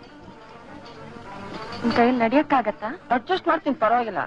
ನಿಮ್ ಕೈಯಲ್ಲಿ ನಡಿಯಕ್ಕಾಗತ್ತಾ ಅಡ್ಜಸ್ಟ್ ಮಾಡ್ತೀನಿ ಪರವಾಗಿಲ್ಲ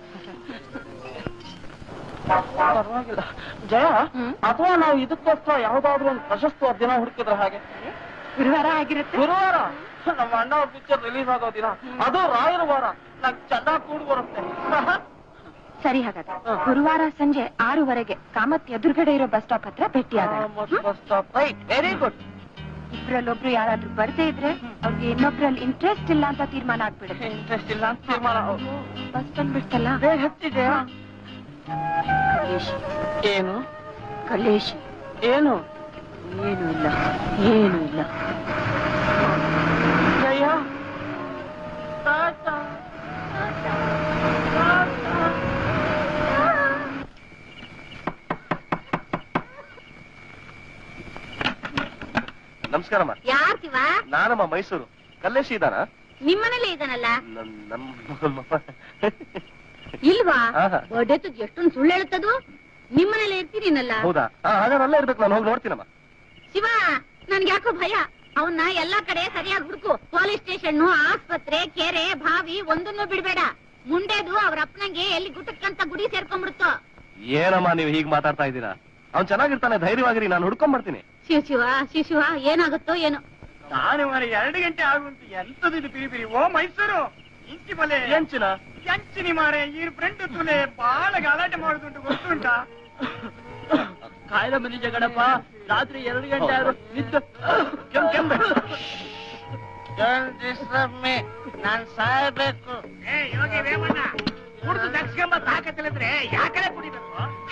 ಪರವಾಗಿಲ್ಲ ಜಯ ಹ್ಮ್. ಅಥವಾ ನಾವು ಇದಕ್ಕೋಸ್ಕರ ಯಾವ್ದಾದ್ರು ಒಂದು ಪ್ರಶಸ್ತಿ ದಿನ ಹುಡುಕಿದ್ರೆ ಹಾಗೆ ಗುರುವಾರ ಆಗಿರುತ್ತೆ ಗುರುವಾರ ನಮ್ಮ ಅಣ್ಣ ಪಿಕ್ಚರ್ ರಿಲೀಸ್ ಆಗೋ ದಿನ ಅದು ರಾಯರ ವಾರ ನಂಗೆ ಚೆನ್ನಾಗಿ ಕೂಡ್ ಬರುತ್ತೆ ಸರಿ ಹಾಗಾದ್ರೆ ಹ್ಮ್. ಗುರುವಾರ ಸಂಜೆ ಆರೂವರೆಗೆ ಕಾಮತ್ ಎದುರುಗಡೆ ಇರೋ ಬಸ್ ಸ್ಟಾಪ್ ಹತ್ರ ಭೇಟಿಯಾಗೋಣ bus stop right very good ಇಬ್ರಲ್ಲೊಬ್ರು ಯಾರಾದ್ರೂ ಬರ್ದೇ ಇದ್ರೆ ಅವ್ರಿಗೆ ಇನ್ನೊಬ್ರಲ್ಲಿ ಇಂಟ್ರೆಸ್ಟ್ ಇಲ್ಲ ಅಂತ ತೀರ್ಮಾನ ಆಗ್ಬಿಡುತ್ತೆ ಇಂಟ್ರೆಸ್ಟ್ ಇಲ್ಲ ಅಂತ ತೀರ್ಮಾನ ಬಸ್ ಬಂದ್ಬಿಡ್ತಲ್ಲ ಬೇಗ ಹತ್ತಿದೆ ಕಲೇಶ್ ಏನು ಕಲೇಶ್ ಏನು ಏನು ಇಲ್ಲ ಏನು ಇಲ್ಲ ಜಯ ಟಾಟಾ ನಮಸ್ಕಾರಮ್ಮ ಯಾರ್ ಶಿವ ನಾನಮ್ಮ ಮೈಸೂರು ಕಲ್ಲೇಶಿ ಇದಾನ ನಿಮ್ಮನೇಲೆ ಇದಾನಲ್ಲ ನಮ್ಮ ಇಲ್ವಾ ಆಹಾ. ಬಡ್ಡೆತ್ತು ಎಷ್ಟೊಂದು ಸುಳ್ಳು ಹೇಳುತ್ತದು ನಿಮ್ಮನೇಲೆ ಇರ್ತೀನಿನಲ್ಲ ಹೌದಾ ಹಾಗಾದ್ರೆ ಅಲ್ಲೇ ಇರ್ಬೇಕು ನಾನು ಹೋಗಿ ನೋಡ್ತೀನಮ್ಮ ಶಿವ ನನ್ಗೆ ಯಾಕೋ ಭಯ ಅವನ್ನ ಎಲ್ಲಾ ಕಡೆ ಸರಿಯಾಗಿ ಹುಡುಕು ಪೊಲೀಸ್ ಸ್ಟೇಷನ್ ಆಸ್ಪತ್ರೆ ಕೆರೆ ಬಾವಿ ಒಂದನ್ನು ಬಿಡ್ಬೇಡ ಮುಂಡೆದು ಅವ್ರ ಅಪ್ಪನಂಗೆ ಎಲ್ಲಿ ಗುಟಕ್ಕಂತ ಗುಡಿ ಸೇರ್ಕೊಂಡ್ಬಿಡುತ್ತೋ ಏನಮ್ಮ ನೀವು ಹೀಗ್ ಮಾತಾಡ್ತಾ ಇದ್ದೀರಾ ಅವ್ನ್ ಚೆನ್ನಾಗಿರ್ತಾನೆ ಧೈರ್ಯವಾಗಿರಿ ನಾನು ಹುಡ್ಕೊಂಡ್ ಬರ್ತೀನಿ ಶಿವ ಶಿವ ಶಿವ ಶಿವ ಏನಾಗುತ್ತೋ ಏನೋ ನಾನು ಮನೆ ಎರಡು ಗಂಟೆ ಆಗುಂಟು ಎಂತದಿದು ಪಿರಿ ಪಿರಿ ಓ ಮೈಸೂರು ಇಂಚಿ ಮಲೆ ಏನ್ಚಿನ ಎಂಚಿನಿ ಮಾರೆ ಈ ಫ್ರೆಂಡ್ ತುಲೆ ಬಾಳ ಗಲಾಟೆ ಮಾಡುದುಂಟು ಗೊತ್ತುಂಟಾ ಕಾಯ್ದ ಮನಿ ಜಗಡಪ್ಪ ರಾತ್ರಿ ಎರಡು ಗಂಟೆ ಆದ್ರೂ ನಿದ್ದು ಕೆಮ್ ಕೆಮ್ಮೆ ನಾನ್ ಸಾಯ್ಬೇಕು ಏ ಯೋಗಿ ವೇಮಣ್ಣ ಕುಡಿದು ದಕ್ಷಿಂಬ ತಾಕತ್ತಿಲ್ಲದ್ರೆ ಯಾಕಡೆ ಕುಡಿಬೇಕು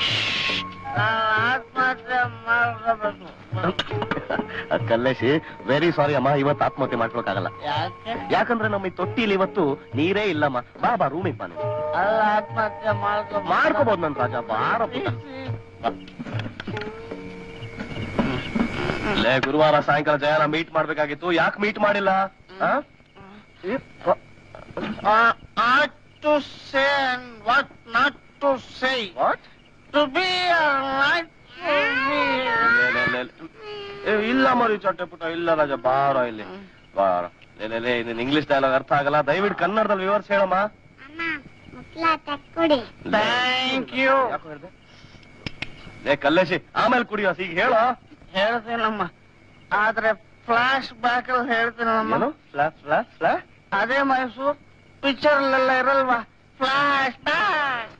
ಆತ್ಮಹತ್ಯೆ ಮಾಡ್ಕೋಬೇಕು ಕಲ್ಲೇಶಿ ವೆರಿ ಸಾರಿ ಅಮ್ಮ ಇವತ್ತು ಆತ್ಮಹತ್ಯೆ ಮಾಡ್ಕೊಳಕ್ಕಾಗಲ್ಲ ಯಾಕೆ ಯಾಕಂದ್ರೆ ನಮ್ಮ ಈ ತೊಟ್ಟಿಲಿ ಇವತ್ತು ನೀರೇ ಇಲ್ಲಮ್ಮ ಬಾ ಬಾ ರೂಮಿಗೆ ಬಾ ನೀನು ಅಲ್ಲ ಆತ್ಮಹತ್ಯೆ ಮಾಡ್ಕೊ ಮಾಡ್ಕೋಬಹುದು ನನ್ ರಾಜ ಬಾರ ಪುಟ್ಟ ಬಾ. ಲೇ ಗುರುವಾರ ಸಾಯಂಕಾಲ ಜಯನ ಮೀಟ್ ಮಾಡ್ಬೇಕಾಗಿತ್ತು ಯಾಕೆ ಮೀಟ್ ಮಾಡಿಲ್ಲ ಆ? ಈ ಪ- to say and what not to say. What? To be or not to be. ಲೇ, ಲೇ, ಲೇ, ಲೇ. ಏ, ಇಲ್ಲ ಮರಿ ಚಟ್ಟೆ ಪುಟ್ಟ ಇಲ್ಲ ರಾಜ ಬಾರ ಇಲ್ಲಿ ಬಾರ ಲೇ, ಲೇ, ಲೇ, ನೀನ್ ಇಂಗ್ಲಿಷ್ ಡೈಲಾಗ್ ಅರ್ಥ ಆಗಲ್ಲ ದಯವಿಟ್ಟು ಕನ್ನಡದಲ್ಲಿ ವಿವರಿಸಿ ಹೇಳಮ್ಮ ಅಮ್ಮ ಮುಟ್ಲ ತಕ್ಕೊಡಿ Thank you. ಯಾಕೋ ಹೇಳ್ದೆ? ಲೇ ಕಲ್ಲೇಶಿ ಆಮೇಲೆ ಕುಡಿಯೋ ಈಗ ಹೇಳೋ ಹೇಳ್ತೀನಮ್ಮ ಆದ್ರೆ ಫ್ಲಾಶ್ ಬ್ಯಾಕ್ ಅಲ್ಲಿ ಹೇಳ್ತೀನಮ್ಮ ಏನು ಫ್ಲಾಶ್ ಫ್ಲಾಶ್ ಫ್ಲಾಶ್ ಅದೇ ಮೈಸೂರು ಪಿಕ್ಚರ್ ಅಲ್ಲೆಲ್ಲ ಇರಲ್ವಾ ಫ್ಲಾಶ್ ಬ್ಯಾಕ್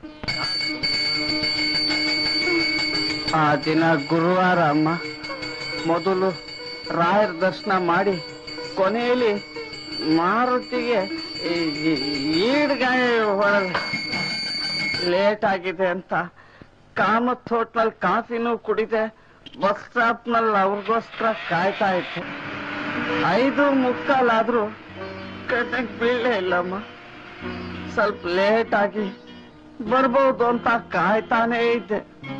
ಆ ದಿನ ಗುರುವಾರ ಅಮ್ಮ ಮೊದಲು ರಾಯರ ದರ್ಶನ ಮಾಡಿ ಕೊನೆಯಲ್ಲಿ ಮಾರುತಿಗೆ ಈಡ್ಗಾಯ ಹೊಡೆದ ಲೇಟ್ ಆಗಿದೆ ಅಂತ ಕಾಮತ್ ಹೋಟ್ಲಲ್ಲಿ ಕಾಫಿನೂ ಕುಡಿದೆ ಬಸ್ ಸ್ಟಾಪ್ ನಲ್ಲಿ ಅವ್ರಿಗೋಸ್ಕರ ಕಾಯ್ತಾ ಇತ್ತು ಐದು ಮುಕ್ಕಾಲಾದ್ರೂ ಕಣ್ಣಕ್ ಬೀಳೇ ಇಲ್ಲಮ್ಮ ಸ್ವಲ್ಪ ಲೇಟ್ ಆಗಿ ಬರ್ಬೋದು ಅಂತ ಕಾಯ್ತಾನೇ ಇದ್ದೆ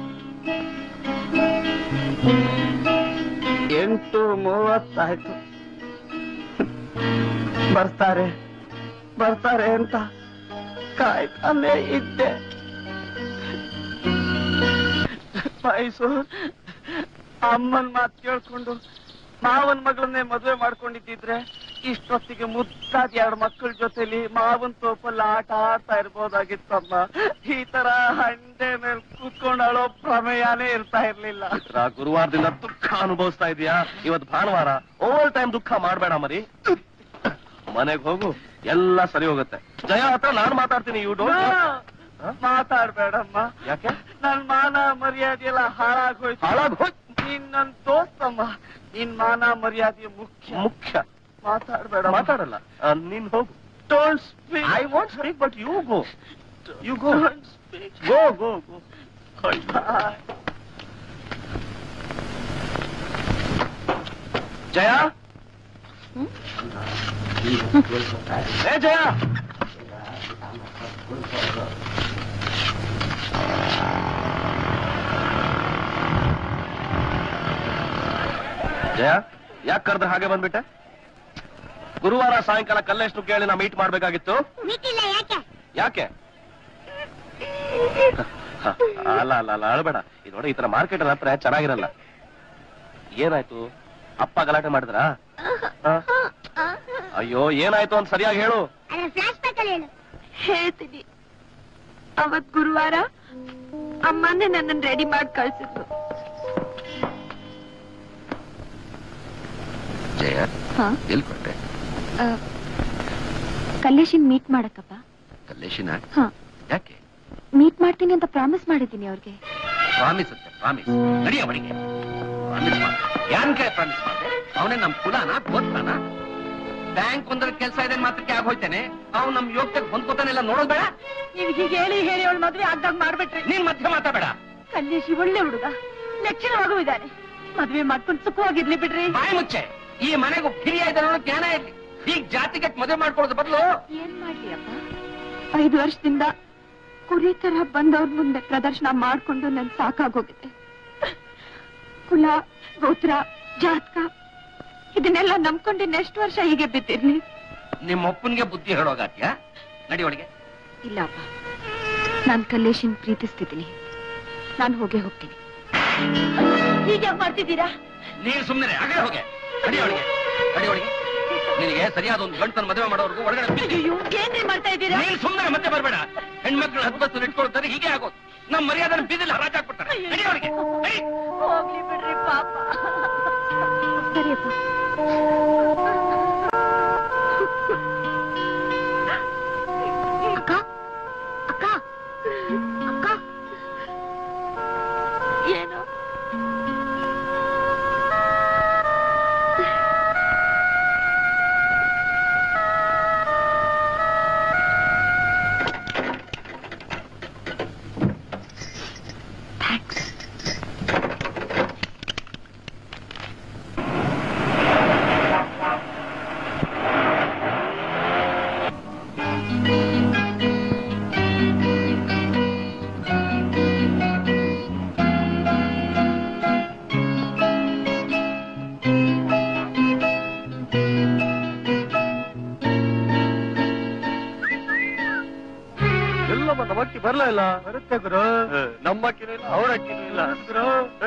ಎಂಟು ಮೂವತ್ತಾಯ್ತು ಬರ್ತಾರೆ ಬರ್ತಾರೆ ಅಂತ ಕಾಯ್ತಾನೆ ಇದ್ದೆ ಮೈಸೂರ್ ಅಮ್ಮನ್ ಮಾತು ಕೇಳ್ಕೊಂಡು ಮಾವನ್ ಮಗಳನ್ನೇ ಮದುವೆ ಮಾಡ್ಕೊಂಡಿದ್ದಿದ್ರೆ ಇಷ್ಟೊತ್ತಿಗೆ ಮುದ್ದಾದ ಎರಡು ಮಕ್ಕಳ ಜೊತೆಲಿ ಮಾವನ್ ತೋಪಲ್ಲಿ ಆಟ ಆಡ್ತಾ ಇರ್ಬೋದಾಗಿತ್ತಮ್ಮ ಈ ತರ ಹಂಡೆ ಮೇಲೆ ಕೂತ್ಕೊಂಡು ಅಳೋ ಪ್ರಮೇಯನೇ ಇರ್ತಾ ಇರ್ಲಿಲ್ಲ ಮಿತ್ರ, ಗುರುವಾರದಿಂದ ದುಃಖ ಅನುಭವಿಸ್ತಾ ಇದೀಯಾ ಇವತ್ ಭಾನುವಾರ ಓವರ್ ಟೈಮ್ ದುಃಖ ಮಾಡ್ಬೇಡ ಮರಿ ಮನೆಗ್ ಹೋಗು ಎಲ್ಲ ಸರಿ ಹೋಗುತ್ತೆ ಜಯ ಹತ್ರ ನಾನ್ ಮಾತಾಡ್ತೀನಿ ಯು ಡೋಂಟ್ ಮಾತಾಡ್ಬೇಡಮ್ಮ ಯಾಕೆ ನನ್ ಮಾನ ಮರ್ಯಾದೆ ಎಲ್ಲ ಹಾಳಾಗೋಯ್ತು ಹಾಳಾಗ್ ಹೋಯ್ತು. ನೀನ್ ನನ್ ದೋಸ್ತಮ್ಮ ನಿನ್ ಮಾನ ಮರ್ಯಾದೆ ಮುಖ್ಯ ಮುಖ್ಯ ಮಾತಾಡ್ಬೇಡ ಮಾತಾಡಲ್ಲ ಆ, ನೀನ್ ಹೋಗು don't speak I want speak but you go you go go go go Jaya ಏ ಜಯ ಜಯ ಯಾಕೆ ಕರೆದ್ರೆ ಹಾಗೆ ಬಂದ್ಬಿಟ್ಟೆ ಗುರುವಾರ ಸಾಯಂಕಾಲ ಕಲ್ಲೆಷ್ಟು ಕೇಳಿ ನಾ ಮೀಟ್ ಮಾಡ್ಬೇಕಾಗಿತ್ತು ಮೀಟಿಲ್ಲ ಯಾಕೆ ಯಾಕೆ ಹ, ಅಲ್ಲ ಅಲ್ಲ ಅಲ್ಲ ಅಳ್ಬೇಡ ಇದು ನೋಡಿ ಈ ತರ ಮಾರ್ಕೆಟ್ ಹತ್ರ ಚೆನ್ನಾಗಿರಲ್ಲ ಏನಾಯ್ತು ಅಪ್ಪ ಗಲಾಟೆ ಮಾಡಿದ್ರಾ ಹ? ಅಯ್ಯೋ ಏನಾಯ್ತು ಅಂತ ಸರಿಯಾಗಿ ಹೇಳು ಅದ್ರ ಫ್ಲಾಶ್ ಬ್ಯಾಕ್ ಅಲ್ಲಿ ಹೇಳು ಹೇಳ್ತೀನಿ ಅವತ್ ಗುರುವಾರ ಅಮ್ಮನೇ ನನ್ನನ್ನು ರೆಡಿ ಮಾಡಿ ಕಳ್ಸಿದ್ರು ಜಯ ಹಾ ಎಲ್ಲಿ ಕೊಟ್ಟೆ ಕಲ್ಲೇಶಿನ್ ಮೀಟ್ ಮಾಡಕ್ಕಪ್ಪ ಕಲ್ಲೇಶಿನ ಹಾ ಯಾಕೆ ಮೀಟ್ ಮಾಡ್ತೀನಿ ಅಂತ ಪ್ರಾಮಿಸ್ ಮಾಡಿದ್ದೀನಿ ಅವ್ರಿಗೆ ಪ್ರಾಮಿಸ್ ಅಂತೆ ಪ್ರಾಮಿಸ್ ನಡಿ ಅವನಿಗೆ ಪ್ರಾಮಿಸ್ ಮಾಡ ಯಾನ್ ಕೈ ಪ್ರಾಮಿಸ್ ಮಾಡಿದೆ ಅವನೇ ನಮ್ ಕುಲಾನ ಗೋತ್ರನ ಬ್ಯಾಂಕ್ ಒಂದ್ರ ಕೆಲಸ ಇದೆ ಮಾತ್ರಕ್ಕೆ ಆಗೋಯ್ತೇನೆ ಅವ್ನು ನಮ್ ಯೋಗ್ಯಕ್ಕೆ ಹೊಂದ್ಕೋತಾನೆಲ್ಲ ನೋಡೋದ್ ಬೇಡ ನೀವ್ ಹೀಗೆ ಹೇಳಿ ಹೇಳಿ ಅವಳ ಮದ್ವೆ ಆಗ್ದಾಗ ಮಾಡ್ಬಿಟ್ರಿ ನೀನ್ ಮಧ್ಯ ಮಾತಾಬೇಡ ಕಲ್ಲೇಶಿ ಒಳ್ಳೆ ಹುಡುಗ ಲಕ್ಷಣವಾಗೂ ಇದ್ದಾನೆ ಮದ್ವೆ ಮಾಡ್ಕೊಂಡು ಸುಖವಾಗಿರ್ಲಿ ಬಿಡ್ರಿ ಬಾಯಿ ಮುಚ್ಚೆ ಈ ಮನೆಗೂ ಹಿರಿಯ ಇದೆ ಅನ್ನೋ ಜ್ಞಾನ ಇರ್ಲಿ ಈಗ ಜಾತಿಗೆ ಮದುವೆ ಮಾಡ್ಕೊಳ್ಳೋದು ಬದಲು ಏನ್ ಮಾಡ್ಲಿ ಅಪ್ಪ ಐದು ವರ್ಷದಿಂದ ಕುರಿ ತರ ಬಂದವ್ರ ಮುಂದೆ ಪ್ರದರ್ಶನ ಮಾಡ್ಕೊಂಡು ನನ್ ಸಾಕಾಗೋಗಿದೆ ಕುಲ ಗೋತ್ರ ಜಾತಕ ಇದನ್ನೆಲ್ಲ ನಂಬ್ಕೊಂಡು ಎಷ್ಟು ವರ್ಷ ಹೀಗೆ ಬಿದ್ದಿರ್ಲಿ ನಿಮ್ಮ ಅಪ್ಪನ್ಗೆ ಬುದ್ಧಿ ಹೇಳೋಗಾತ್ಯಾ ನಡಿ ಒಳಗೆ ಇಲ್ಲ ಅಪ್ಪ ನಾನ್ ಕಲ್ಲೇಶಿನ್ ಪ್ರೀತಿಸ್ತಿದ್ದೀನಿ ನಾನು ಹೋಗೇ ಹೋಗ್ತೀನಿ ಹೀಗೆ ಮಾಡ್ತಿದ್ದೀರಾ ನೀನ್ ಸುಮ್ಮನೆ ಆಗಲೇ ಹೋಗೆ ನಡಿ ಒಳಗೆ ನಡಿ ಒಳಗೆ ನಿನಗೆ ಸರಿಯಾದ ಒಂದು ಗಂಟನ ಮದುವೆ ಮಾಡೋರ್ಗು ಒಳಗಡೆ ಬಿಡಿ. ಅಯ್ಯೋ ಏನ್ರಿ ಮಾಡ್ತಾ ಇದ್ದೀರಾ ನೀನ್ ಸುಮ್ಮನೆ ಮತ್ತೆ ಬರಬೇಡ ಹೆಣ್ಮಕ್ಳು ಹತ್ತು ಇಟ್ಕೊಳ್ತಾರೆ ಹೀಗೆ ಆಗೋದು ನಮ್ಮ ಮರ್ಯಾದನ ಬೀದಿಲಿ ಹರಾಜಾಕ್ಬಿಡ್ತಾರೆ ನಡಿ ಒಳಗೆ ನಡಿ. ಹೋಗ್ಲಿ ಬಿಡ್ರಿ ಪಾಪ ಸರಿಯಪ್ಪ ಅಕ್ಕ ಅಕ್ಕ ಅಕ್ಕ ಏನು ಎಲ್ಲಮ್ಮ ನಮ್ಮ ಅಕ್ಕಿ ಬರ್ಲಾ ಇಲ್ಲ ಬರುತ್ತೆ ಗುರು ನಮ್ಮ ಅಕ್ಕಿನೂ ಇಲ್ಲ ಅವ್ರ ಅಕ್ಕಿನೂ ಇಲ್ಲ ಗುರು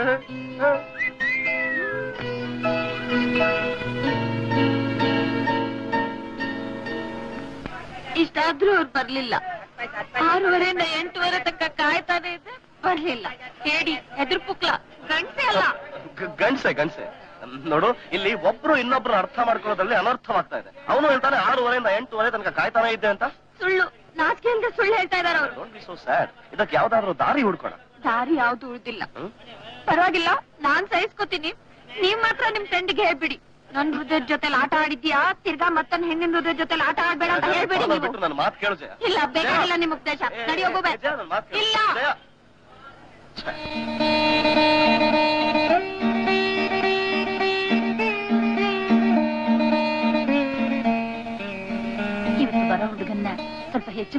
ಇಷ್ಟಾದ್ರೂ ಅವ್ರು ಬರ್ಲಿಲ್ಲ ಆರೂವರೆಯಿಂದ ಎಂಟೂವರೆ ತನಕ ಕಾಯ್ತಾನೆ ಇದ್ದೆ ಬರ್ಲಿಲ್ಲ ಹೇಳಿ ಎದುರು ಪುಕ್ಲ ಗಂಟೆ ಅಲ್ಲ ಗ- ಗಂಡ್ಸೆ ಗಂಡ್ಸೆ ನೋಡು ಇಲ್ಲಿ ಒಬ್ರು ಇನ್ನೊಬ್ರು ಅರ್ಥ ಮಾಡ್ಕೊಳ್ಳೋದ್ರಲ್ಲಿ ಅನರ್ಥವಾಗ್ತಾ ಇದೆ ಅವನು ಹೇಳ್ತಾನೆ ಆರೂವರೆಯಿಂದ ಎಂಟೂವರೆ ತನಕ ಕಾಯ್ತಾನೆ ಇದ್ದೆ ಅಂತ ಸುಳ್ಳು ನಾಚಿಕೆ ಇಲ್ದೆ ಸುಳ್ಳು ಹೇಳ್ತಾ ಇದಾರೆ ಅವ್ರು ಡೋಂಟ್ ಬಿ ಸೋ ಸ್ಯಾಡ್ ಇದಕ್ಕೆ ಯಾವ್ದಾದ್ರು ದಾರಿ ಹುಡ್ಕೋಣ ದಾರಿ ಯಾವ್ದು ಉಳ್ದಿಲ್ಲ ಹ್ಮ್? ಪರವಾಗಿಲ್ಲ ನಾನ್ ಸಹಿಸ್ಕೋತೀನಿ ನೀವ್ ಮಾತ್ರ ನಿಮ್ ಫ್ರೆಂಡ್ಗೆ ಹೇಳ್ಬಿಡಿ ನನ್ ಹೃದಯದ ಜೊತೆಲಿ ಆಟ ಆಡಿದ್ಯಾ ತಿರ್ಗಾ ಮತ್ತೊಂದ್ ಹೆಣ್ಣಿನ ಹೃದಯದ ಜೊತೆಲಿ ಆಟ ಆಡ್ಬೇಡ ಅಂತ ಹೇಳ್ಬೇಡಿ ಅದನ್ನ ನೀವು ಬಿಟ್ಟು ನನ್ನ ಮಾತು ಕೇಳು ಜಯ ಇಲ್ಲ ಬೇಕಾಗಿಲ್ಲ ನಿಮ್ ಉಪದೇಶ ಏ, ನಡಿ ಹೋಗು ಬೇ. ಜಯ, ನನ್ ಮಾತ್ ಕೇಳು. ಇಲ್ಲ ಜಯ.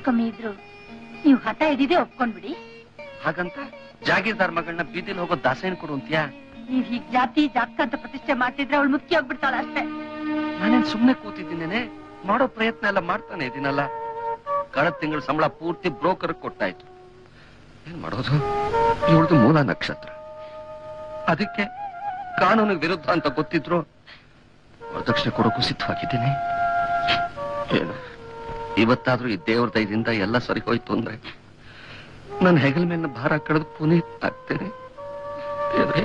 ಕಮ್ಮಿ ಇದ್ರು ನೀವು ಹಠ ಇದ್ದಿದೆ ಒಪ್ಕೊಂಡ್ಬಿಡಿ ಹಾಗಂತ ಜಾಗೀರ್ದಾರ್ ಮಗಳನ್ನ ಬೀದಿಲಿ ಹೋಗೋ ದಾಸೇನ್ ಕೊಡು ಅಂತ್ಯಾ ನೀವ್ ಹೀಗ್ ಜಾತಿ ಜಾತಕ ಅಂತ ಪ್ರತಿಷ್ಠೆ ಮಾಡ್ತಿದ್ರೆ ಅವಳು ಮುಖ್ಯ ಹೋಗ್ಬಿಡ್ತಾಳ ಅಷ್ಟೇ ನಾನೇನ್ ಸುಮ್ನೆ ಕೂತಿದ್ದೀನೇನೆ ಮಾಡೋ ಪ್ರಯತ್ನ ಎಲ್ಲ ಮಾಡ್ತಾನೆ ಇದೀನಲ್ಲ ಕಳೆದ ತಿಂಗಳ ಸಂಬಳ ಪೂರ್ತಿ ಬ್ರೋಕರ್ ಕೊಟ್ಟಾಯ್ತು ಏನ್ ಮಾಡೋದು ಇವಳ್ದು ಮೂಲ ನಕ್ಷತ್ರ ಅದಕ್ಕೆ ಕಾನೂನಿಗೆ ವಿರುದ್ಧ ಅಂತ ಗೊತ್ತಿದ್ರು ವರದಕ್ಷಿಣೆ ಕೊಡೋಕ್ಕೂ ಸಿದ್ಧವಾಗಿದ್ದೀನಿ ಏನು ಇವತ್ತಾದ್ರೂ ಈ ದೇವ್ರ ದಯದಿಂದ ಎಲ್ಲ ಸರಿ ಹೋಯ್ತು ಅಂದ್ರೆ ನನ್ನ ಹೆಗಲ ಮೇಲೆ ಭಾರ ಕಳೆದು ಪುನೀತ್ ಆಗ್ತೇನೆ ದೇವ್ರೇ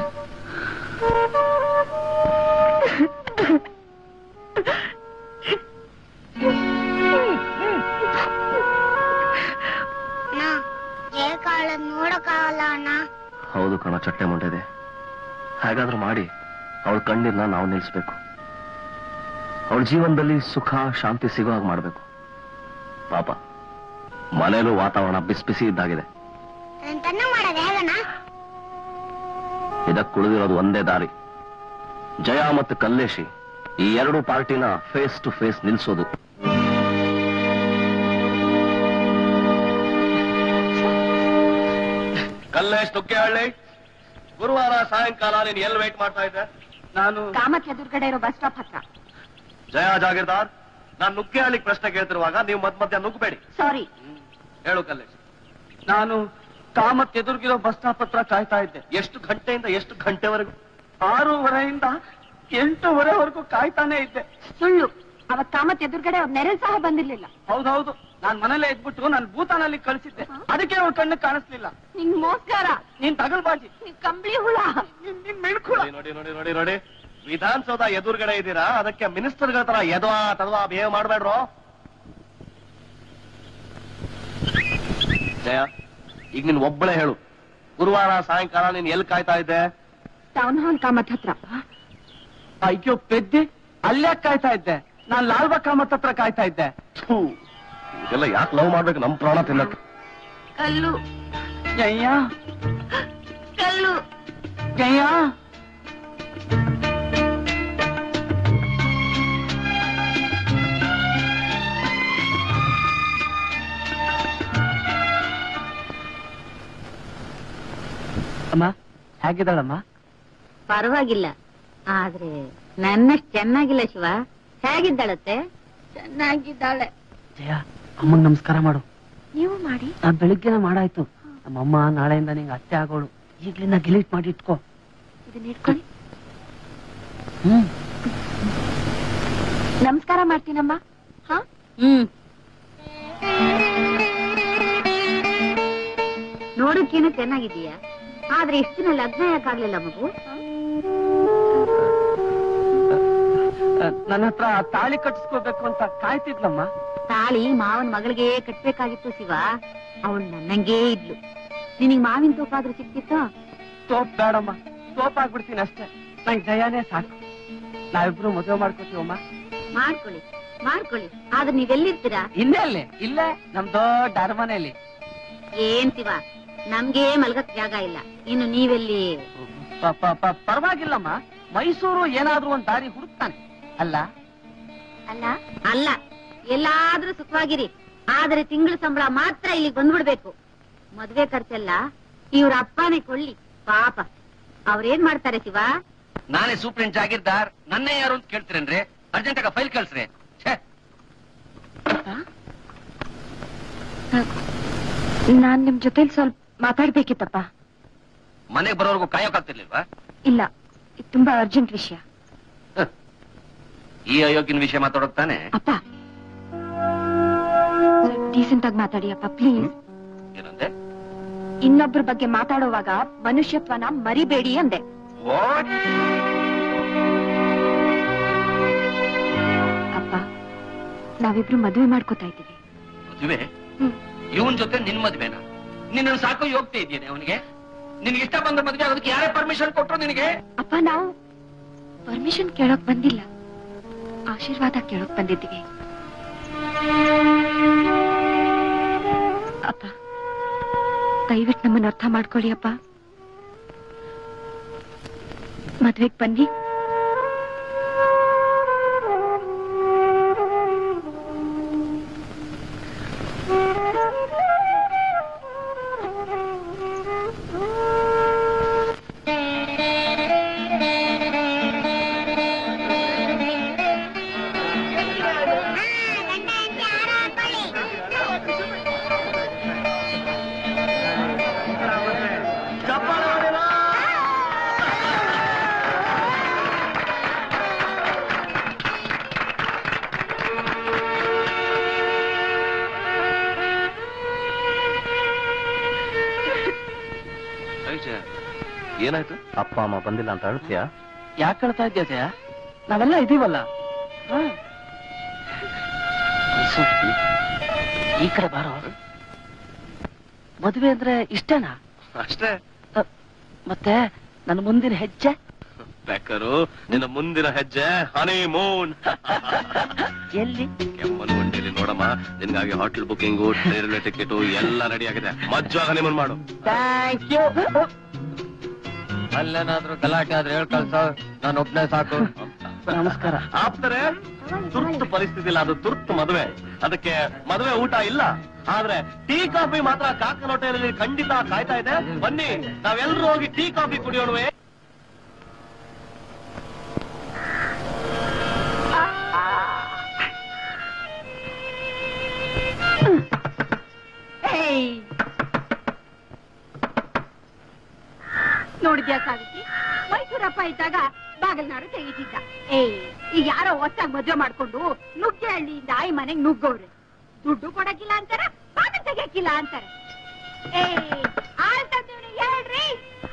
ಅಣ್ಣ ಜಯ ಕಾಳ ನೋಡಕ್ಕಾಗಲ್ಲ ಅಣ್ಣ ಹೌದು ಕಣ ಚಟ್ಟೆ ಮುಂಡೆದೆ ಹಾಗಾದ್ರೂ ಮಾಡಿ ಅವಳ ಕಣ್ಣೀರ್ನ ನಾವು ನಿಲ್ಲಿಸ್ಬೇಕು ಅವಳ ಜೀವನದಲ್ಲಿ ಸುಖ ಶಾಂತಿ ಸಿಗೋ ಹಾಗೆ ಮಾಡ್ಬೇಕು ಪಾಪ ಮನೇಲೂ ವಾತಾವರಣ ಬಿಸಿ ಬಿಸಿ ಇದ್ದಾಗಿದೆ ಅದನ್ನ ತನ್ನ ಮಾಡೋದು ಹೇಗಣ್ಣ ಇದಕ್ಕೆ ಉಳಿದಿರೋದು ಒಂದೇ ದಾರಿ ಜಯ ಮತ್ತು ಕಲ್ಲೇಶಿ ಈ ಎರಡು ಪಾರ್ಟಿನ ಫೇಸ್ ಟು ಫೇಸ್ ನಿಲ್ಸೋದು ಕಲ್ಲೇಶ್ ನುಗ್ಗೆಹಳ್ಳಿ ಗುರುವಾರ ಸಾಯಂಕಾಲ ನೀನು ಎಲ್ಲಿ ವೇಟ್ ಮಾಡ್ತಾ ಇದ್ದೆ ನಾನು ಕಾಮತ್ ಎದುರುಗಡೆ ಇರೋ ಬಸ್ ಸ್ಟಾಪ್ ಹತ್ರ ಜಯ ಜಾಗೀರ್ದಾರ್ ನಾನು ನುಗ್ಗೆಹಳ್ಳಿಗೆ ಪ್ರಶ್ನೆ ಕೇಳ್ತಿರುವಾಗ ನೀವು ಮಧ್ಯ ಮಧ್ಯ ನುಗ್ಗಬೇಡಿ ಸಾರಿ ಹೇಳು ಕಲ್ಲೇಶ್ ನಾನು ಕಾಮತ್ ಎದುರ್ಗಿರೋ ಬಸ್ ಸ್ಟಾಪ್ ಹತ್ರ ಕಾಯ್ತಾ ಇದ್ದೆ ಎಷ್ಟು ಗಂಟೆಯಿಂದ ಎಷ್ಟು ಗಂಟೆವರೆಗೂ ಆರೂವರೆಯಿಂದ ಎಂಟೂವರೆವರೆಗೂ ಕಾಯ್ತಾನೆ ಇದ್ದೆ ಸುಳ್ಳು ಅವತ್ ಕಾಮತ್ ಎದುರುಗಡೆ ಅವ್ರ ನೆರೆ ಸಹ ಬಂದಿರ್ಲಿಲ್ಲ ಹೌದೌದು ನಾನ್ ಮನೇಲೆ ಇದ್ಬಿಟ್ಟು ನಾನು ಭೂತಾನಲ್ಲಿ ಕಳಿಸಿದ್ದೆ ಅದಕ್ಕೆ ಅವ್ರ ಕಣ್ಣು ಕಾಣಿಸ್ಲಿಲ್ಲ ನಿಂಗ್ ಮೋಸ್ಕಾರ ನೀನ್ ತಗಲ್ಬಾಜಿ ನೀವ್ ಕಂಬಳಿ ಹುಳ ನಿನ್- ನಿನ್ ಮಿಣ್ಕುಳ ನೋಡಿ ನೋಡಿ ನೋಡಿ ನೋಡಿ ನೋಡಿ ವಿಧಾನಸೌಧ ಎದುರುಗಡೆ ಇದ್ದೀರಾ ಅದಕ್ಕೆ ಮಿನಿಸ್ಟರ್ಗಳ ತರ ಎದವಾ ತದವಾ ಬಿಹೇವ್ ಮಾಡ್ಬೇಡ್ರು ಜಯ ಈಗ ನೀನ್ ಒಬ್ಬಳೇ ಹೇಳು ಗುರುವಾರ ಸಾಯಂಕಾಲ ನೀನ್ ಎಲ್ಲಿ ಕಾಯ್ತಾ ಇದ್ದೆ ಟೌನ್ ಹಾಲ್ ಕಾಮತ್ ಹತ್ರ ಅಯ್ಯೋ ಪೆದ್ದಿ ಅಲ್ಲೇ ಕಾಯ್ತಾ ಇದ್ದೆ ನಾನ್ ಲಾಲ್ಬಾಗ್ ಕಾಮತ್ ಹತ್ರ ಕಾಯ್ತಾ ಇದ್ದೆ ಥೂ, ಇದೆಲ್ಲ ಯಾಕೆ ಲವ್ ಮಾಡ್ಬೇಕು ನಮ್ ಪ್ರಾಣ ತಿನ್ನಕ್ಕೆ ಕಲ್ಲು ಜಯ್ಯ ಕಲ್ಲು ಜಯ್ಯ ಅಮ್ಮ ಹೇಗಿದ್ದಾಳಮ್ಮ ಪರವಾಗಿಲ್ಲ ಆದ್ರೆ ನನ್ನಷ್ಟು ಚೆನ್ನಾಗಿಲ್ಲ ಶಿವ ಹೇಗಿದ್ದಾಳತ್ತೆ ಚೆನ್ನಾಗಿದ್ದಾಳೆ ಜಯ ಅಮ್ಮನ್ ನಮಸ್ಕಾರ ಮಾಡು ನೀವು ಮಾಡಿ ನಾನ್ ಬೆಳಿಗ್ಗೆನ ಮಾಡಾಯ್ತು ನಮ್ಮಮ್ಮ ನಾಳೆಯಿಂದ ನಿಂಗೆ ಅತ್ತೆ ಆಗೋಳು ಈಗ್ಲಿಂದ ಗಿಲೀಟ್ ಮಾಡಿ ಇಟ್ಕೋ ಇದನ್ನ ಇಟ್ಕೊಳ್ಳಿ ಹ್ಮ್ ನಮಸ್ಕಾರ ಮಾಡ್ತೀನಮ್ಮ ಹಾ ಹ್ಮ್ ನೋಡಕ್ಕೇನು ಚೆನ್ನಾಗಿದೀಯ ಆದ್ರೆ ಇಷ್ಟು ದಿನ ಲಗ್ನ ಯಾಕಾಗ್ಲಿಲ್ಲ ಮಗು ನನ್ನ ಹತ್ರ ತಾಳಿ ಕಟ್ಟಿಸ್ಕೋಬೇಕು ಅಂತ ಕಾಯ್ತಿದ್ಲಮ್ಮ ತಾಳಿ ಮಾವನ್ ಮಗಳಿಗೆ ಕಟ್ಬೇಕಾಗಿತ್ತು ಶಿವ ಅವಳು ನನ್ನಂಗೇ ಇದ್ಲು ನಿನಗ್ ಮಾವಿನ ತೋಪಾದ್ರೂ ಸಿಕ್ತಿತ್ತ ತೋಪ್ ಬೇಡಮ್ಮ ತೋಪ್ ಆಗ್ಬಿಡ್ತೀನಿ ಅಷ್ಟೇ ನಂಗೆ ಜಯಾನೇ ಸಾಕು ನಾವಿಬ್ರು ಮದುವೆ ಮಾಡ್ಕೋತೀವಮ್ಮ ಮಾಡ್ಕೊಳ್ಳಿ ಮಾಡ್ಕೊಳ್ಳಿ ಆದ್ರೆ ನೀವೆಲ್ಲಿರ್ತೀರಾ ಇಲ್ಲೇ ಅಲ್ಲೇ ಇಲ್ಲೇ ನಮ್ ದೊಡ್ಡ ಅರಮನೆಯಲ್ಲಿ ಏನ್ ಶಿವ ನಮ್ಗೆ ಮಲ್ಗಕ್ ಜಾಗ ಇಲ್ಲ ಇನ್ನು ನೀವೆಲ್ಲಿ ಪ- ಪ- ಪ- ಪರವಾಗಿಲ್ಲಮ್ಮ ಮೈಸೂರು ಏನಾದ್ರೂ ಒಂದ್ ದಾರಿ ಹುಡುಕ್ತಾನೆ ಅಲ್ಲ ಅಲ್ಲ ಅಲ್ಲ ಎಲ್ಲಾದ್ರೂ ಸುಖವಾಗಿರಿ ಆದ್ರೆ ತಿಂಗಳ ಸಂಬಳ ಮಾತ್ರ ಇಲ್ಲಿಗೆ ಬಂದ್ಬಿಡ್ಬೇಕು ಮದ್ವೆ ಖರ್ಚೆಲ್ಲ ಇವ್ರ ಅಪ್ಪನೇ ಕೊಳ್ಳಿ ಪಾಪ ಅವ್ರೇನ್ ಮಾಡ್ತಾರೆ ಶಿವ ನಾನೇ ಸೂಪ್ರಿಂಟ್ ಜಾಗೀರ್ದಾರ್ ನನ್ನೇ ಯಾರು ಅಂತ ಕೇಳ್ತೀರೇನ್ರಿ ಅರ್ಜೆಂಟ್ ಆಗ ಫೈಲ್ ಕಳ್ಸ್ರಿ ಛೇ ನಾನ್ ನಿಮ್ ಜೊತೆಲಿ ಸ್ವಲ್ಪ ಮಾತಾಡ್ಬೇಕಿತ್ತಪ್ಪ ಮನೆಗೆ ಬರೋರ್ಗು ಕಾಯೋಕಾಗ್ತಿರ್ಲಿಲ್ವಾ ಇಲ್ಲ ಇದು ತುಂಬಾ ಅರ್ಜೆಂಟ್ ವಿಷಯ ಈ ಅಯೋಗ್ಯನ ವಿಷಯ ಮಾತಾಡೋಕ್ ತಾನೆ ಅಪ್ಪ ಡೀಸೆಂಟ್ ಆಗಿ ಮಾತಾಡಿ ಅಪ್ಪ ಪ್ಲೀಸ್ ಏನಂದೆ ಇನ್ನೊಬ್ರ ಬಗ್ಗೆ ಮಾತಾಡುವಾಗ ಮನುಷ್ಯತ್ವನ ಮರಿಬೇಡಿ ಅಂದೆ What? ಅಪ್ಪ ನಾವಿಬ್ರು ಮದುವೆ ಮಾಡ್ಕೋತಾ ಇದ್ದೀವಿ ಮದುವೆ ಹ್ಮ್. ಇವನ್ ಜೊತೆ ನಿನ್ ಮದ್ವೆನಾ ನಿನ್ನ ಸಾಕು ಯೋಗ್ತಾ ಇದೆಯೇನೆ ಅವನಿಗೆ ನಿನ್ಗೆ ಇಷ್ಟ ಬಂದ ಮದ್ವೆ ಆಗೋದಕ್ಕೆ ಯಾರೇ ಪರ್ಮಿಷನ್ ಕೊಟ್ರು ನಿನಗೆ ಅಪ್ಪ ನಾವು ಪರ್ಮಿಷನ್ ಕೇಳೋಕ್ ಬಂದಿಲ್ಲ ಆಶೀರ್ವಾದ ಕೇಳೋಕ್ ಬಂದಿದ್ದೀವಿ ಅಪ್ಪ ದಯವಿಟ್ಟು ನಮ್ಮನ್ನ ಅರ್ಥ ಮಾಡ್ಕೊಳ್ಳಿ ಅಪ್ಪ ಮದ್ವೆಗ್ ಬನ್ನಿ ಏನಾಯ್ತು ಅಪ್ಪ ಅಮ್ಮ ಬಂದಿಲ್ಲ ಅಂತ ಅಳ್ತೀಯಾ ಯಾಕೆ ಕಳ್ತಾ ಇದ್ಯಾ ಜಯ ನಾವೆಲ್ಲ ಇದೀವಲ್ಲ ಹ? ಮೈಸು, ಈ ಕಡೆ ಬಾರೋ ಮದುವೆ ಅಂದ್ರೆ ಇಷ್ಟೇನಾ ಅಷ್ಟೇ ಅ, ಮತ್ತೆ ನನ್ನ ಮುಂದಿನ ಹೆಜ್ಜೆ ಬೆಕ್ಕರು ನಿನ್ನ ಮುಂದಿನ ಹೆಜ್ಜೆ ಹನಿ ಮೂನ್ ಎಲ್ಲಿ ಕೆಮ್ಮನ್ಗುಂಡಿಲಿ ನೋಡಮ್ಮ ನಿನ್ಗಾಗಿ ಹೋಟೆಲ್ ಬುಕಿಂಗು ರೈಲ್ವೆ ಟಿಕೆಟ್ ಎಲ್ಲ ರೆಡಿ ಆಗಿದೆ ಮಜ್ಜಾಗ ಹನಿಮೂನ್ ಮಾಡು ಥ್ಯಾಂಕ್ ಯು ಅಲ್ಲೇನಾದ್ರೂ ಗಲಾಟೆ ಆದ್ರೆ ಹೇಳ್ ಕಳ್ಸ ನಾನು ಒಬ್ನೇ ಸಾಕು ನಮಸ್ಕಾರ ಆಪ್ತಾರೆ ತುರ್ತು ಪರಿಸ್ಥಿತಿ ಇಲ್ಲ ಅದು ತುರ್ತು ಮದುವೆ ಅದಕ್ಕೆ ಮದುವೆ ಊಟ ಇಲ್ಲ ಆದ್ರೆ ಟೀ ಕಾಫಿ ಮಾತ್ರ ಕಾಕನ ಹೋಟೆಲಲ್ಲಿ ಖಂಡಿತ ಕಾಯ್ತಾ ಇದೆ ಬನ್ನಿ ನಾವೆಲ್ಲರೂ ಹೋಗಿ ಟೀ ಕಾಫಿ ಕುಡಿಯೋಣವೇ ನೋಡಿದ್ಯಾ ಸಾವಿತ್ರಿ ಮೈಸೂರಪ್ಪ ಇದ್ದಾಗ ಬಾಗಲ್ನಾಡು ತೆಗಿತಿದ್ದ ಏಯ್ ಈಗ ಯಾರೋ ಹೊಸ್ದಾಗ್ ಮದ್ವೆ ಮಾಡ್ಕೊಂಡು ನುಗ್ಗೆ ಹಳ್ಳಿಯಿಂದ ಆಯಿ ಮನೆಗ್ ನುಗ್ಗವ್ರೆ ದುಡ್ಡು ಕೊಡಕ್ಕಿಲ್ಲ ಅಂತಾರ ಬಾಗಿಲು ತೆಗಿಯಕ್ಕಿಲ್ಲ ಅಂತಾರೆ ಏಯ್ ಹಾಲ್ ತಂದೀವ್ನಿ ಹೇಳ್ರಿ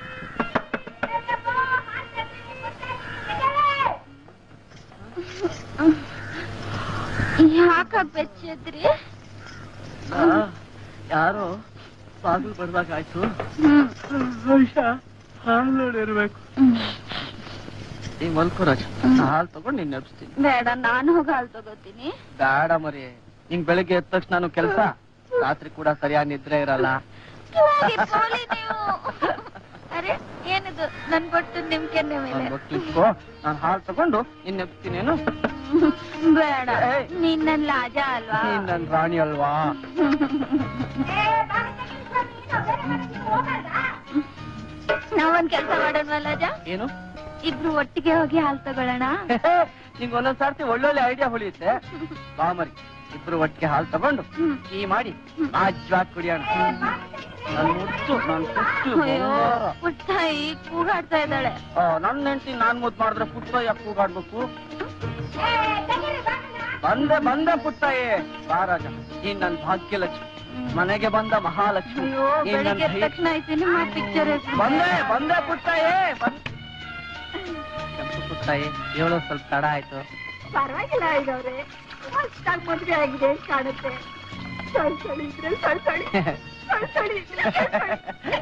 ಯಾಕ ಬೆಚ್ಚಿದ್ರಿ ಯಾರೋ ಬಾಗಿಲು ಬರ್ದಾಗ ಆಯ್ತು ಇರ್ಬೇಕು ಈ ಮಲ್ಕೋ ರಾಜ ಹಾಲು ತಗೊಂಡು ನಿನ್ನ ನೆಪ್ಸ್ತೀನಿ ಬೇಡ ನಾನು ಹೋಗಿ ಹಾಲು ತಗೋತೀನಿ ಬೇಡ ಮರಿ ನಿಂಗ್ ಬೆಳಿಗ್ಗೆ ಎದ್ದ ತಕ್ಷಣ ನಾನು ಕೆಲಸ ರಾತ್ರಿ ಕೂಡ ಸರಿಯಾಗಿ ನಿದ್ರೆ ಇರಲ್ಲ ಹೋಗಿ ಪೋಲಿ ನೀವು ಅರೆ ಏನಿದು ನನ್ ಕೊಟ್ಟು ನಿಮ್ ಕೆನ್ನೆ ಮೇಲೆ ನಾನ್ ಗೊತ್ತಿಟ್ಕೋ ನಾನು ಹಾಲು ತಗೊಂಡು ನಿನ್ನ ನೆಪ್ಸ್ತೀನೇನು ಬೇಡ ನೀನ್ ನನ್ ಲಾಜ ಅಲ್ವಾ ನೀನ್ ನನ್ ರಾಣಿ ಅಲ್ವಾ ನಾವೊಂದ್ ಕೆಲ್ಸ ಮಾಡೋಣ ಲಾಜ ಏನು ಇಬ್ರು ಒಟ್ಟಿಗೆ ಹೋಗಿ ಹಾಲು ತಗೊಳ್ಳೋಣ ನಿಂಗ್ ಒಂದೊಂದ್ ಸರ್ತಿ ಒಳ್ಳೊಳ್ಳೆ ಐಡಿಯಾ ಹೊಳಿಯುತ್ತೆ ಬಾ ಮರಿ ಇಬ್ರು ಒಟ್ಟಿಗೆ ಹಾಲು ತಗೊಂಡು ಟೀ ಮಾಡಿ ರಾಜ್ಯವಾಗಿ ಕುಡಿಯೋಣ ನನ್ ಮುತ್ತು ನನ್ ಪುಟ್ಟು ಅಯ್ಯೋ ಬಂಗಾರ. ಪುಟ್ಟಾಯಿ ಕೂಗಾಡ್ತಾ ಇದ್ದಾಳೆ ಆ, ನನ್ ಹೆಂಡತಿ ನಾನ್ ಮುದ್ದು ಮಾಡಿದ್ರೆ ಪುಟ್ಟ ಯಾಕೆ ಕೂಗಾಡ್ಬೇಕು ಬಂದೆ ಬಂದೆ ಪುಟ್ಟಯ್ಯ ಬಾ ರಾಜ ನೀನ್ ನನ್ ಭಾಗ್ಯಲಕ್ಷ್ಮಿ ಮನೆಗೆ ಬಂದ ಮಹಾಲಕ್ಷ್ಮಿ ಅಯ್ಯೋ ನೀನ್ ನನ್ ಬೆಳಿಗ್ಗೆ ಎದ್ದ ಧೈ- ತಕ್ಷಣ ಈ ಸಿನಿಮಾ ಪಿಕ್ಚರ್ ಬಂದೆ ಬಂದೆ ಪುಟ್ಟಯ್ಯ ಬಂದ್ ಕೆಂಪು ಪುಟ್ಟಯ್ಯ ಹೇಳೋ ಸ್ವಲ್ಪ ತಡ ಆಯ್ತು ಪರವಾಗಿಲ್ಲ ಇದ್ದವ್ರೆ ಹೊಸ್ದಾಗ್ ಮದ್ವೆ ಆಗಿದೆ ಅಂತ ಕಾಣುತ್ತೆ ಸಳ್ಸಳಿ ಇದ್ರೆ ಸಳ್ಸಳಿ ಸಳ್ಸಳಿ ಇದ್ರೆ ಸಳ್ಸಳಿ.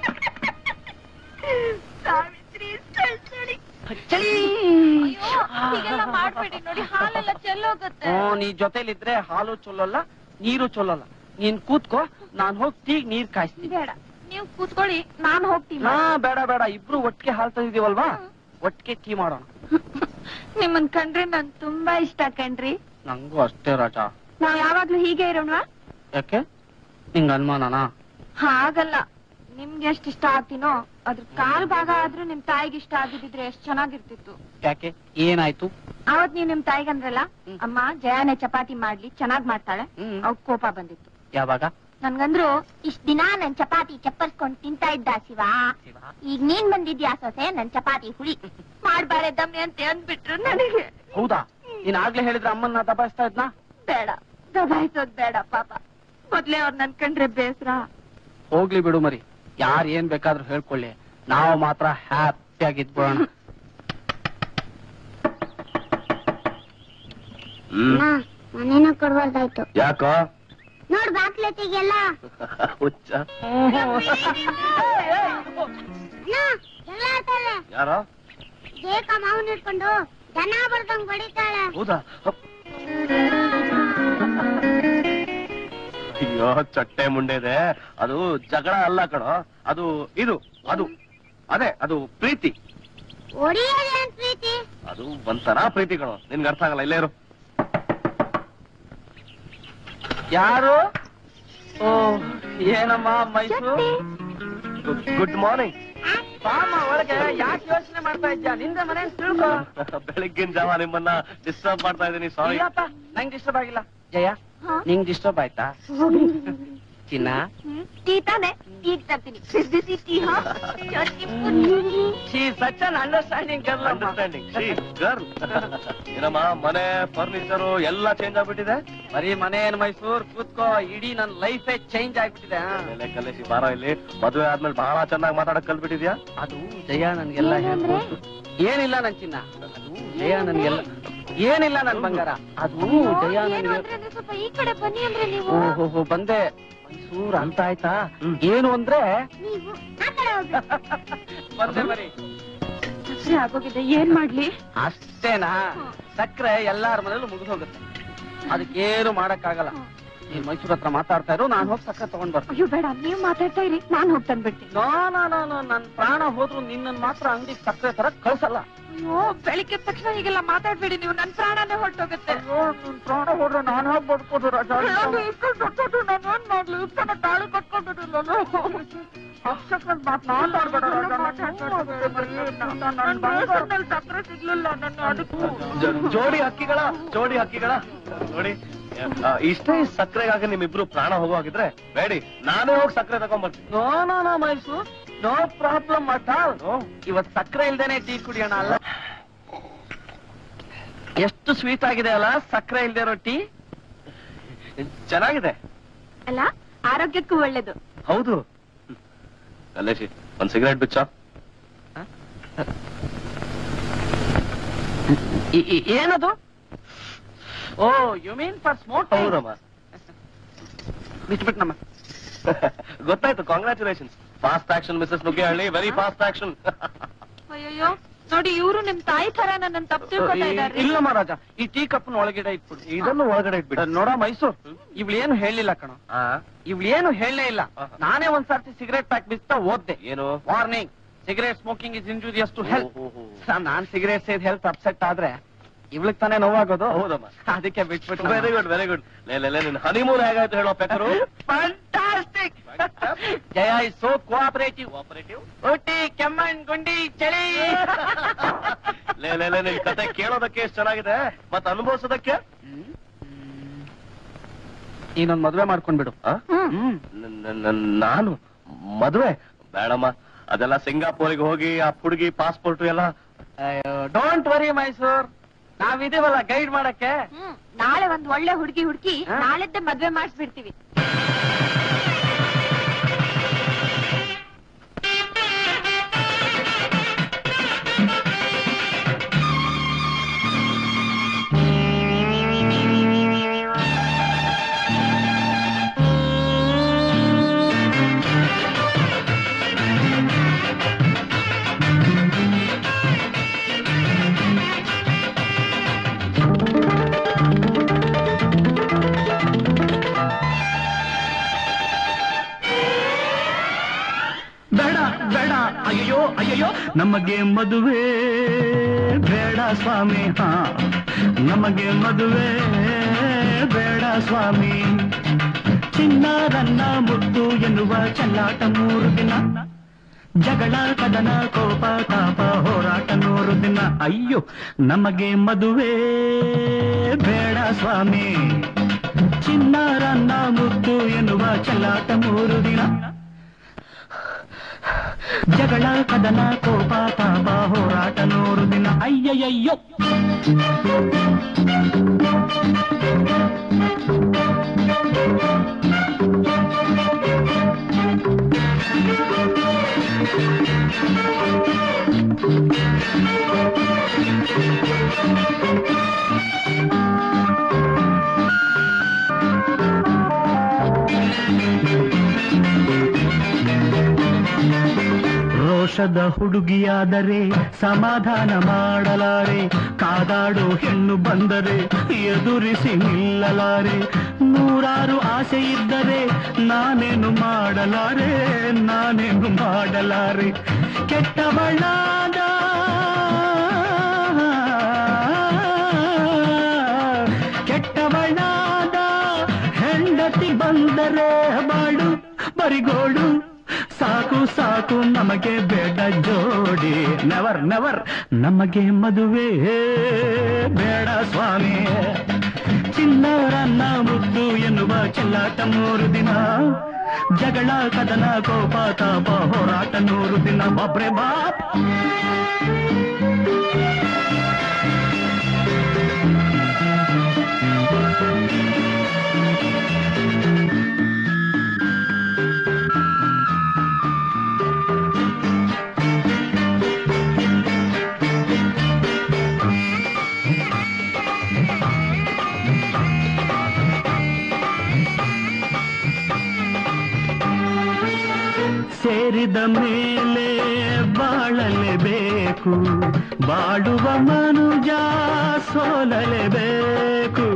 ಸಾವಿತ್ರಿ ಸಳ್ಸಳಿ ಅಯ್ಯೋ ಹೀಗೆಲ್ಲ ಮಾಡ್ಬೇಡಿ ನೋಡಿ ಹಾಲೆಲ್ಲ ಚೆಲ್ಲೋಗುತ್ತೆ ಹ್ಮ್ ನೀ ಜೊತೆಲಿದ್ರೆ ಹಾಲು ಚೊಲ್ಲಲ್ಲ ನೀರು ಚೊಲ್ಲಲ್ಲ ನೀನ್ ಕೂತ್ಕೋ ನಾನ್ ಹೋಗಿ ಟೀಗ್ ನೀರ್ ಕಾಯಿಸ್ತೀನಿ ಬೇಡ ನೀವು ಕೂತ್ಕೊಳ್ಳಿ ನಾನ್ ಹೋಗ್ತೀನಿ ಹಾ ಬೇಡ ಬೇಡ ಇಬ್ರು ಒಟ್ಟಿಗೆ ಹಾಲು ತಂದಿದೀವಲ್ವಾ ಒಟ್ಟಿಗೆ ಟೀ ಮಾಡೋಣ ನಿಮ್ಮನ್ ಕಂಡ್ರೆ ನನ್ ತುಂಬಾ ಇಷ್ಟ ಕಣ್ರಿ ನಂಗೂ ಅಷ್ಟೇ ರಾಜ ನಾವ್ ಯಾವಾಗ್ಲೂ ಹೀಗೆ ಇರೋಣವಾ ಯಾಕೆ ನಿಂಗ ಅನುಮಾನನಾ ಹಾಗಲ್ಲ ನಿಮ್ಗೆ ಎಷ್ಟ್ ಇಷ್ಟ ಆಗ್ತೀನೋ ಅದ್ರ ಕಾಲ್ ಭಾಗ ಆದ್ರೂ ನಿಮ್ ತಾಯಿಗೆ ಇಷ್ಟ ಆಗಿದ್ರೆ ಎಷ್ಟ್ ಚೆನ್ನಾಗಿರ್ತಿತ್ತು ಯಾಕೆ ಏನಾಯ್ತು ಅವತ್ ನೀವ್ ನಿಮ್ ತಾಯಿಗಂದ್ರಲ್ಲ ಹ್ಮ್. ಅಮ್ಮ ಜಯಾನೆ ಚಪಾತಿ ಮಾಡ್ಲಿ ಚೆನ್ನಾಗ್ ಮಾಡ್ತಾಳೆ ಹ್ಮ್. ಅವ್ ಕೋಪ ಬಂದಿತ್ತು ಯಾವಾಗ ನನ್ಗಂದ್ರು ಇಷ್ಟ್ ದಿನ ನನ್ ಚಪಾತಿ ಚಪ್ಪರ್ಸ್ಕೊಂಡ್ ತಿಂತಾ ಇದ್ದ ಶಿವ ಈಗ ನೀನ್ ಬಂದಿದ್ಯಾ ಸೊಸೆ ನನ್ ಚಪಾತಿ ಹುಳಿ ಮಾಡ್ಬಾರೆ ದಮ್ಮಿ ಅಂತ ಅಂದ್ಬಿಟ್ರು ನನಗೆ ಹೌದಾ ನೀನ್ ಆಗ್ಲೇ ಹೇಳಿದ್ರೆ ಅಮ್ಮನ್ನ ದಬಾಯಿಸ್ತಾ ಇದ್ನಾ ಬೇಡ ದಬಾಯಿಸೋದ್ ಬೇಡ ಪಾಪ ಮೊದ್ಲೇ ಅವ್ರ್ ನನ್ ಕಂಡ್ರೆ ಬೇಸರ ಹೋಗ್ಲಿ ಬಿಡು ಮರಿ ಯಾರ್ ಏನ್ ಬೇಕಾದ್ರೂ ಹೇಳ್ಕೊಳ್ಳಿ ನಾವು ಮಾತ್ರ ಹ್ಯಾಪಿ ಆಗಿದ್ಬಿಡೋಣ ಹ್ಮ್ ಮನೇನ ಕೊಡ್ಬಾರ್ದಾಯ್ತು ಯಾಕೋ ನೋಡ್ ಬಾಕ್ಲತಿಗೆಲ್ಲ ಹುಚ್ಚ ಯಾರೋ ಬೇಕ ಮಾವನ್ ಇಟ್ಕೊಂಡು ದನ ಬರ್ದಂಗ್ ಬಡಿತಾಳೆ ಹೌದಾ ಹಪ್. ಅಯ್ಯೋ ಚಟ್ಟೆ ಮುಂಡೆ ಇದೆ ಅದು ಜಗಳ ಅಲ್ಲ ಕಣೋ ಅದು ಇದು ಅದು ಅದೇ ಅದು ಪ್ರೀತಿ ಒಡಿಯದೇನ್ ಪ್ರೀತಿ ಅದು ಒಂಥರ ಪ್ರೀತಿ ಕಣೋ ನಿನ್ಗೆ ಅರ್ಥ ಆಗಲ್ಲ ಇಲ್ಲೇ ಇರು ಯಾರು ಓ ಏನಮ್ಮ ಮೈಸೂರು ಗುಡ್ ಮಾರ್ನಿಂಗ್ ಬಾಮ ಒಳಗೆ ಯಾಕೆ ಯೋಚನೆ ಮಾಡ್ತಾ ಇದ್ಯಾ ನಿಂದ ಮನೆ ಅಂತ ತಿಳ್ಕೊ ಬೆಳಗ್ಗಿನ ಜಾವ ನಿಮ್ಮನ್ನ ಡಿಸ್ಟರ್ಬ್ ಮಾಡ್ತಾ ಇದ್ದೀನಿ ಸಾರಿ ಇಲ್ಲಪ್ಪ ನಂಗ್ ಡಿಸ್ಟರ್ಬ್ ಆಗಿಲ್ಲ ಜಯ ಹಾ? ನಿಂಗ್ ಡಿಸ್ಟರ್ಬ್ ಆಯ್ತಾ ಚಿನ್ನ ಟೀ ತಾನೆ ಈಗ ತರ್ತೀನಿ ಬಿಸಿ ಬಿಸಿ ಟೀ ಹಾ chutney she such an understanding girl understanding girl ಏನಮ್ಮ ಮನೆ ಫರ್ನಿಚರು ಎಲ್ಲ ಚೇಂಜ್ ಆಗ್ಬಿಟ್ಟಿದೆ ಬರೀ ಮನೆ ಏನ್ ಮೈಸೂರ್ ಕೂತ್ಕೋ ಇಡೀ ನನ್ ಲೈಫೇ ಚೇಂಜ್ ಆಗ್ಬಿಟ್ಟಿದೆ ಆ. ಆಮೇಲೆ ಕಲೇಶಿ ಬಾರ ಇಲ್ಲಿ ಮದುವೆ ಆದ್ಮೇಲೆ ಬಹಳ ಚೆನ್ನಾಗಿ ಮಾತಾಡಕ್ ಕಲ್ಬಿಟ್ಟಿದ್ಯಾ ಅದು ಜಯ ನನ್ಗೆಲ್ಲ ಹೇಳ್ಕೊಟ್ಟು ಏನಿಲ್ಲ ನನ್ ಚಿನ್ನ ಅದು ಜಯ ನನ್ಗೆಲ್ಲ ಏನಿಲ್ಲ ನನ್ ಬಂಗಾರ ಅದು ಜಯ ಏನು ನನ್ಗೆ ಅಂದ್ರೆ ನೀವು ಸ್ವಲ್ಪ ಈ ಕಡೆ ಬನ್ನಿ ಅಂದ್ರೆ ನೀವು ಓಹೋ ಬಂದೆ ಮೈಸೂರ್ ಅಂತ ಆಯ್ತಾ ಏನು ಅಂದ್ರೆ ನೀವು ಆ ಕಡೆ ಹೋಗ್ಬೇಕು ಬಂದೆ ಬರೀ ಸಕ್ರೆ ಆಗೋಗಿದೆ ಏನ್ ಮಾಡ್ಲಿ ಅಷ್ಟೇನಾ ಸಕ್ಕರೆ ಎಲ್ಲಾರ ಮನೇಲೂ ಮುಗಿದು ಹೋಗುತ್ತೆ ಅದಕ್ಕೇನು ಮಾಡಕ್ಕಾಗಲ್ಲ ನೀನ್ ಮೈಸೂರ್ ಹತ್ರ ಮಾತಾಡ್ತಾ ಇರು ನಾನು ಹೋಗಿ ಸಕ್ಕರೆ ತಗೊಂಡ್ ಬರ್ತೀನಿ ಅಯ್ಯೋ ಬೇಡ ನೀವ್ ಮಾತಾಡ್ತಾ ಇರಿ ನಾನ್ ಹೋಗಿ ತಂದ್ಬಿಡ್ತೀನಿ ನೋ ನೋ ನೋ ನೋ ನನ್ ಪ್ರಾಣ ಹೋದ್ರು ನಿನ್ನನ್ ಮಾತ್ರ ಅಂಗಡಿ ಸಕ್ಕರೆ ತರ ಕಳ್ಸಲ್ಲ ಅಯ್ಯೋ ಬೆಳಿಗ್ಗೆ ತಕ್ಷಣ ಹೀಗೆಲ್ಲ ಮಾತಾಡ್ಬೇಡಿ ನೀವು ನನ್ ಪ್ರಾಣನೇ ಹೊರಟೋಗುತ್ತೆ ಪ್ರಾಣ ಹೋದ್ರೆ ನಾನು ಹೋಗಿ ಬಡ್ಕೋದು ನಾನೇನ್ ಮಾಡ್ಲಿ ಇಷ್ಟನ್ನ ತಾಳಿ ಕಟ್ಕೊಂಡಿರಲಿಲ್ಲ ಸಕ್ಕರೆ ಸಿಗ್ಲಿಲ್ಲ ನನ್ನ ಅದಕ್ಕೂ ಜ- ಜೋಡಿ ಹಕ್ಕಿಗಳ ಜೋಡಿ ಹಕ್ಕಿಗಳ ನೋಡಿ ಆ, ಇಷ್ಟೇ ಸಕ್ಕರೆಗಾಗಿ ನಿಮ್ಮಿಬ್ರು ಪ್ರಾಣ ಹೋಗುವಾಗಿದ್ರೆ ಬೇಡಿ ನಾನೇ ಹೋಗಿ ಸಕ್ಕರೆ ತಗೊಂಡ್ಬರ್ತೀನಿ no no no Mysore no problem at all ಇವತ್ ಸಕ್ಕರೆ ಇಲ್ದೇನೆ ಟೀ ಕುಡಿಯೋಣ ಅಲ್ಲ ಎಷ್ಟು ಸ್ವೀಟ್ ಆಗಿದೆ ಅಲ್ಲ ಸಕ್ಕರೆ ಇಲ್ದೇ ಇರೋ ಟೀ ಚೆನ್ನಾಗಿದೆ ಅಲ್ಲ ಆರೋಗ್ಯಕ್ಕೂ ಒಳ್ಳೇದು ಹೌದು ಕಲೇಶಿ ಒಂದ್ ಸಿಗರೇಟ್ ಬಿಚ್ಚ ಈ- ಈ- ಏನದು oh you mean for smoke ಹೌದಮ್ಮ ಬಿಟ್ಬಿಟ್ ನಮ್ಮ ಗೊತ್ತಾಯ್ತು congratulations fast action Mrs Nuggehalli very fast action ಅಯ್ಯೋ ನೋಡಿ ಇವರು ನಿಮ್ ತಾಯಿ ತರ ನನ್ನ ತಪ್ಪು ತಿಳ್ಕೊತಾ ಇದಾರೆ ಇಲ್ಲ ಮಹಾರಾಜ ಈ ಟೀ ಕಪ್ನ ಒಳಗಿಡ ಇಟ್ಬಿಡು ಇದನ್ನು ಒಳಗಡೆ ಇಟ್ಬಿಟ್ಟು ನೋಡ ಮೈಸೂರ್ ಇವ್ಳೇನು ಹೇಳಿಲ್ಲ ಕಣ ಇವ್ಳೇನು ಹೇಳಲೇ ಇಲ್ಲ ಆಹಾ. ನಾನೇ ಒಂದ್ ಸರ್ತಿ ಸಿಗರೇಟ್ ಪ್ಯಾಕ್ ಬಿಸ್ತಾ ಓದ್ದೆ ಏನು warning cigarette smoking is injurious to health ಓ, ಓ, ಓ. ನಾನ್ ಸಿಗರೇಟ್ ಸೇದ್ ಹೆಲ್ತ್ ಅಪ್ಸೆಟ್ ಆದ್ರೆ ಇವಳಿಗೆ ತಾನೇ ನೋವಾಗೋದು ಹೌದಮ್ಮ ಅದಕ್ಕೆ ಬಿಟ್ಬಿಟ್ಟು ವೆರಿ ಗುಡ್ ವೆರಿ ಗುಡ್ ಲೇ ಲೇ, ಲೇ ನಿನ್ ಹನಿಮೂನ್ ಹೇಗಾಯ್ತು ಹೇಳೋ ಪೆಕ್ಕರು fantastic Jaya is so cooperative operative ಒಟ್ಟಿ ಕೆಮ್ಮಣ್ ಗುಂಡಿ ಚಳಿ ಲೇ ಲೇ ಲೇ ನಿನ್ ಕತೆ ಕೇಳೋದಕ್ಕೆ ಎಷ್ಟ್ ಚೆನ್ನಾಗಿದೆ ಮತ್ ಅನುಭವಿಸೋದಕ್ಕೆ ಇನ್ನೊಂದ್ ಮದ್ವೆ ಮಾಡ್ಕೊಂಡ್ಬಿಡು ಆ? ಹ್ಮ್ ನ- ನ- ನ- ನಾನು ಮದುವೆ ಬೇಡಮ್ಮ ಅದೆಲ್ಲ ಸಿಂಗಾಪುರಿಗೆ ಹೋಗಿ ಆ ಹುಡುಗಿ ಪಾಸ್ಪೋರ್ಟ್ ಎಲ್ಲ ಡೋಂಟ್ ವರಿ ಮೈಸೂರ್ ನಾವಿದೀವಲ್ಲ ಗೈಡ್ ಮಾಡಕ್ಕೆ ಹ್ಮ್ ನಾಳೆ ಒಂದ್ ಒಳ್ಳೆ ಹುಡುಗಿ ಹುಡುಕಿ ಹಾ? ನಾಳೆದ್ದೆ ಮದ್ವೆ ಮಾಡಿಸ್ಬಿಡ್ತೀವಿ ಬೇಡ ಬೇಡ ಅಯ್ಯೋ ಅಯ್ಯೋ ನಮಗೆ ಮದುವೆ ಬೇಡ ಸ್ವಾಮಿ ಹಾ ನಮಗೆ ಮದುವೆ ಬೇಡ ಸ್ವಾಮಿ ಚಿನ್ನಾರನ್ನ ಮುತ್ತು ಎನ್ನುವ ಚೆಲ್ಲಾಟ ಮೂರು ದಿನ ಜಗಳ ಕದನ ಕೋಪ ತಾಪ ಹೋರಾಟ ನೂರು ದಿನ ಅಯ್ಯೋ ನಮಗೆ ಮದುವೆ ಬೇಡ ಸ್ವಾಮಿ ಚಿನ್ನಾರನ್ನ ಮುತ್ತು ಎನ್ನುವ ಚೆಲ್ಲಾಟ ಮೂರು ದಿನ ಜಗಳ ಕದನ ಕೋಪ ತಾಪ ಹೋರಾಟ ನೂರು ದಿನ ಅಯ್ಯಯ್ಯೋ ರೋಷದ ಹುಡುಗಿಯಾದರೆ ಸಮಾಧಾನ ಮಾಡಲಾರೆ ಕಾದಾಡೋ ಹೆಣ್ಣು ಬಂದರೆ ಎದುರಿಸಿ ನಿಲ್ಲಲಾರೆ ನೂರಾರು ಆಸೆ ಇದ್ದರೆ ನಾನೇನು ಮಾಡಲಾರೆ ನಾನೇನು ಮಾಡಲಾರೆ ಕೆಟ್ಟವಳಾದ ಕೆಟ್ಟವಳಾದ ಹೆಂಡತಿ ಬಂದರೆ ಬಾಳು ಬರಿಗೋಡು ಸಾಕು ಸಾಕು ನಮಗೆ ಬೇಡ ಜೋಡಿ ನೆವರ್ ನೆವರ್ ನಮಗೆ ಮದುವೆ ಬೇಡ ಸ್ವಾಮಿ ಚಿನ್ನವರನ್ನ ಮುದ್ದು ಎನ್ನುವ ಚೆಲ್ಲಾಟ ಮೂರು ದಿನ ಜಗಳ ಕದನ ಕೋಪ ತಾಪ ಹೋರಾಟ ನೂರು ದಿನ ಬಾಬ್ರೆ ಬಾಪ್ ಸೇರಿದ ಮೇಲೆ ಬಾಳಲೇಬೇಕು ಬಾಳುವ ಮನುಜ ಸೋಲಲೇಬೇಕು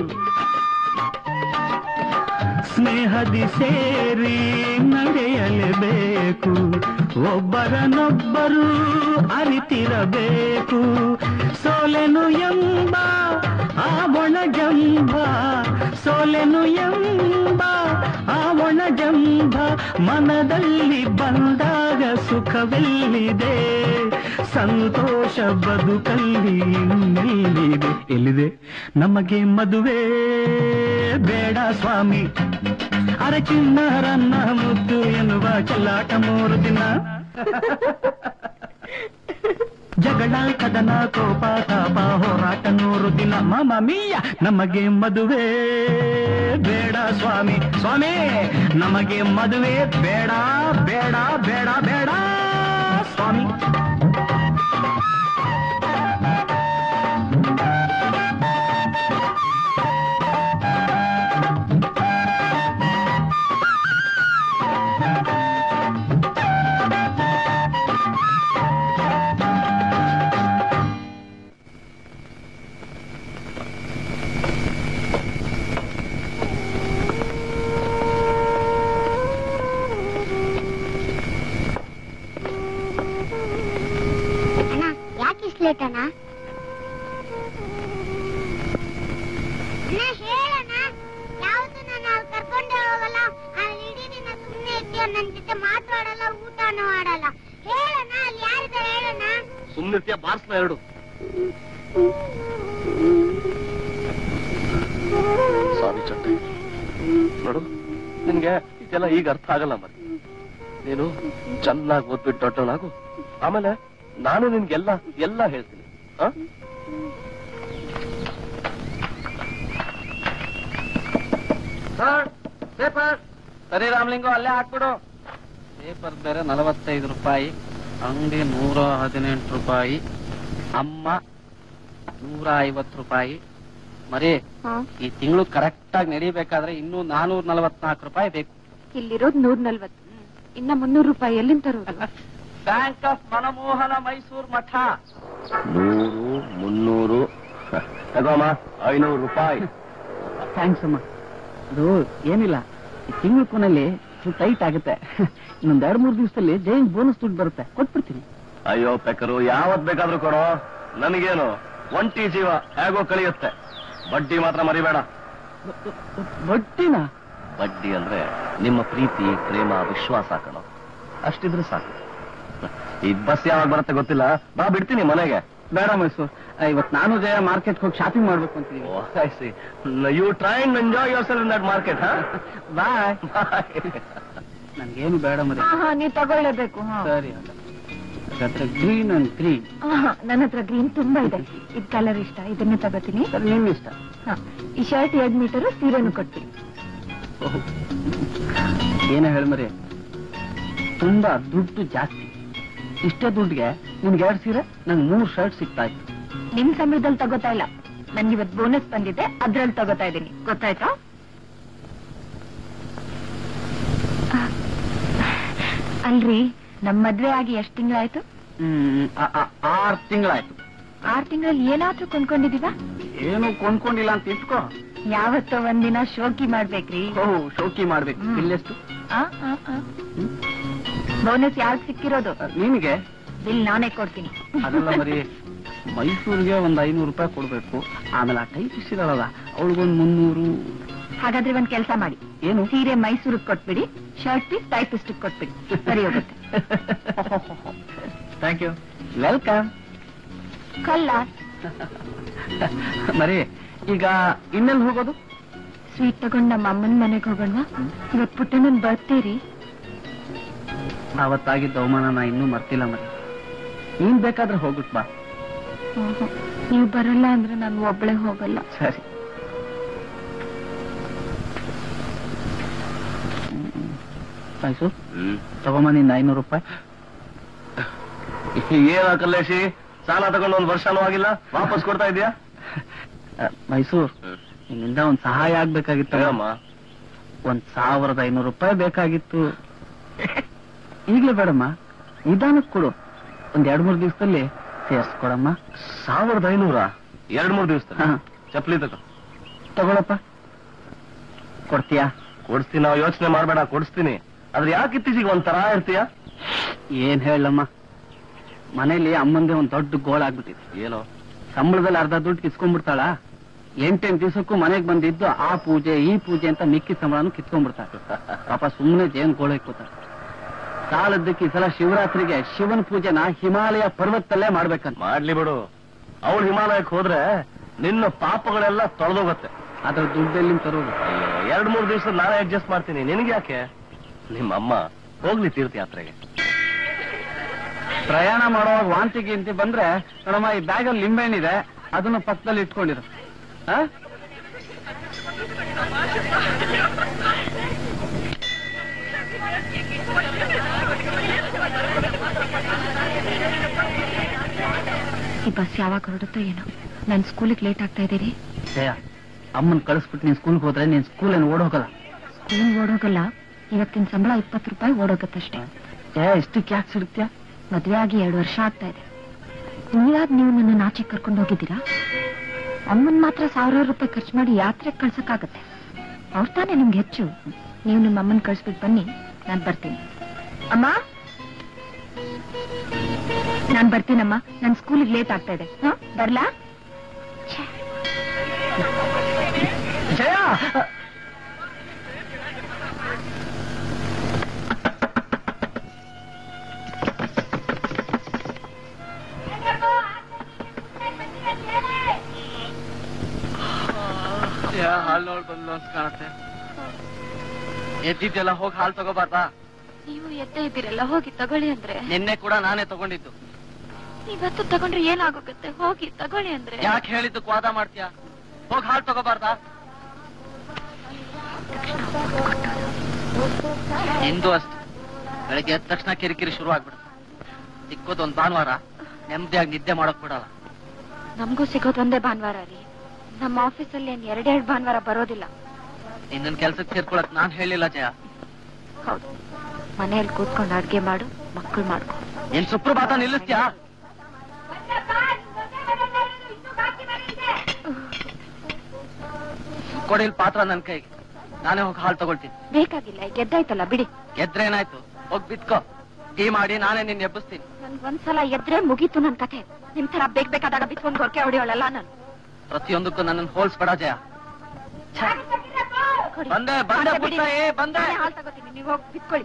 ಸ್ನೇಹದಿ ಸೇರಿ ನಡೆಯಲೇಬೇಕು ಒಬ್ಬರನೊಬ್ಬರು ಅರಿತಿರಬೇಕು ಸೋಲೆನು ಎಂಬ ಆ ಒಣಜಂಬ ಸೋಲೆನು ಎಂಬ ಆ ಒಣಜಂಬ ಮನದಲ್ಲಿ ಬಂದಾಗ ಸುಖವೆಲ್ಲಿದೆ ಸಂತೋಷ ಬದುಕಲ್ಲಿ ಇನ್ನೆಲ್ಲಿದೆ ಎಲ್ಲಿದೆ ನಮಗೆ ಮದುವೆ ಬೇಡ ಸ್ವಾಮಿ ಅರೆ ಚಿನ್ನರನ್ನ ಮುದ್ದು ಎನ್ನುವ ಚೆಲ್ಲಾಟ ಮೂರು ದಿನ ಜಗಳ ಕದನ ಕೋಪ ತಾಪ ಹೋರಾಟ ನೂರು ದಿನ ಮಮ ಮೀಯ ನಮಗೆ ಮದುವೆ ಬೇಡ ಸ್ವಾಮಿ ಸ್ವಾಮಿ ನಮಗೆ ಮದುವೆ ಬೇಡ ಬೇಡ ಬೇಡ ಬೇಡ ಸ್ವಾಮಿ ಅಣ್ಣ ಯಾಕೆ ಇಷ್ಟು ಲೇಟ್ ಅಣ್ಣ ಅಣ್ಣ ಹೇಳಣ್ಣ ಯಾವತ್ತು ನಾನು ಅಲ್ಲಿ ಕರ್ಕೊಂಡೇ ಹೋಗಲ್ಲ ಅಲ್ಲಿ ಇಡೀ ದಿನ ಸುಮ್ಮನೆ ಇರ್ತೀಯ ನನ್ನ ಜೊತೆ ಮಾತಾಡಲ್ಲ ಊಟನೂ ಆಡಲ್ಲ ಹೇಳಣ್ಣ ಅಲ್ಲಿ ಯಾರಿದ್ದಾರೆ ಹೇಳಣ್ಣ ಸುಮ್ನಿರ್ತೀಯ ಬಾರ್ಸ್ನ ಎರಡು ಸಾರಿ ಚಟ್ಟಿ ನೋಡು ನಿನ್ಗೆ ಇದೆಲ್ಲ ಈಗ ಅರ್ಥ ಆಗಲ್ಲ మరి ನೀನು ಚೆನ್ನಾಗಿ ಓದ್ಬಿಟ್ಟು ದೊಡ್ಡವನಾಗು ಆಮೇಲೆ ನಾನು ನಿನ್ಗೆಲ್ಲ ಎಲ್ಲ ಹೇಳ್ತೀನಿ ಆ? ಪೇಪರ್ ಸರಿ ರಾಮಲಿಂಗು ಅಲ್ಲೇ ಹಾಕ್ಬಿಡು ಪೇಪರ್ ಬೇರೆ ನಲವತ್ತೈದು ರೂಪಾಯಿ ಅಂಗಡಿ ನೂರ ಹದಿನೆಂಟು ರೂಪಾಯಿ ಅಮ್ಮ ನೂರ ಐವತ್ತು ರೂಪಾಯಿ ಮರಿ ಈ ತಿಂಗಳು ಕರೆಕ್ಟ್ ಆಗಿ ನಡಿಬೇಕಾದ್ರೆ ಇನ್ನೂ ನಾನೂರ ನಲವತ್ನಾಲ್ಕು ರೂಪಾಯಿ ಬೇಕು ಇಲ್ಲಿರೋದ್ ನೂರ್ ನಲ್ವತ್ತು ಇನ್ನ ಮುನ್ನೂರು ರೂಪಾಯಿ ಎಲ್ಲಿಂದ ತರೋದು ಬ್ಯಾಂಕ್ ಆಫ್ ಮನಮೋಹನ ಮೈಸೂರ್ ಮಠ ನೂರು ಮುನ್ನೂರು ತಗೋಮ್ಮ ಐನೂರು ರೂಪಾಯಿ ಥ್ಯಾಂಕ್ಸ್ ಅಮ್ಮ ಅದು ಏನಿಲ್ಲ ಈ ತಿಂಗಳ ಕೊನೆಯಲ್ಲಿ ಟೈಟ್ ಆಗುತ್ತೆ ಇನ್ನೊಂದ್ ಎರಡ್ ಮೂರ್ ದಿವಸದಲ್ಲಿ ಜೈನ್ ಬೋನಸ್ ದುಡ್ಡು ಬರುತ್ತೆ ಕೊಟ್ಬಿಡ್ತೀನಿ ಅಯ್ಯೋ ಪೆಕ್ಕರು ಯಾವತ್ ಬೇಕಾದ್ರೂ ಕೊಡೋ ನನಗೇನು ಒಂಟಿ ಜೀವ ಹೇಗೋ ಕಳಿಯುತ್ತೆ ಬಡ್ಡಿ ಮಾತ್ರ ಮರಿಬೇಡ ಬಡ್ಡಿನ ಬಡ್ಡಿ ಅಂದ್ರೆ ನಿಮ್ಮ ಪ್ರೀತಿ ಪ್ರೇಮ ವಿಶ್ವಾಸ ಕಣೋ ಅಷ್ಟಿದ್ರೆ ಸಾಕು ಈ ಬಸ್ ಯಾವಾಗ ಬರುತ್ತೆ ಗೊತ್ತಿಲ್ಲ ಬಾ ಬಿಡ್ತೀನಿ ಮನೆಗೆ ಬೇಡ ಮೈಸೂರ್ ಇವತ್ ನಾನು ಜಯ ಮಾರ್ಕೆಟ್ ಹೋಗಿ ಶಾಪಿಂಗ್ ಮಾಡ್ಬೇಕು ಅಂತಿದೀವಿ you try and enjoy yourself in that market bye ನನ್ಗೇನು ಬೇಡ ಮರಿ ಹಾ ಹಾ ನೀವ್ ತಗೊಳ್ಳೇಬೇಕು ಹಾ ಸರಿ ಹಾಗಾದ್ರೆ ಗ್ರೀನ್ ಅಂಡ್ ಗ್ರೀನ್ ನನ್ನ ಹತ್ರ ಗ್ರೀನ್ ತುಂಬಾ ಇದೆ ಇದ್ ಕಲರ್ ಇಷ್ಟ ಇದನ್ನೇ ತಗೋತೀನಿ ಸರಿ ನಿಮ್ ಇಷ್ಟ ಹಾ ಈ ಶರ್ಟ್ ಎರಡ್ ಮೀಟರ್ ಸೀರೆನು ಕೊಡ್ತೀನಿ ಏನೇ ಹೇಳಿ ಮರಿ ತುಂಬಾ ದುಡ್ಡು ಜಾಸ್ತಿ ಇಷ್ಟೇ ದುಡ್ಡಿಗೆ ನಿಮ್ಗೆ ಎರಡು ಸೀರೆ ನಂಗೆ ಮೂರು ಶರ್ಟ್ ಸಿಗ್ತಾ ಇತ್ತು ನಿಮ್ ಸಂಬಳದಲ್ಲಿ ತಗೋತಾ ಇಲ್ಲ ನನ್ಗೆ ಇವತ್ ಬೋನಸ್ ಬಂದಿದೆ ಅದ್ರಲ್ಲಿ ತಗೋತಾ ಇದ್ದೀನಿ ಗೊತ್ತಾಯ್ತಾ ಆ, ಅಲ್ರಿ ನಮ್ ಮದ್ವೆ ಆಗಿ ಎಷ್ಟ್ ತಿಂಗಳಾಯ್ತು ಹ್ಮ್ ಆ- ಆ- ಆರ್ ತಿಂಗಳಾಯ್ತು ಆರ್ ತಿಂಗಳಲ್ಲಿ ಏನಾದ್ರೂ ಕೊಂಡ್ಕೊಂಡಿದೀವ ಏನು ಕೊಂಡ್ಕೊಂಡಿಲ್ಲ ಅಂತ ಇಟ್ಕೋ ಯಾವತ್ತೋ ಒಂದಿನ ಶೋಕಿ ಮಾಡ್ಬೇಕ್ರಿ ಓ ಶೋಕಿ ಮಾಡ್ಬೇಕು ಹ್ಮ್. ಬಿಲ್ಲೆಷ್ಟು ಆ, ಆ, ಆ. ಬೋನಸ್ ಯಾವ್ದು ಸಿಕ್ಕಿರೋದು ನಿನಗೆ ಬಿಲ್ ನಾನೇ ಕೊಡ್ತೀನಿ ಅದೆಲ್ಲ ಮರಿ ಮೈಸೂರಿಗೆ ಒಂದ್ ಐನೂರು ರೂಪಾಯಿ ಕೊಡ್ಬೇಕು ಆಮೇಲೆ ಆ ಟೈಪಿಸ್ಟ್ ಇದಾಳಲ್ಲ ಅವಳಿಗೊಂದ್ ಮುನ್ನೂರು ಹಾಗಾದ್ರೆ ಒಂದ್ ಕೆಲಸ ಮಾಡಿ ಏನು ಸೀರೆ ಮೈಸೂರಿಗೆ ಕೊಟ್ಬಿಡಿ ಶರ್ಟ್ ಪೀಸ್ ಟೈಪಿಸ್ಟ್ ಕೊಟ್ಬಿಡಿ ಸರಿ ಹೋಗುತ್ತೆ ಥ್ಯಾಂಕ್ ಯು ವೆಲ್ಕಮ್ ಕಲ್ಲ ಮರಿ ಈಗ ಇನ್ನೆಲ್ಲಿ ಹೋಗೋದು ಸ್ವೀಟ್ ತಗೊಂಡ್ ನಮ್ಮ ಅಮ್ಮನ ಮನೆಗೆ ಹೋಗೋಣ ಇವತ್ ಪುಟ್ಟಣ್ಣನ್ ಬರ್ತೀರಿ ಅವತ್ತಾಗಿದ್ದ ಅವಮಾನ ನಾ ಇನ್ನೂ ಮರ್ತಿಲ್ಲ ಮರಿ ನೀನ್ ಬೇಕಾದ್ರೆ ಹೋಗ್ಬಿಟ್ ಬಾ ನೀವು ಬರಲ್ಲ ಅಂದ್ರೆ ನಾನು ಒಬ್ಳೆ ಹೋಗಲ್ಲ ಸರಿ ಆಯ್ತು ತಗೊಂಬ ನಿನ್ನ ಐನೂರು ರೂಪಾಯಿ ಏನ ಕಲ್ಲೇಶಿ ಸಾಲ ತಗೊಂಡು ಒಂದ್ ವರ್ಷನೂ ಆಗಿಲ್ಲ ವಾಪಸ್ ಕೊಡ್ತಾ ಇದೀಯಾ ಮೈಸೂರ್ ನಿನ್ನಿಂದ ಒಂದ್ ಸಹಾಯ ಆಗ್ಬೇಕಾಗಿತ್ತಮ್ಮ ಹೇಳಮ್ಮ ಒಂದ್ ಸಾವಿರದ ಐನೂರು ರೂಪಾಯಿ ಬೇಕಾಗಿತ್ತು ಈಗ್ಲೇ ಬೇಡಮ್ಮ ನಿಧಾನಕ್ಕೆ ಕೊಡು ಒಂದ್ ಎರಡ್ ಮೂರ್ ದಿವಸದಲ್ಲಿ ಸೇರ್ಸ್ಕೊಡಮ್ಮ ಸಾವಿರದ ಐನೂರ ಎರಡ್ ಮೂರ್ ದಿವಸ ಹಾ. ಚಪ್ಲಿ ತಗೋ ತಗೊಳಪ್ಪ ಕೊಡ್ತೀಯಾ ಕೊಡಿಸ್ತೀನಿ ನಾವು ಯೋಚನೆ ಮಾಡ್ಬೇಡ ಕೊಡಿಸ್ತೀನಿ ಆದ್ರೆ ಯಾಕೆ ಇತ್ತೀಚೆಗೆ ಒಂದ್ ತರ ಇರ್ತೀಯ ಏನ್ ಹೇಳಮ್ಮ ಮನೇಲಿ ಅಮ್ಮಂದೆ ಒಂದ್ ದೊಡ್ಡ ಗೋಳ ಆಗ್ಬಿಟ್ಟಿದೆ ಏನು ಸಂಬಳದಲ್ಲಿ ಅರ್ಧ ದುಡ್ಡು ಕಿಸ್ಕೊಂಡ್ಬಿಡ್ತಾಳ ಎಂಟೆಂಟು ದಿವಸಕ್ಕೂ ಮನೆಗ್ ಬಂದಿದ್ದು ಆ ಪೂಜೆ ಈ ಪೂಜೆ ಅಂತ ಮಿಕ್ಕಿ ಸಂಬಳನು ಕಿತ್ಕೊಂಡ್ಬಿಡ್ತಾಳೆ ಪಾಪ ಸುಮ್ಮನೆ ಜೇನ್ ಗೋಳ ಇಕ್ಕೋತಾಳೆ ಸಾಲದ್ದಕ್ಕೆ ಈ ಸಲ ಶಿವರಾತ್ರಿಗೆ ಶಿವನ ಪೂಜೆನ ಹಿಮಾಲಯ ಪರ್ವತದಲ್ಲೇ ಮಾಡ್ಬೇಕಂತ ಮಾಡ್ಲಿ ಬಿಡು ಅವಳು ಹಿಮಾಲಯಕ್ಕೆ ಹೋದ್ರೆ ನಿನ್ನ ಪಾಪಗಳೆಲ್ಲ ತೊಳೆದೋಗತ್ತೆ ಅದ್ರ ದುಡ್ಡೆಲ್ಲಿ ತರೋದು ಎರಡ್ ಮೂರ್ ದಿವಸ ನಾನೇ ಅಡ್ಜಸ್ಟ್ ಮಾಡ್ತೀನಿ ನಿನಗೆ ಯಾಕೆ ನಿಮ್ಮ ಅಮ್ಮ ಹೋಗ್ಲಿ ತೀರ್ಥಯಾತ್ರೆಗೆ ಪ್ರಯಾಣ ಮಾಡುವಾಗ ವಾಂತಿ ಗಿಂತಿ ಬಂದ್ರೆ ನೋಡಮ್ಮ ಈ ಬ್ಯಾಗಲ್ಲಿ ಲಿಂಬೆಹಣ್ಣಿದೆ ಅದನ್ನು ಪಕ್ಕದಲ್ಲಿ ಇಟ್ಕೊಂಡಿರು ಆ? ಈ ಬಸ್ ಯಾವಾಗ ಹೊರಡುತ್ತೋ ಏನೋ ನನ್ ಸ್ಕೂಲಿಗೆ ಲೇಟ್ ಆಗ್ತಾ ಇದ್ದೀರಿ ಜಯ ಅಮ್ಮನ್ ಕಳಿಸ್ಬಿಟ್ಟು ನೀನ್ ಸ್ಕೂಲ್ಗೆ ಹೋದ್ರೆ ನೀನ್ ಸ್ಕೂಲ್ ಏನು ಓಡೋಗಲ್ಲ ಸ್ಕೂಲ್ ಓಡೋಗಲ್ಲ ಇವತ್ತಿನ ಸಂಬಳ ಇಪ್ಪತ್ತು ರೂಪಾಯಿ ಓಡೋಗತ್ತಷ್ಟೇ ಜಯ ಇಷ್ಟಕ್ಕೆ ಯಾಕೆ ಸಿಡುತ್ತೀಯ ಮದ್ವೆ ಆಗಿ ಎರಡು ವರ್ಷ ಆಗ್ತಾ ಇದೆ ನೀವಾದ್ ನೀವು ನನ್ನ ಆಚೆ ಕರ್ಕೊಂಡು ಹೋಗಿದ್ದೀರಾ ಅಮ್ಮನ್ ಮಾತ್ರ ಸಾವಿರಾರು ರೂಪಾಯಿ ಖರ್ಚು ಮಾಡಿ ಯಾತ್ರೆಗೆ ಕಳ್ಸಕ್ಕಾಗತ್ತೆ ಅವ್ರ ತಾನೇ ನಿಮ್ಗೆ ಹೆಚ್ಚು ನೀವು ನಿಮ್ಮ ಅಮ್ಮನ್ ಕಳ್ಸ್ಬಿಟ್ಟು ಬನ್ನಿ ನಾನ್ ಬರ್ತೀನಿ ಅಮ್ಮ ನಾನ್ ಬರ್ತೀನಮ್ಮ ನನ್ ಸ್ಕೂಲಿಗೆ ಲೇಟ್ ಆಗ್ತಾ ಇದೆ ಹಾ ಬರ್ಲಾ ಜಯ ಹಾಲ್ ನೋಡ್ ಬಂದ್ಲು ಅಂತ ಕಾಣತ್ತೆ ಎದ್ದಿದ್ದೆಲ್ಲ ಹೋಗಿ ಹಾಲ್ ತಗೋಬಾರ್ದಾ ನೀವು ಎದ್ದೇ ಇದ್ದೀರಲ್ಲ ಹೋಗಿ ತಗೊಳ್ಳಿ ಅಂದ್ರೆ ನಿನ್ನೆ ಕೂಡ ನಾನೇ ತಗೊಂಡಿದ್ದು ಇವತ್ತು ತಗೊಂಡ್ರೆ ಏನಾಗೋಗುತ್ತೆ ಹೋಗಿ ತಗೊಳ್ಳಿ ಅಂದ್ರೆ ಯಾಕೆ ಹೇಳಿದ್ದಕ್ಕೆ ವಾದ ಮಾಡ್ತೀಯ ಹೋಗಿ ಹಾಲ್ ತಗೋಬಾರ್ದಾ ನಿಂದು ಅಷ್ಟೆ ಬೆಳಗ್ಗೆ ಎದ್ದ ತಕ್ಷಣ ಕಿರಿಕಿರಿ ಶುರು ಆಗ್ಬಿಡುತ್ತೆ ಸಿಕ್ಕೋದೊಂದ್ ಭಾನುವಾರ ನೆಮ್ಮದಿಯಾಗಿ ನಿದ್ದೆ ಮಾಡಕ್ ಬಿಡಲ್ಲ ನಮಗೂ ಸಿಗೋದು ಒಂದೇ ಭಾನುವಾರ ರೀ ನಮ್ಮ ಆಫೀಸಲ್ಲಿ ಏನ್ ಎರಡೆರಡು ಭಾನುವಾರ ಬರೋದಿಲ್ಲ ನಿನ್ನ ಕೆಲ್ಸಕ್ಕೆ ಸೇರ್ಕೊಳಕ್ ನಾನ್ ಹೇಳಿಲ್ಲ ಜಯ ಹೌದು ಮನೆಯಲ್ಲಿ ಕೂತ್ಕೊಂಡು ಅಡ್ಗೆ ಮಾಡು ಮಕ್ಕಳು ಮಾಡ್ಕೊ ನಿನ್ ಸುಪ್ರಭಾತ ನಿಲ್ಲಿಸ್ತೀಯಾ ಕೊಡಿಲ್ ಪಾತ್ರ ನನ್ ಕೈಗೆ ನಾನೇ ಹೋಗಿ ಹಾಲ್ ತಗೊಳ್ತೀನಿ ಬೇಕಾಗಿಲ್ಲ ಈಗ ಗೆದ್ದಾಯ್ತಲ್ಲ ಬಿಡಿ ಗೆದ್ರೇನಾಯ್ತು ಹೋಗ್ ಬಿತ್ಕೋ ಟೀ ಮಾಡಿ ನಾನೇ ನಿನ್ ಎಬ್ಬಿಸ್ತೀನಿ ನನ್ಗ್ ಒಂದ್ಸಲ ಎದ್ರೆ ಮುಗೀತು ನನ್ ಕಥೆ ನಿಮ್ ತರ ಬೇಕ್ ಬೇಕಾದಾಗ ಬಿತ್ಕೊಂಡ್ ಗೊರಕೆ ಹೊಡಿಯೋಳಲ್ಲ ನಾನು ಪ್ರತಿಯೊಂದಕ್ಕೂ ನನ್ನನ್ನು ಹೋಲ್ಸ್ಬೇಡ ಜಯ ಛೆ, ಕೊಡಿ. ಬಂದೆ ಬಂದೆ ಮತ್ತೆ ಬಿಡಿ. ಪುಟ್ಟಾಯಿ, ಬಂದೆ ನಾನೇ ಹಾಲ್ ತಗೋತೀನಿ ನೀವು ಹೋಗಿ ಬಿತ್ಕೊಳ್ಳಿ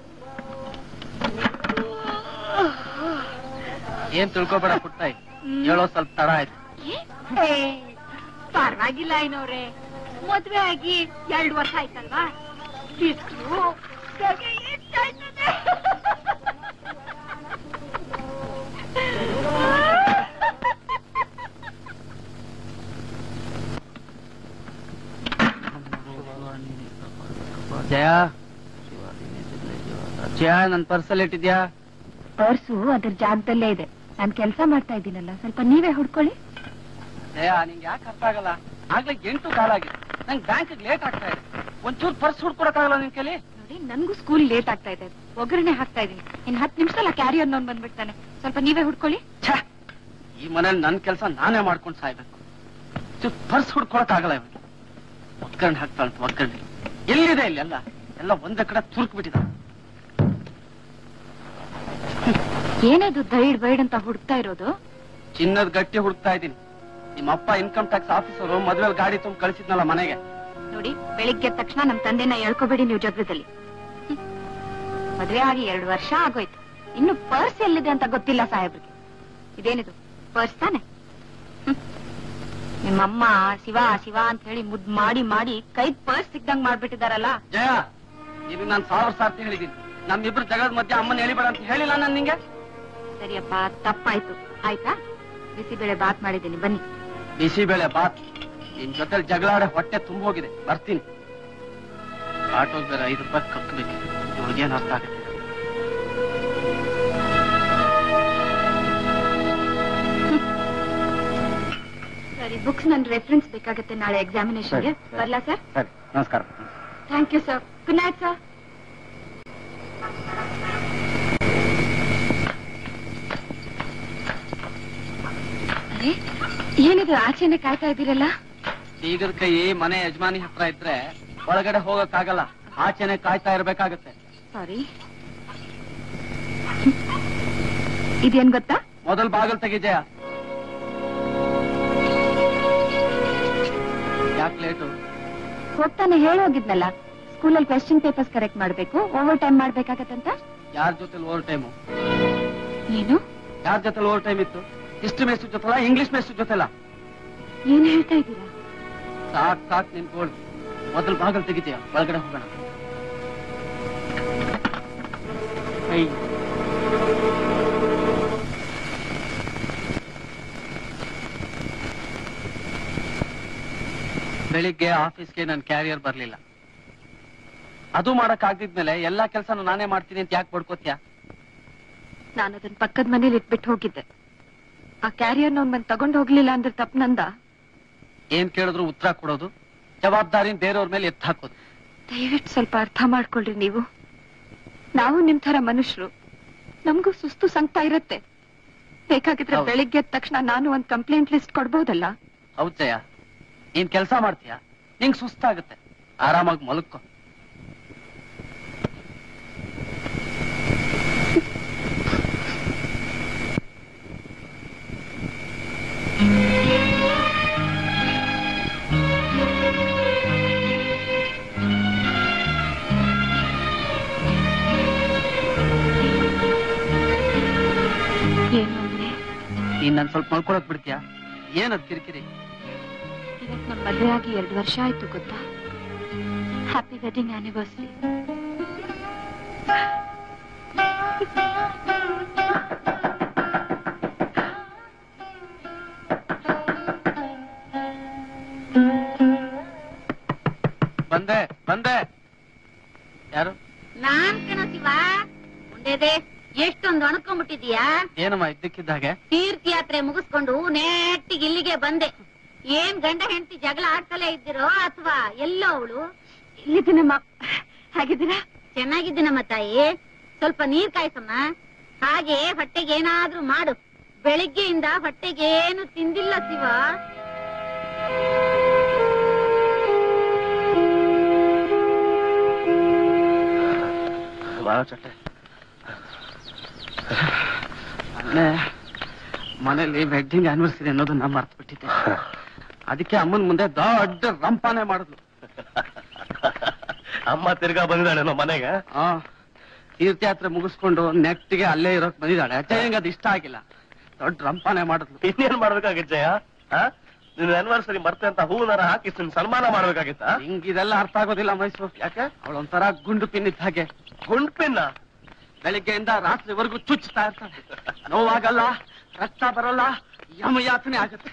ಏನ್ ತಿಳ್ಕೊಬೇಡ ಪುಟ್ಟಾಯಿ ಹೇಳೋ ಸ್ವಲ್ಪ ತಡ ಆಯ್ತು ಏ, ಪರವಾಗಿಲ್ಲ ಏನವ್ರೆ ಮದ್ವೆ ಆಗಿ ಎರಡು ವರ್ಷ ಆಯ್ತಲ್ವಾ ಬಿಸ್ಲು ಸೆಗೆ ಹೆಚ್ಚಾಯ್ತದೆ. ಜಯ ಜಯ ನನ್ ಪರ್ಸಲ್ ಇಟ್ಟಿದ್ಯಾ ಪರ್ಸು ಅದ್ರ ಜಾಗದಲ್ಲೇ ಇದೆ ನಾನ್ ಕೆಲಸ ಮಾಡ್ತಾ ಇದ್ದೀನಲ್ಲ ಸ್ವಲ್ಪ ನೀವೇ ಹುಡ್ಕೊಳ್ಳಿ ಜಯ ನಿಂಗೆ ಯಾಕೆ ಅರ್ಥ ಆಗಲ್ಲ ಆಗ್ಲೇ ಎಂಟು ಕಾಲ ಆಗಿದೆ ನಂಗೆ ಬ್ಯಾಂಕ್ ಲೇಟ್ ಆಗ್ತಾ ಇದೆ ಒಂಚೂರು ಪರ್ಸ್ ಹುಡ್ಕೊಡಕ್ಕಾಗಲ್ಲ ನಿನ್ ಕೈಲಿ ನೋಡಿ ನನ್ಗೂ ಸ್ಕೂಲ್ ಲೇಟ್ ಆಗ್ತಾ ಇದೆ ಒಗ್ಗರಣೆ ಹಾಕ್ತಾ ಇದೀನಿ ಇನ್ ಹತ್ತು ನಿಮಿಷ ಕ್ಯಾರಿ ಅನ್ನೋನ್ ಬಂದ್ಬಿಡ್ತಾನೆ ಸ್ವಲ್ಪ ನೀವೇ ಹುಡ್ಕೊಳ್ಳಿ ಛೆ, ಈ ಮನೇಲಿ ನನ್ ಕೆಲಸ ನಾನೇ ಮಾಡ್ಕೊಂಡು ಸಾಯ್ಬೇಕು ಪರ್ಸ್ ಹುಡ್ಕೊಳಕ್ಕಾಗಲ್ಲ ಇವನು ಒಗ್ಗರಣೆ ಹಾಕ್ತಾಳಂತ ಒಗ್ಗರಣೆ ಎಲ್ಲಿದೆ ಇಲ್ಲಿ ಎಲ್ಲ ಎಲ್ಲ ಒಂದೇ ಕಡೆ ತುರ್ಕ್ ಬಿಟ್ಟಿದೆ ಏನದು ದೈಡ್ ಬೈಡ್ ಅಂತ ಹುಡುಕ್ತಾ ಇರೋದು ಚಿನ್ನದ ಗಟ್ಟಿ ಹುಡುಕ್ತಾ ಇದ್ದೀನಿ ನಿಮ್ಮ ಅಪ್ಪ ಇನ್ಕಮ್ ಟ್ಯಾಕ್ಸ್ ಆಫೀಸರು ಮದ್ವೆಲ್ ಗಾಡಿ ತುಂಬ ಕಳಿಸಿದ್ನಲ್ಲ ಮನೆಗೆ ನೋಡಿ ಬೆಳಿಗ್ಗೆ ಎದ್ದ ತಕ್ಷಣ ನಮ್ ತಂದೆನ ಹೇಳ್ಕೋಬೇಡಿ ನೀವು ಜಗಳದಲ್ಲಿ ಹ್ಮ್. ಮದ್ವೆ ಆಗಿ ಎರಡು ವರ್ಷ ಆಗೋಯ್ತು ಇನ್ನು ಪರ್ಸ್ ಎಲ್ಲಿದೆ ಅಂತ ಗೊತ್ತಿಲ್ಲ ಸಾಹೇಬ್ರಿಗೆ ಇದೇನಿದು ಪರ್ಸ್ ತಾನೆ ಹ್ಮ್. ನಿಮ್ಮಮ್ಮ ಶಿವ ಶಿವ ಅಂತ ಹೇಳಿ ಮುದ್ ಮಾಡಿ ಮಾಡಿ ಕೈ ಪರ್ಸ್ ಸಿಗ್ದಂಗ್ ಮಾಡ್ಬಿಟ್ಟಿದಾರಲ್ಲ ಜಯ ಇದು ನಾನು ಸಾವಿರ ಸಾರ್ತಿ ಹೇಳಿದ್ದೀನಿ ನಮ್ಮಿಬ್ರು ಜಗದ ಮಧ್ಯೆ ಅಮ್ಮನ ಹೇಳಿಬೇಡ ಅಂತ ಹೇಳಿಲ್ಲ ನಾನು ನಿಂಗೆ ಸರಿಯಪ್ಪ ತಪ್ಪಾಯ್ತು ಆಯ್ತಾ ಬಿಸಿಬೇಳೆ ಬಾತ್ ಮಾಡಿದ್ದೀನಿ ಬನ್ನಿ ಬಿಸಿಬೇಳೆ ಬಾತ್ ನಿನ್ ಜೊತೆ ಜಗಳಾಡೆ ಹೊಟ್ಟೆ ತುಂಬ ಹೋಗಿದೆ ಬರ್ತೀನಿ ಆಟೋ ಬೇರೆ ಐದು ರೂಪಾಯಿ ಕಕ್ಕಬೇಕು ಇವ್ರಿಗೇನು ಅರ್ಥ ಆಗುತ್ತೆ ಸರಿ ಬುಕ್ಸ್ ನನ್ ರೆಫರೆನ್ಸ್ ಬೇಕಾಗತ್ತೆ ನಾಳೆ ಎಕ್ಸಾಮಿನೇಷನ್ಗೆ ಸರಿ, ಸರಿ. ಬರ್ಲಾ ಸರ್ ಸರಿ ನಮಸ್ಕಾರ thank you sir good night sir ಅರೆ ಏನಿದು ಆಚೆನೆ ಕಾಯ್ತಾ ಇದ್ದೀರಲ್ಲ ಬೀಗದ ಕೈ ಮನೆ ಯಜಮಾನಿ ಹತ್ರ ಇದ್ರೆ ಒಳಗಡೆ ಹೋಗಕ್ಕಾಗಲ್ಲ ಆಚೆನೆ ಕಾಯ್ತಾ ಇರ್ಬೇಕಾಗತ್ತೆ ಸಾರಿ ಇದೇನ್ ಗೊತ್ತಾ ಮೊದಲ್ ಬಾಗಲ್ ತೆಗಿ ಜಯ ಯಾಕೆ ಲೇಟು ಹೋಗ್ತಾನೆ ಹೇಳೋಗಿದ್ನಲ್ಲ ಸ್ಕೂಲಲ್ಲಿ ಕ್ವೆಶ್ಚನ್ ಪೇಪರ್ಸ್ ಕರೆಕ್ಟ್ ಮಾಡ್ಬೇಕು ಓವರ್ ಟೈಮ್ ಮಾಡ್ಬೇಕಾಗತ್ತಂತ ಯಾರ ಜೊತೆ ಓವರ್ ಟೈಮು ಏನು ಯಾರ ಜೊತೆ ಓವರ್ ಟೈಮ್ ಇತ್ತು ಹಿಸ್ಟ್ರಿ ಮೇಸ್ಟ್ ಜೊತೆಲ್ಲ ಇಂಗ್ಲಿಷ್ ಮೇಸ್ಟ್ ಜೊತೆಲ್ಲ ಏನ್ ಹೇಳ್ತಾ ಇದ್ದೀರಾ ಸಾಕ್ ಸಾಕ್ ನಿನ್ ಗೋಲ್ಡ್ ಮೊದಲ್ ಬಾಗಲ್ ತೆಗಿತೀಯ ಒಳಗಡೆ ಹೋಗೋಣ ಐ. ಬೆಳಿಗ್ಗೆ ಆಫೀಸ್ಗೆ ನನ್ ಕ್ಯಾರಿಯರ್ ಬರ್ಲಿಲ್ಲ ಅದು ಮಾಡಕ್ ಆಗ್ದಿದ್ಮೇಲೆ ಎಲ್ಲಾ ಕೆಲ್ಸನೂ ನಾನೇ ಮಾಡ್ತೀನಿ ಅಂತ ಯಾಕೆ ಬಡ್ಕೋತ್ಯಾ ನಾನು ಅದನ್ನ ಪಕ್ಕದ ಮನೇಲಿ ಇಟ್ಬಿಟ್ಟು ಹೋಗಿದ್ದೆ ಆ ಕ್ಯಾರಿಯರ್ ಅವ್ನ್ ಬಂದ್ ತಗೊಂಡ್ ಹೋಗ್ಲಿಲ್ಲ ಅಂದ್ರೆ ತಪ್ಪು ನಂದ ಏನ್ ಕೇಳಿದ್ರು ಉತ್ತರ ಕೊಡೋದು ಜವಾಬ್ದಾರಿನ ಬೇರೆಯವ್ರ ಮೇಲೆ ಎತ್ತು ಹಾಕೋದು ದಯವಿಟ್ಟು ಸ್ವಲ್ಪ ಅರ್ಥ ಮಾಡ್ಕೊಳ್ರಿ ನೀವು ನಾವು ನಿಮ್ ತರ ಮನುಷ್ಯರು ನಮಗೂ ಸುಸ್ತು ಸಂಕಟ ಇರತ್ತೆ ಬೇಕಾಗಿದ್ರೆ ಹೌದು. ಬೆಳಿಗ್ಗೆ ಎದ್ದ ತಕ್ಷಣ ನಾನು ಒಂದ್ ಕಂಪ್ಲೇಂಟ್ ಲಿಸ್ಟ್ ಕೊಡ್ಬೋದಲ್ಲ ಹೌದ್ ಜಯ ನೀನ್ ಕೆಲ್ಸ ಮಾಡ್ತೀಯ ನಿಂಗ್ ಸುಸ್ತಾಗುತ್ತೆ ಆರಾಮಾಗಿ ಮಲಕ್ಕೋ ಏನು ಅಂದ್ರೆ ನೀನ್ ನನ್ ಸ್ವಲ್ಪ ಮಲ್ಕೊಳಕ್ ಬಿಡ್ತೀಯಾ ಏನದ್ ಕಿರಿಕಿರಿ ಇವತ್ ನಮ್ ಮದ್ವೆ ಆಗಿ ಎರಡು ವರ್ಷ ಆಯ್ತು ಗೊತ್ತಾ ಹ್ಯಾಪಿ ವೆಡ್ಡಿಂಗ್ ಆನಿವರ್ಸರಿ ಬಂದೆ ಬಂದೆ ಯಾರು ನಾನ್ ಕಣ ಶಿವ ಮುಂಡೆದೆ ಎಷ್ಟೊಂದು ಅಣ್ಕೊಂಡ್ಬಿಟ್ಟಿದ್ಯಾ ಏನಮ್ಮ ಇದ್ದಕ್ಕಿದ್ದಾಗೆ ತೀರ್ಥಯಾತ್ರೆ ಮುಗಿಸ್ಕೊಂಡು ನೆಟ್ಟಿಗೆ ಇಲ್ಲಿಗೆ ಬಂದೆ ಏನ್ ಗಂಡ ಹೆಂಡತಿ ಜಗಳ ಆಡ್ತಲೇ ಇದ್ದೀರೋ ಅಥವಾ ಎಲ್ಲೋ ಅವಳು ಇಲ್ಲಿದ್ದೀನಮ್ಮ ಹಾಗಿದ್ದೀರಾ ಚೆನ್ನಾಗಿದ್ದೀನಮ್ಮ ತಾಯಿ ಸ್ವಲ್ಪ ನೀರ್ ಕಾಯ್ಸಮ್ಮ ಹಾಗೆ ಹೊಟ್ಟೆಗೆ ಏನಾದ್ರೂ ಮಾಡು ಬೆಳಿಗ್ಗೆಯಿಂದ ಹೊಟ್ಟೆಗೆ ಏನು ತಿಂದಿಲ್ಲ ಶಿವ ಬಾಳ ಚಟ್ಟೆ ಮೊನ್ನೆ ಮನೇಲಿ ವೆಡ್ಡಿಂಗ್ ಆನಿವರ್ಸರಿ ಅನ್ನೋದನ್ನ ಮರ್ತು ಬಿಟ್ಟಿದ್ದೆ ಅದಕ್ಕೆ ಅಮ್ಮನ ಮುಂದೆ ದೊಡ್ಡ ರಂಪಾನೆ ಮಾಡಿದ್ಲು ಅಮ್ಮ ತಿರ್ಗಾ ಬಂದಿದ್ದಾಳೇನೋ ಮನೆಗೆ ಆ ತೀರ್ಥಯಾತ್ರೆ ಮುಗಿಸ್ಕೊಂಡು ನೆಟ್ಟಿಗೆ ಅಲ್ಲೇ ಇರೋಕ್ ಬಂದಿದ್ದಾಳೆ ಅಜ್ಜಯ್ಯಂಗ್ ಅದು ಇಷ್ಟ ಆಗಿಲ್ಲ ದೊಡ್ಡ ರಂಪಾನೆ ಮಾಡಿದ್ಲು ಇನ್ನೇನ್ ಮಾಡ್ಬೇಕಾಗಿತ್ತು ಜಯ ಆ? ನಿನ್ನ ಆನಿವರ್ಸರಿ ಮರ್ತೆ ಅಂತ ಹೂವನಾರ ಹಾಕಿ ನಿನ್ ಸನ್ಮಾನ ಮಾಡ್ಬೇಕಾಗಿತ್ತ ನಿಂಗ್ ಇದೆಲ್ಲ ಅರ್ಥ ಆಗೋದಿಲ್ಲ ಮೈಸೂರು ಯಾಕೆ ಅವಳೊಂಥರ ಗುಂಡು ಪಿನ್ನಿದ್ದ ಹಾಗೆ ಗುಂಡ್ಪಿನ್ನ ಬೆಳಿಗ್ಗೆಯಿಂದ ರಾತ್ರಿವರೆಗೂ ಚುಚ್ಚುತ್ತಾ ಇರ್ತಾಳೆ ನೋವಾಗಲ್ಲ ರಕ್ತ ಬರಲ್ಲ ಯಮಯಾತನೆ ಆಗುತ್ತೆ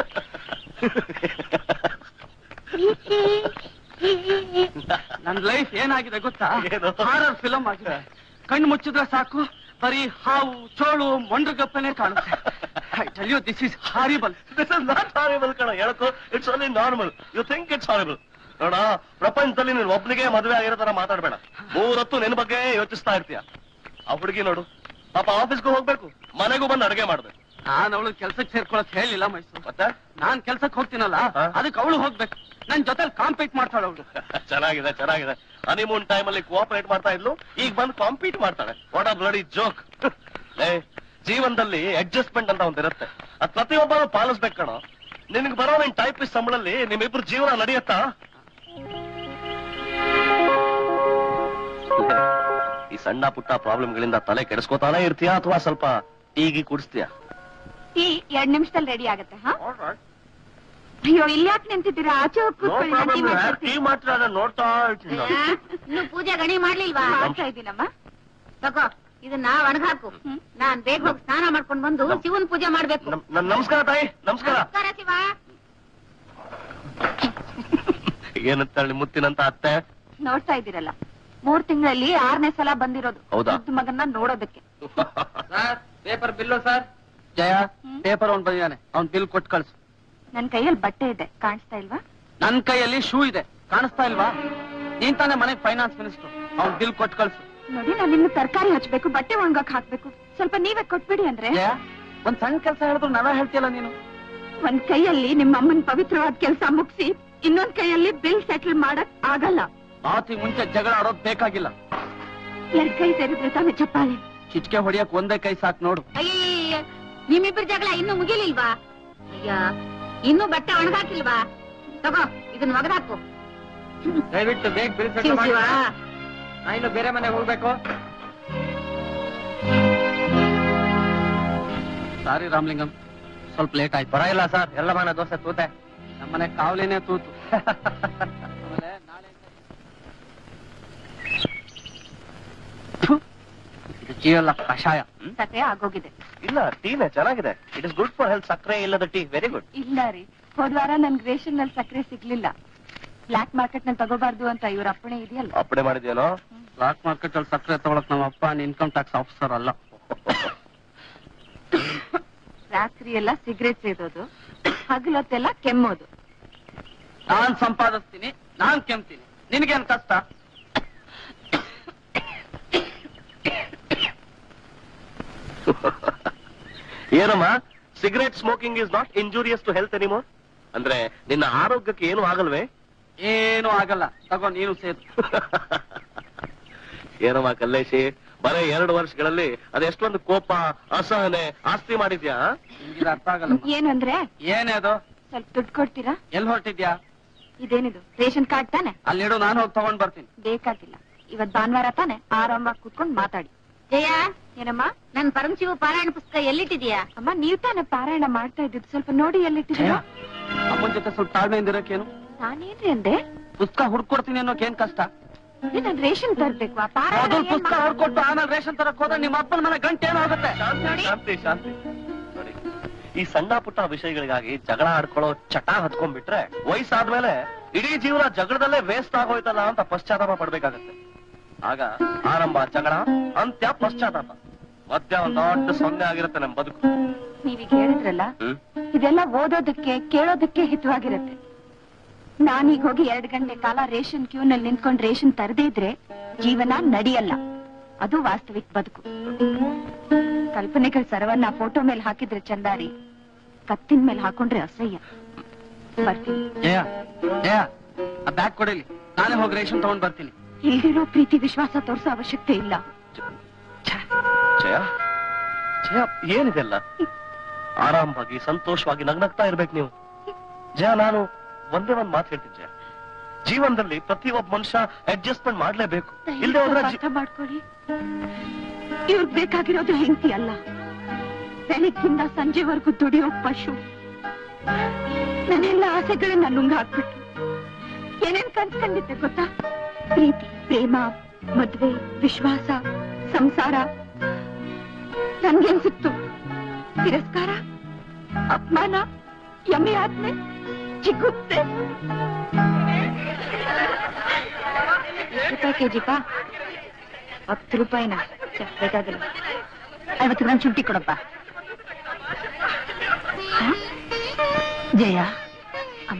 ನನ್ ಲೈಫ್ ಏನಾಗಿದೆ ಗೊತ್ತಾ ಏನು? ಹಾರರ್ ಫಿಲಂ ಆಗಿದೆ ಕಣ್ಣು ಮುಚ್ಚಿದ್ರೆ ಸಾಕು ಬರೀ ಹಾವು ಚೋಳು ಮೊಂಡ್ರಗಪ್ಪನೆ ಕಾಣುತ್ತೆ I tell you this is horrible this is not horrible ಕಣ ಹೇಳ್ಕೊ it's only normal you think it's horrible ನೋಡ ಪ್ರಪಂಚದಲ್ಲಿ ನೀನ್ ಒಬ್ನಿಗೆ ಮದುವೆ ಆಗಿರೋ ತರ ಮಾತಾಡ್ಬೇಡ ಮೂರತ್ತು ನಿನ್ ಬಗ್ಗೆ ಯೋಚಿಸ್ತಾ ಇರ್ತೀಯ ಆ ಹುಡುಗಿ ನೋಡು ಪಾಪ ಆಫೀಸ್ಗೂ ಹೋಗ್ಬೇಕು ಮನೆಗೂ ಬಂದು ಅಡುಗೆ ಮಾಡ್ಬೇಕು ನಾನ್ ಅವಳು ಕೆಲ್ಸಕ್ಕೆ ಸೇರ್ಕೊಳಕ್ ಹೇಳಿಲ್ಲ ಮೈಸೂರು ಮತ್ತೆ ನಾನ್ ಕೆಲ್ಸಕ್ಕೆ ಹೋಗ್ತೀನಲ್ಲ ಹಾ? ಅದಕ್ಕೆ ಅವಳು ಹೋಗ್ಬೇಕು ನನ್ ಜೊತೆಲಿ ಕಾಂಪೀಟ್ ಮಾಡ್ತಾಳೆ ಅವಳು ಚೆನ್ನಾಗಿದೆ ಚೆನ್ನಾಗಿದೆ ಹನಿಮೂನ್ ಟೈಮ್ ಅಲ್ಲಿ ಕೋಆಪರೇಟ್ ಮಾಡ್ತಾ ಇದ್ಲು ಈಗ ಬಂದು ಕಾಂಪೀಟ್ ಮಾಡ್ತಾಳೆ ವಾಟ್ ಆರ್ ಬ್ಲಡಿ ಜೋಕ್ ಏ ಜೀವನದಲ್ಲಿ ಅಡ್ಜಸ್ಟ್ಮೆಂಟ್ ಅಂತ ಒಂದ್ ಇರುತ್ತೆ ಅದ್ ಪ್ರತಿಯೊಬ್ಬರು ಪಾಲಿಸ್ಬೇಕು ಕಣೋ ನಿನಗೆ ಬರೋ ನಿನ್ ಟೈಪಿಸ್ಟ್ ಸಂಬಳಲ್ಲಿ ನಿಮ್ಮಿಬ್ರು ಜೀವನ ನಡೆಯತ್ತಾ ಈ ಸಣ್ಣ ಪುಟ್ಟ ಪ್ರಾಬ್ಲಮ್ಗಳಿಂದ ತಲೆ ಕೆಡಿಸ್ಕೋತಾನೆ ಇರ್ತೀಯಾ ಅಥವಾ ಸ್ವಲ್ಪ ಟೀಗಿ ಕುಡಿಸ್ತೀಯಾ ಟೀ ಎರಡ್ ನಿಮಿಷದಲ್ಲಿ ರೆಡಿ ಆಗತ್ತೆ ಹಾ ಅಯ್ಯೋ ಇಲ್ಲಿ ಯಾಕೆ ನಿಂತಿದ್ದೀರಾ ಆಚೆ ಹೋಗಿ ನೋ ಕೂತ್ಕೊಳ್ಳಿ ನಾನು ಟೀ ಪ್ರಾಬ್ಲಮ್ ಮಾಡ್ಕೊಡ್ತೀನಿ. ಟೀ ಮಾತ್ರ ನಾನು ನೋಡ್ತಾ ಇರ್ತೀನಿ ನಾನು. ಇನ್ನು ಪೂಜೆ ಗಣಿ ಮಾಡ್ಲಿಲ್ವಾ ಮಾಡ್ತಾ ಇದ್ದೀನಮ್ಮ ತಗೋ ಇದನ್ನ ಒಣಗಾಕು ನಾನ್ ಬೇಗ ಹೋಗಿ ಸ್ನಾನ ಮಾಡ್ಕೊಂಡ್ ಬಂದು ಶಿವನ್ ಪೂಜೆ ಮಾಡ್ಬೇಕು ನಮ್- ನಮ್- ನಮಸ್ಕಾರ ತಾಯಿ ನಮಸ್ಕಾರ ನಮಸ್ಕಾರ ಶಿವ ಏನಂತಾಳೆ ಮುತ್ತಿನಂತ ಅತ್ತೆ ನೋಡ್ತಾ ಇದ್ದೀರಲ್ಲ ಮೂರ್ ತಿಂಗಳಲ್ಲಿ ಆರನೇ ಸಲ ಬಂದಿರೋದು ಹೌದಾ? ಮುದ್ದು ಮಗನ್ನ ನೋಡೋದಕ್ಕೆ sir paper bill sir Jaya paper ಅವ್ನ್ ಬಂದಿದ್ದಾನೆ ಅವ್ನ್ ಬಿಲ್ ಕೊಟ್ಟು ಕಳ್ಸು ನನ್ ಕೈಯಲ್ಲಿ ಬಟ್ಟೆ ಇದೆ ಕಾಣಿಸ್ತಾ ಇಲ್ವಾ ನನ್ ಕೈಯಲ್ಲಿ ಶೂ ಇದೆ ಕಾಣಿಸ್ತಾ ಇಲ್ವಾ ನೀನ್ ತಾನೇ ಮನೆಗ್ ಫೈನಾನ್ಸ್ ಮಿನಿಸ್ಟರ್ ಅವ್ನ್ ಬಿಲ್ ಕೊಟ್ಟು ಕಳ್ಸು ನೋಡಿ ನಾನು ಇನ್ನು ತರಕಾರಿ ಹಚ್ಬೇಕು ಬಟ್ಟೆ ಒಣಗಕ್ ಹಾಕ್ಬೇಕು ಸ್ವಲ್ಪ ನೀವೇ ಕೊಟ್ಬಿಡಿ ಅಂದ್ರೆ ಜಯ ಒಂದ್ ಸಣ್ಣ ಕೆಲಸ ಹೇಳಿದ್ರು ನಾವೇ ಹೇಳ್ತೀಯಲ್ಲ ನೀನು ಒಂದ್ ಕೈಯಲ್ಲಿ ನಿಮ್ಮ ಅಮ್ಮನ್ ಪವಿತ್ರವಾದ ಕೆಲಸ ಮುಗಿಸಿ ಇನ್ನೊಂದ್ ಕೈಯಲ್ಲಿ ಬಿಲ್ ಸೆಟಲ್ ಮಾಡಕ್ ಆಗಲ್ಲ ಮಾತಿ ಮುಂಚೆ ಜಗಳ ಆಡೋದ್ ಬೇಕಾಗಿಲ್ಲ ಎರಡ್ ಕೈ ಸೇರಿದ್ರೆ ತಾನೇ ಚಪ್ಪಾಳೆ ಚಿಟ್ಕೆ ಹೊಡಿಯಕ್ ಒಂದೇ ಕೈ ಸಾಕ್ ನೋಡು ಅಯ್ಯ ನಿಮ್ಮಿಬ್ಬರ ಜಗಳ ಇನ್ನೂ ಮುಗಿಲಿಲ್ವಾ ಅಯ್ಯ ಇನ್ನೂ ಬಟ್ಟೆ ಒಣಗಾಕಿಲ್ವಾ ತಗೋ ಇದನ್ನ ಒಗದಾಕು ದಯವಿಟ್ಟು ಬೇಗ ಬಿಲ್ ಶಿವ ಶಿವ ನಾ ಇನ್ನು ಬೇರೆ ಮನೆಗೆ ಹೋಗ್ಬೇಕು ಸಾರಿ ರಾಮ್ಲಿಂಗಂ ಸ್ವಲ್ಪ ಲೇಟ್ ಆಯ್ತು ಪರವಾಗಿಲ್ಲ ಸರ್ ಎಲ್ಲ ಮನೆ ದೋಸೆ ತೂತೆ ನಮ್ಮನೆ ಕಾವಲಿನೇ ತೂತು ಆಮೇಲೆ ನಾಳೆ ಥು, ಇದು ಜೀವಲ್ಲ ಕಷಾಯ ಹ್ಮ್? ಸತೆ ಆಗೋಗಿದೆ ಇಲ್ಲ ಟೀನೇ ಚೆನ್ನಾಗಿದೆ it is good for health ಸಕ್ಕರೆ ಇಲ್ಲದ ಟೀ ವೆರಿ ಗುಡ್ ಇಲ್ಲ ರೀ ಹೋದ್ವಾರ ನನ್ಗೆ ರೇಷನ್ ನಲ್ಲಿ ಸಕ್ಕರೆ ಸಿಗ್ಲಿಲ್ಲ ಬ್ಲಾಕ್ ಮಾರ್ಕೆಟ್ ನಲ್ಲಿ ತಗೋಬಾರ್ದು ಅಂತ ಇವ್ರ ಅಪ್ಪಣೆ ಇದೆಯಲ್ಲ ಅಪ್ಪಣೆ ಮಾಡಿದ್ಯೇನೋ ಬ್ಲಾಕ್ ಮಾರ್ಕೆಟ್ ಅಲ್ಲಿ ಸಕ್ಕರೆ ತಗೊಳಕ್ ನಮ್ಮ ಅಪ್ಪ ಇನ್ಕಮ್ ಟ್ಯಾಕ್ಸ್ ಆಫೀಸರ್ ಅಲ್ಲ ರಾತ್ರಿ ಎಲ್ಲ ಸಿಗರೇಟ್ ಸೇದೋದು ಹಗಲೊತ್ತೆಲ್ಲ ಕೆಮ್ಮೋದು ನಾನ್ ಸಂಪಾದಿಸ್ತೀನಿ ನಾನ್ ಕೆಮ್ತೀನಿ ನಿನ್ಗೇನ್ ಕಷ್ಟ ಏನಮ್ಮ cigarette smoking is not injurious to health anymore ಅಂದ್ರೆ ನಿನ್ನ ಆರೋಗ್ಯಕ್ಕೆ ಏನು ಆಗಲ್ವೇ ಏನೂ ಆಗಲ್ಲ ತಗೋ ನೀನು ಸೇರು ಏನಮ್ಮ ಕಲ್ಲೇಶಿ ಬರೇ ಎರಡು ವರ್ಷಗಳಲ್ಲಿ ಅದೆಷ್ಟೊಂದು ಕೋಪ ಅಸಹನೆ ಆಸ್ತಿ ಮಾಡಿದ್ಯಾ ನಿಮ್ಗಿದು ಅರ್ಥ ಆಗಲ್ಲ ಏನು ಅಂದ್ರೆ ಏನೇ ಅದು ಸ್ವಲ್ಪ ದುಡ್ಡು ಕೊಡ್ತೀರಾ ಎಲ್ಲಿ ಹೊರಟಿದ್ಯಾ ಇದೇನಿದು ರೇಷನ್ ಕಾರ್ಡ್ ತಾನೆ ಅಲ್ಲಿಡು ನಾನು ಹೋಗಿ ತಗೊಂಡ್ ಬರ್ತೀನಿ ಬೇಕಾಗಿಲ್ಲ ಇವತ್ ಭಾನುವಾರ ತಾನೆ ಆರಾಮಾಗಿ ಕೂತ್ಕೊಂಡ್ ಮಾತಾಡಿ ಜಯ ಏನಮ್ಮ ನನ್ ಪರಮಶಿವ ಪಾರಾಯಣ ಪುಸ್ತಕ ಎಲ್ಲಿಟ್ಟಿದ್ಯಾ ಅಮ್ಮ ನೀವ್ ತಾನೆ ಪಾರಾಯಣ ಮಾಡ್ತಾ ಇದ್ದಿದ್ದು ಸ್ವಲ್ಪ ನೋಡಿ ಜಯ ಎಲ್ಲಿಟ್ಟಿದ್ದೀರಾ ಅಮ್ಮನ ಜೊತೆ ಸ್ವಲ್ಪ ತಾಳ್ಮೆಯಿಂದ ಇರೋಕೇನು ನಾನೇನ್ರಿ ಅಂದೆ ಪುಸ್ತಕ ಹುಡ್ಕೊಡ್ತೀನಿ ಅನ್ನೋಕ್ ಏನ್ ಕಷ್ಟ ಏ, ನಾನ್ ರೇಷನ್ ತರ್ಬೇಕು ಆ ಪಾರಾಯಣ ಮೊದಲು ಏನ್ ಪುಸ್ತಕ ಮಾಡೋದು? ಹುಡ್ಕೊಟ್ಟು ಆಮೇಲೆ ರೇಷನ್ ತರಕ್ ಹೋದ್ರೆ ನಿಮ್ಮ ಅಪ್ಪನ ಮನೆ ಗಂಟೆ ಏನಾಗುತ್ತೆ ಶಾಂತಿ ಶಾಂತಿ ಶಾಂತಿ ನೋಡಿ ಈ ಸಣ್ಣ ಪುಟ್ಟ ವಿಷಯಗಳಿಗಾಗಿ ಜಗಳ ಆಡ್ಕೊಳ್ಳೋ ಚಟ ಹತ್ಕೊಂಡ್ಬಿಟ್ರೆ ವಯಸ್ಸಾದ್ಮೇಲೆ ಇಡೀ ಜೀವನ ಜಗಳದಲ್ಲೇ ವೇಸ್ಟ್ ಆಗೋಯ್ತಲ್ಲ ಅಂತ ಪಶ್ಚಾತ್ತಾಪ ಪಡ್ಬೇಕಾಗತ್ತೆ ಆಗ ಆರಂಭ ಜಗಳ ಅಂತ್ಯ ಪಶ್ಚಾತ್ತಾಪ ಮಧ್ಯ ಒಂದ್ ದೊಡ್ಡ ಸೊನ್ನೆ ಆಗಿರುತ್ತೆ ನಮ್ ಬದುಕು ನೀವೀಗ ಹೇಳಿದ್ರಲ್ಲ ಹ್ಮ್ ಇದೆಲ್ಲ ಓದೋದಕ್ಕೆ ಕೇಳೋದಕ್ಕೆ ಹಿತವಾಗಿರುತ್ತೆ ನಾನೀಗ ಹೋಗಿ ಎರಡ್ ಗಂಟೆ ಕಾಲ ರೇಷನ್ ಕ್ಯೂ ನಲ್ಲಿ ನಿಂತ್ಕೊಂಡು ರೇಷನ್ ತರದೇ ಇದ್ರೆ ಜೀವನ ನಡೆಯಲ್ಲ ಅದು ವಾಸ್ತವಿಕ ಬದುಕು ಕಲ್ಪನೆಗಳ ಸರವನ್ನ ಫೋಟೋ ಮೇಲೆ ಹಾಕಿದ್ರೆ ಚಂದಾರಿ ಕತ್ತಿನ ಮೇಲೆ ಹಾಕೊಂಡ್ರೆ ಅಸಹ್ಯ ಬರ್ತೀನಿ ಜಯ ಜಯ ಆ ಬ್ಯಾಗ್ ಕೊಡಿಲಿ ನಾನೇ ಹೋಗಿ ರೇಷನ್ ತಗೊಂಡ್ ಬರ್ತೀನಿ ಇಲ್ದಿರೋ ಪ್ರೀತಿ ವಿಶ್ವಾಸ ತೋರಿಸೋ ಅವಶ್ಯಕತೆ ಇಲ್ಲ ಜಯ ಜಯ ಏನಿದೆಲ್ಲ ಆರಾಮವಾಗಿ ಸಂತೋಷವಾಗಿ ನಗ್ನಗ್ತಾ ಇರ್ಬೇಕು ನೀವು ಜಯ ನಾನು ಒಂದೇ ಒಂದ್ ಮಾತು ಹೇಳ್ತೀನಿ ಜಯ ಜೀವನದಲ್ಲಿ ಪ್ರತಿ ಒಬ್ಬ ಮನುಷ್ಯ ಅಡ್ಜಸ್ಟ್ಮೆಂಟ್ ಮಾಡ್ಲೇಬೇಕು ಇಲ್ಲದೆ ಹೋದ್ರೆ ಜೀ- ಅರ್ಥ ಮಾಡ್ಕೊಳ್ಳಿ ಇವ್ರಿಗೆ ಬೇಕಾಗಿರೋದು ಹೆಂಡತಿ ಅಲ್ಲ ಬೆಳಿಗ್ಗಿಂದ ಸಂಜೆವರೆಗೂ ದುಡಿಯೋ ಪಶು ನನ್ನೆಲ್ಲ ಆಸೆಗಳನ್ನ ನುಂಗ ಹಾಕ್ಬಿಟ್ಟು ಏನೇನ್ ಕನ್ಸ್ಕೊಂಡಿದ್ದೆ ಗೊತ್ತಾ ಪ್ರೀತಿ ಪ್ರೇಮ ಮದ್ವೆ ವಿಶ್ವಾಸ ಸಂಸಾರ ನನ್ಗೇನ್ ಸಿಕ್ತು ತಿರಸ್ಕಾರ ಅಪಮಾನ ಯಮೆ ಆದ್ಮೆ ಚಿಗುತ್ತೆ ರೂಪಾಯಿ ಕೆಜಿಪಾ ಹತ್ತು ರೂಪಾಯಿನ ಛೆ, ಬೇಕಾಗಿಲ್ಲ ಐವತ್ತು ಗ್ರಾಮ್ ಶುಂಠಿ ಕೊಡಪ್ಪ ಹ? ಜಯ ಅಮ್ಮ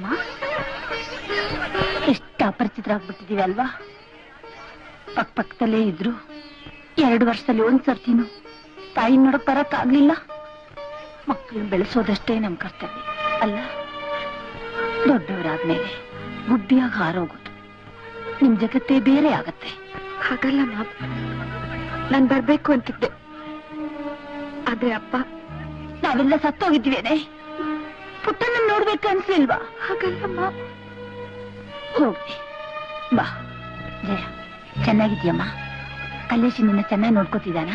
ಎಷ್ಟು ಅಪರಿಚಿತರಾಗ್ಬಿಟ್ಟಿದೀವಿ ಅಲ್ವಾ ಪಕ್ ಪಕ್ಕದಲ್ಲೇ ಇದ್ರು ಎರಡು ವರ್ಷದಲ್ಲಿ ಒಂದ್ ಸರ್ತಿನು ತಾಯಿ ನೋಡಕ್ ಬರಕ್ ಆಗ್ಲಿಲ್ಲ ಮಕ್ಕಳನ್ನ ಬೆಳೆಸೋದಷ್ಟೇ ನಮ್ ಕರ್ತವ್ಯ ಅಲ್ಲ ದೊಡ್ಡವರಾದ್ಮೇಲೆ ಗುಬ್ಬಿಯಾಗಿ ಹಾರೋಗೋದು ನಿಮ್ ಜಗತ್ತೇ ಬೇರೆ ಆಗತ್ತೆ ಹಾಗಲ್ಲ ಮಾ ನಾನ್ ಬರ್ಬೇಕು ಅಂತಿದ್ದೆ ಆದ್ರೆ ಅಪ್ಪ ನಾವೆಲ್ಲ ಸತ್ತೋಗಿದ್ವೇನೆ ಪುಟ್ಟನ್ನ ನೋಡ್ಬೇಕು ಅನ್ಸ್ಲಿಲ್ವಾ ಹಾಗಲ್ಲಮ್ಮ ಹೋಗ್ಲಿ ಬಾ ಜಯ ಚೆನ್ನಾಗಿದ್ಯಮ್ಮ ಕಲ್ಲೇಶಿ ನಿನ್ನ ಚೆನ್ನಾಗಿ ನೋಡ್ಕೋತಿದ್ದಾನ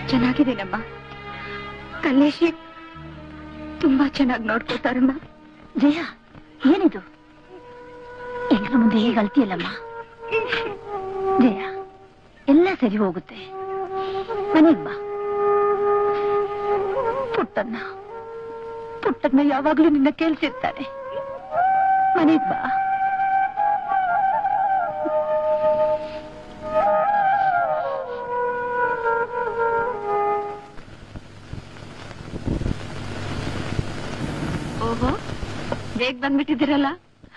ಚೆನ್ನಾಗಿದ್ದೀನಮ್ಮ ಕಲ್ಲೇಶಿ ತುಂಬಾ ಚೆನ್ನಾಗಿ ನೋಡ್ಕೋತಾರಮ್ಮ ಜಯ ಏನಿದು ಎಲ್ರ ಮುಂದೆ ಹೇಗೆ ಅಳ್ತಿಯಲ್ಲಮ್ಮ ಜಯ ಎಲ್ಲ ಸರಿ ಹೋಗುತ್ತೆ ಮನೆಗ್ ಬಾ ಪುಟ್ಟನ್ನ ಪುಟ್ಟನ್ನ ಯಾವಾಗ್ಲೂ ನಿನ್ನ ಕೇಳ್ತಿರ್ತಾನೆ ಮನೆಗ್ ಬಾ ಓಹೋ ಬೇಗ ಬಂದ್ಬಿಟ್ಟಿದ್ದೀರಲ್ಲ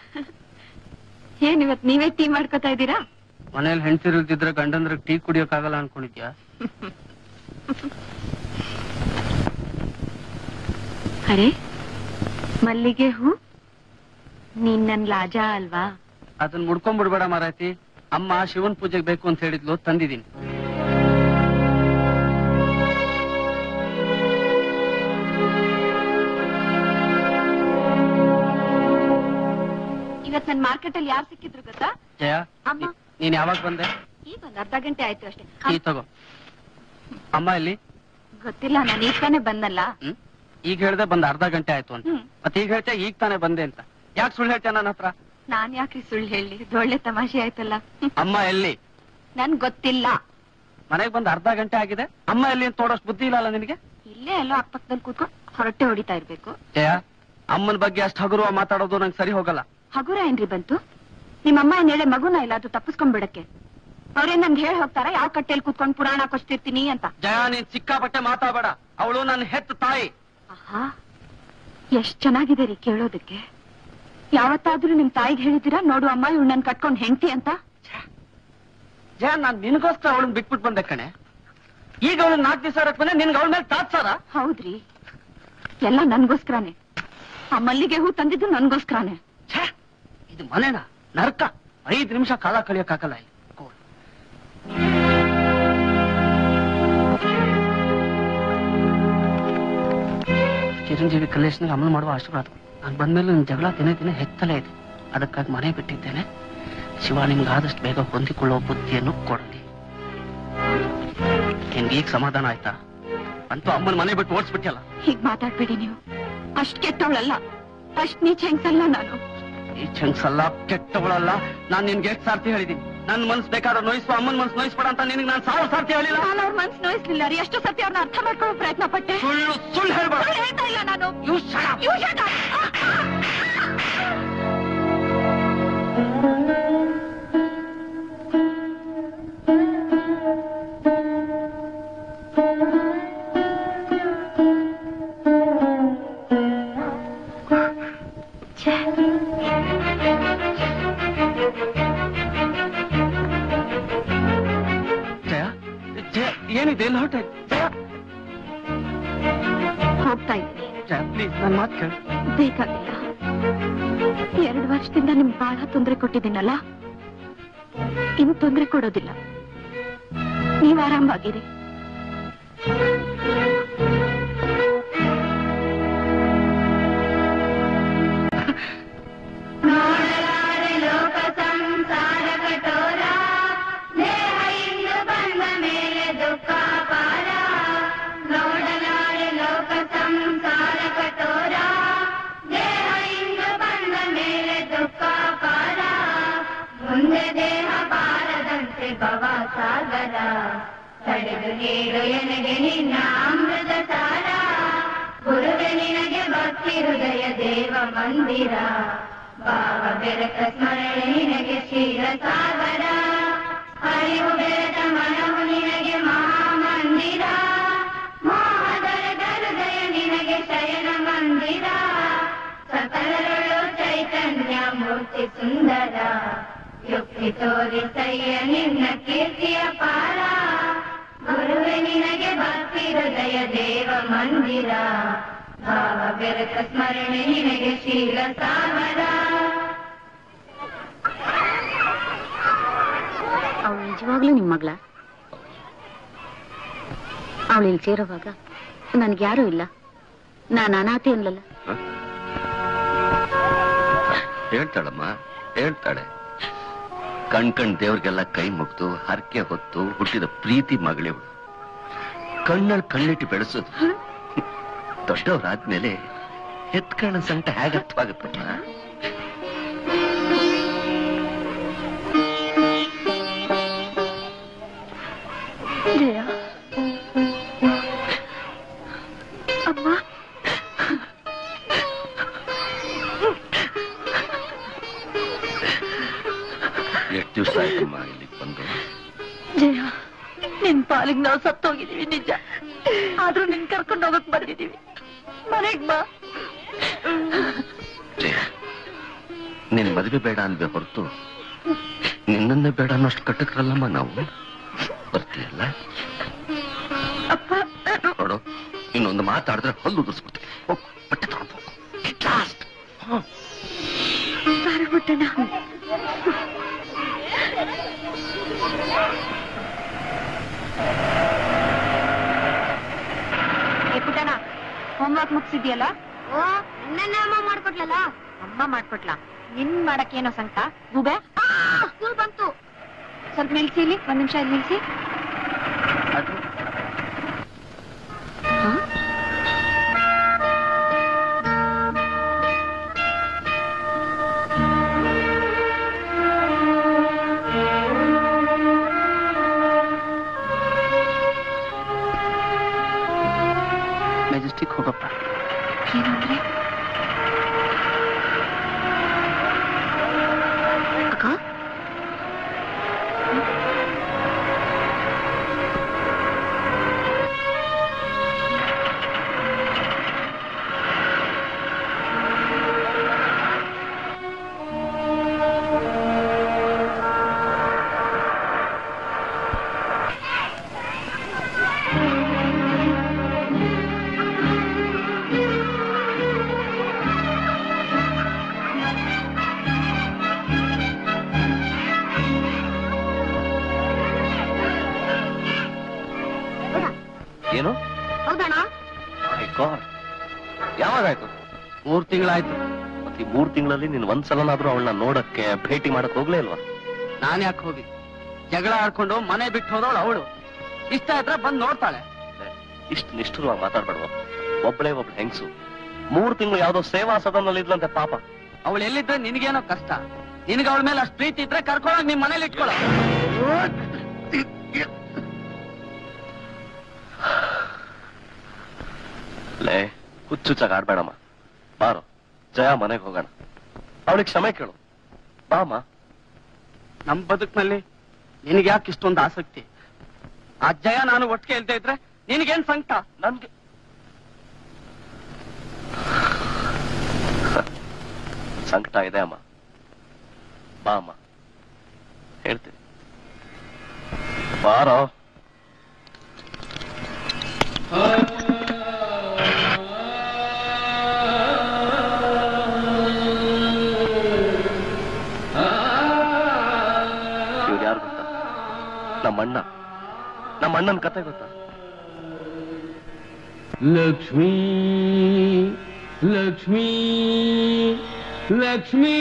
ಏನ್ ಇವತ್ ನೀವೇ ಟೀ ಮಾಡ್ಕೊತಾ ಇದ್ದೀರಾ ಮನೇಲಿ ಹೆಣ್ತಿರುಲ್ದಿದ್ರೆ ಗಂಡಂದ್ರಿಗೆ ಟೀ ಕುಡಿಯೋಕ್ಕಾಗಲ್ಲ ಅನ್ಕೊಂಡಿದ್ಯಾ ಅರೆ ಮಲ್ಲಿಗೆ ಹೂ ನೀನ್ ನನ್ ಲಾಜಾ ಅಲ್ವಾ ಅದನ್ನ ಮುಡ್ಕೊಂಡ್ಬಿಡ್ಬೇಡ ಮಾರಾಯ್ತಿ ಅಮ್ಮ ಶಿವನ್ ಪೂಜೆಗೆ ಬೇಕು ಅಂತ ಹೇಳಿದ್ಲು ತಂದಿದ್ದೀನಿ ಇವತ್ ನನ್ ಮಾರ್ಕೆಟ್ ಅಲ್ಲಿ ಯಾರು ಸಿಕ್ಕಿದ್ರು ಗೊತ್ತಾ ಜಯ ಅಮ್ಮ. ನೀ- ನೀನ್ ಯಾವಾಗ ಬಂದೆ ಈಗ ಒಂದ್ ಅರ್ಧ ಗಂಟೆ ಆಯ್ತು ಅಷ್ಟೇ ಈ ತಗೋ ಅಮ್ಮ ಇಲ್ಲಿ ಗೊತ್ತಿಲ್ಲ ನಾನು ಈಗ ತಾನೇ ಬಂದಲ್ಲ ಹ್ಮ್ ಈಗ ಹೇಳ್ದೆ ಬಂದ್ ಅರ್ಧ ಗಂಟೆ ಆಯ್ತು ಅಂತ ಹ್ಮ್ ಮತ್ತೆ ಈಗ ಹೇಳ್ತೆ ಈಗ ತಾನೇ ಬಂದೆ ಅಂತ ಯಾಕೆ ಸುಳ್ಳು ಹೇಳ್ತೀಯ ನನ್ನ ಹತ್ರ ನಾನ್ ಯಾಕ್ರಿ ಸುಳ್ಳು ಹೇಳಿ ಇದು ಒಳ್ಳೆ ತಮಾಷೆ ಆಯ್ತಲ್ಲ ಅಮ್ಮ ಎಲ್ಲಿ ನನ್ ಗೊತ್ತಿಲ್ಲ ಮನೆಗ್ ಬಂದ್ ಅರ್ಧ ಗಂಟೆ ಆಗಿದೆ ಅಮ್ಮ ಎಲ್ಲಿ ಅಂತ ನೋಡೋಷ್ಟು ಬುದ್ಧಿ ಇಲ್ಲ ನಿನಗೆ ಇಲ್ಲೇ ಎಲ್ಲೋ ಅಕ್ಕಪಕ್ಕದಲ್ಲಿ ಕೂತ್ಕೊಂಡು ಹೊರಟೆ ಹೊಡಿತಾ ಇರ್ಬೇಕು ಜಯ ಅಮ್ಮನ ಬಗ್ಗೆ ಅಷ್ಟು ಹಗುರವ ಮಾತಾಡೋದು ನಂಗೆ ಸರಿ ಹೋಗಲ್ಲ ಹಗುರ ಏನ್ರಿ ಬಂತು ನಿಮ್ಮಮ್ಮ ಏನ್ ಹೇಳಿ ಮಗುನ ಇಲ್ಲ ಅದು ತಪ್ಪಿಸ್ಕೊಂಡ್ಬಿಡಕ್ಕೆ ಅವ್ರೇನ್ ನನ್ಗೆ ಹೇಳಿ ಹೋಗ್ತಾರ ಯಾವ ಕಟ್ಟೆಯಲ್ಲಿ ಕೂತ್ಕೊಂಡು ಪುರಾಣ ಕೊಚ್ತಿರ್ತೀನಿ ಅಂತ ಜಯ ನೀನ್ ಸಿಕ್ಕಾಪಟ್ಟೆ ಮಾತಾಡಬೇಡ ಅವಳು ನನ್ನ ಹೆತ್ತ ತಾಯಿ ಆಹಾ ಎಷ್ಟ್ ಚೆನ್ನಾಗಿದೆ ರೀ ಕೇಳೋದಕ್ಕೆ ಯಾವತ್ತಾದ್ರೂ ನಿಮ್ ತಾಯಿಗೆ ಹೇಳಿದ್ದೀರಾ ನೋಡು ಅಮ್ಮ ಇವ್ ನನ್ ಕಟ್ಕೊಂಡ್ ಹೆಂಡತಿ ಅಂತ ಜಯ ನಾನ್ ನಿನಗೋಸ್ಕರ ಅವಳನ್ನ ಬಿಟ್ಬಿಟ್ಟು ಬಂದೆ ಕಣೆ ಈಗ ಅವಳು ನಾಲ್ಕು ದಿವಸ ಇರಕ್ ಬಂದೆ ನಿನ್ಗೆ ಅವಳ ಮೇಲೆ ತಾತ್ಸಾರ ಹೌದ್ರಿ ಎಲ್ಲ ನನ್ಗೋಸ್ಕರನೇ ಆ ಮಲ್ಲಿಗೆ ಹೂ ತಂದಿದ್ದು ನನ್ಗೋಸ್ಕರನೇ ಛೇ, ಇದು ಮನೆನಾ ನರ್ಕ ಐದ್ ನಿಮಿಷ ಕಾಲ ಕಳಿಯಕ್ಕಾಗಲ್ಲ ಇಲ್ಲಿ ಕೋ. ಚಿರಂಜೀವಿ ಕಲ್ಲೇಶ್ನಿಗೆ ಅಮಲು ಮಾಡುವ ಆಶೀರ್ವಾದ ನಾನು ಬಂದ್ಮೇಲೆ ನಿನ್ ಜಗಳ ದಿನೇ ದಿನೇ ಹೆಚ್ಚಲೇ ಇದೆ ಅದಕ್ಕಾಗಿ ಮನೆ ಬಿಟ್ಟಿದ್ದೇನೆ ಶಿವ ನಿಮ್ಗೆ ಆದಷ್ಟು ಬೇಗ ಹೊಂದಿಕೊಳ್ಳುವ ಬುದ್ಧಿಯನ್ನು ಕೊಡಲಿ ನಿನ್ಗೆ ಈಗ ಸಮಾಧಾನ ಆಯ್ತಾ ಅಂತೂ ಅಮ್ಮನ ಮನೆ ಬಿಟ್ಟು ಓಡಿಸ್ಬಿಟ್ಟಿಯಲ್ಲ ಹೀಗ್ ಮಾತಾಡ್ಬೇಡಿ ನೀವು ಅಷ್ಟ್ ಕೆಟ್ಟವಳಲ್ಲ ಅಷ್ಟ್ ನೀಚ ಹೆಂಗ್ಸಲ್ಲ ನಾನು ಈ ಚಂಕ್ಸಲ್ಲ ಕೆಟ್ಟವಳಲ್ಲ ನಾನ್ ನಿನ್ಗೆ ಎಷ್ಟು ಸಾರ್ತಿ ಹೇಳಿದೀನಿ ನನ್ ಮನ್ಸ್ ಬೇಕಾದ್ರೆ ನೋಯಿಸುವ ಅಮ್ಮನ್ ಮನ್ಸ್ ನೋಯಿಸ್ಬೇಡ ಅಂತ ನಿನಗೆ ನಾನು ಸಾವಿರ ಸಾರ್ತಿ ಹೇಳಿಲ್ಲ ನಾನು ಅವ್ರ ಮನ್ಸ್ ನೋಯಿಸ್ಲಿಲ್ಲ ರೀ ಎಷ್ಟು ಸತಿ ಅವ್ರನ್ನ ಅರ್ಥ ಮಾಡ್ಕೊಳ್ಳೋ ಪ್ರಯತ್ನ ಪಟ್ಟೆ ಸುಳ್ಳು ಸುಳ್ಳು ಹೇಳ್ಬೇಡ ಸುಳ್ಳು ಹೇಳ್ತಾ ಇಲ್ಲ ನಾನು You shut up. You shut up. ಜಯ ಜಯ ಏನಿದೆ ಎಲ್ಲ ಹೊಟ್ಟೆ ಜಯ ಹೋಗ್ತಾ ಇದ್ದೀನಿ ಜಯ ಪ್ಲೀಸ್ ನನ್ನ ಮಾತು ಕೇಳು ಬೇಕಾಗಿಲ್ಲ ಎರಡು ವರ್ಷದಿಂದ ನಿಮ್ಗೆ ಬಹಳ ತೊಂದರೆ ಕೊಟ್ಟಿದ್ದೀನಲ್ಲ ಇನ್ನು ತೊಂದರೆ ಕೊಡೋದಿಲ್ಲ ನೀವ್ ಆರಾಮಾಗಿರಿ ಮುಂದೆ ದೇಹ ಬಾರದಂತೆ ಭವ ಸಾಗರ ತಡೆದು ನೀಡು ಎನಗೆ ನಿನ್ನ ಅಮೃತ ಸಾರ ಗುರುವೆ ನಿನಗೆ ಭಕ್ತಿ ಹೃದಯ ದೇವ ಮಂದಿರ ಭಾವ ಬೆರಕ ಸ್ಮರಣೆ ನಿನಗೆ ಕ್ಷೀರ ಸಾಗರ ಅರಿವು ಬೆರೆತ ಮನವು ನಿನಗೆ ಮಹಾಮಂದಿರ ಮೋಹದರದ ಹೃದಯ ನಿನಗೆ ಶಯನ ಮಂದಿರ ಸಕಲರಳು ಚೈತನ್ಯ ಮೂರ್ತಿ ಸುಂದರ ಯುಕ್ತಿ ತೋರಿಸಯ್ಯ ನಿನ್ನ ಕೀರ್ತಿಯ ಪಾರ ಗುರುವೆ ನಿನಗೆ ಭಕ್ತಿ ಹೃದಯ ದೇವ ಮಂದಿರ ಭಾವ ಬೆರತ ಸ್ಮರಣೆ ನಿನಗೆ ಶೀಲ ಸಾಗರ ಅವಳು ನಿಜವಾಗ್ಲೂ ನಿಮ್ ಮಗಳ ಅವಳು ಇಲ್ಲಿ ಸೇರೋವಾಗ ನನ್ಗೆ ಯಾರೂ ಇಲ್ಲ ನಾನು ಅನಾಥೆ ಅನ್ಲಲ್ಲ ಹೇಳ್ತಾಳಮ್ಮ ಹೇಳ್ತಾಳೆ ಕಣ್ ಕಣ್ ದೇವ್ರಿಗೆಲ್ಲ ಕೈ ಮುಗ್ದು ಹರಕೆ ಹೊತ್ತು ಹುಟ್ಟಿದ ಪ್ರೀತಿ ಮಗಳಿವಳು ಕಣ್ಣಲ್ಲಿ ಕಣ್ಣಿಟ್ಟು ಬೆಳೆಸೋದು ದೊಡ್ಡವರಾದ್ಮೇಲೆ ಹೆತ್ಕಣ ಸಂಕಟ ಹೇಗೆ ಅರ್ಥವಾಗುತ್ತಮ್ಮ ಜಯ ಅಮ್ಮ ಎಷ್ಟು ದಿವಸ ಆಯ್ತಮ್ಮ ಇಲ್ಲಿಗೆ ಬಂದು ಜಯ ನಿನ್ ಪಾಲಿಗೆ ನಾವು ಸತ್ತೋಗಿದೀವಿ ನಿಜ ಆದ್ರೂ ನಿನ್ ಕರ್ಕೊಂಡು ಹೋಗಕ್ ಬಂದಿದೀವಿ ಮನೆಗ್ ಬಾ ಜಯ ನಿನ್ ಮದುವೆ ಬೇಡ ಅನ್ಬೇ ಹೊರತು ನಿನ್ನನ್ನೇ ಬೇಡ ಅನ್ನೋಷ್ಟು ಕಟ್ಟಕ್ರಲ್ಲಮ್ಮ ನಾವು ಬರ್ತೀಯಲ್ಲ ಅಪ್ಪ ನಾನು ನೋಡು ಇನ್ನೊಂದು ಮಾತಾಡಿದ್ರೆ ಹಲ್ಲು ಉದುರ್ಸ್ಬಿಡ್ತೀನಿ ಹೋಗು ಬಟ್ಟೆ ತೊಗೊಂಡು ಹೋಗು ಲಾಸ್ಟ್ ಬಾರಬಿಟ್ಟಣ ಏ ಪುಟ್ಟಣ ಹೋಮ್ವರ್ಕ್ ಮುಗಿಸಿದ್ಯಲ್ಲ ಓ ನನ್ನ ಅಮ್ಮ ಮಾಡ್ಕೊಟ್ಲಲ್ಲ ಅಮ್ಮ ಮಾಡ್ಕೊಟ್ಲಾ ನಿನ್ ಮಾಡಕ್ಕೇನೋ ಸಂಕಟ ಗೂಬೆ ಸ್ಕೂಲ್ ಬಂತು ಸ್ವಲ್ಪ ನಿಲ್ಸಿ ಇಲ್ಲಿ ಒಂದ್ ನಿಮಿಷ ಇಲ್ಲಿ ನಿಲ್ಸಿ ಮೆಜೆಸ್ಟಿಕ್ ಹೋಗಪ್ಪ ಏನಂದ್ರೆ ಅಕ್ಕ ಏನು ಹೌದಣ್ಣ My God. ಯಾವಾಗಾಯ್ತು ಮೂರ್ ತಿಂಗಳಾಯ್ತು ಮತ್ತೆ ಈ ಮೂರ್ ತಿಂಗಳಲ್ಲಿ ನೀನ್ ಒಂದ್ಸಲನಾದ್ರೂ ಅವಳನ್ನ ನೋಡಕ್ಕೆ ಭೇಟಿ ಮಾಡಕ್ ಹೋಗ್ಲೇ ಇಲ್ವಾ ನಾನ್ ಯಾಕೆ ಹೋಗಿ ಜಗಳ ಆಡ್ಕೊಂಡು ಮನೆ ಬಿಟ್ಟು ಹೋದವಳು ಅವಳು ಇಷ್ಟ ಆದ್ರೆ ಬಂದ್ ನೋಡ್ತಾಳೆ ಇಷ್ಟು ನಿಷ್ಠುರವಾಗಿ ಮಾತಾಡ್ಬೇಡ್ವ ಒಬ್ಳೇ ಒಬ್ಳು ಹೆಂಗ್ಸು ಮೂರ್ ತಿಂಗಳು ಯಾವ್ದೋ ಸೇವಾ ಸದನಲ್ಲಿ ಇದ್ಲಂತೆ ಪಾಪ ಅವಳು ಎಲ್ಲಿದ್ರೆ ನಿನಗೇನೋ ಕಷ್ಟ ನಿನಗೆ ಅವಳ ಮೇಲೆ ಅಷ್ಟು ಪ್ರೀತಿ ಇದ್ರೆ ಕರ್ಕೊಂಡೋಗಿ ನಿಮ್ ಮನೇಲಿ ಇಟ್ಕೊಳ ಲೇ ಹುಚ್ಚುಚ್ಚಾಗ ಆಡ್ಬೇಡಮ್ಮ ಬಾರೋ ಜಯ ಮನೆಗೆ ಹೋಗೋಣ ಅವಳಿಗೆ ಕ್ಷಮೆ ಕೇಳು ಬಾಮ್ಮ ನಮ್ ಬದುಕ್ನಲ್ಲಿ ನಿನಗೆ ಯಾಕೆ ಇಷ್ಟೊಂದು ಆಸಕ್ತಿ ಆ ಜಯ ನಾನು ಒಟ್ಟಿಗೆ ಇಲ್ದೇ ಇದ್ರೆ ನಿನಗೇನ್ ಸಂಕಟ ನನ್ಗೆ ಸಂಕಟ ಇದೆ ಅಮ್ಮ ಬಾ ಅಮ್ಮ ಹೇಳ್ತೀನಿ ಬಾರೋ ಇವ್ರು ಯಾರು ಗೊತ್ತಾ ನಮ್ಮಣ್ಣ ನಮ್ಮ ಅಣ್ಣನ ಕತೆ ಗೊತ್ತಾ ಲಕ್ಷ್ಮೀ ಲಕ್ಷ್ಮೀ ಲಕ್ಷ್ಮೀ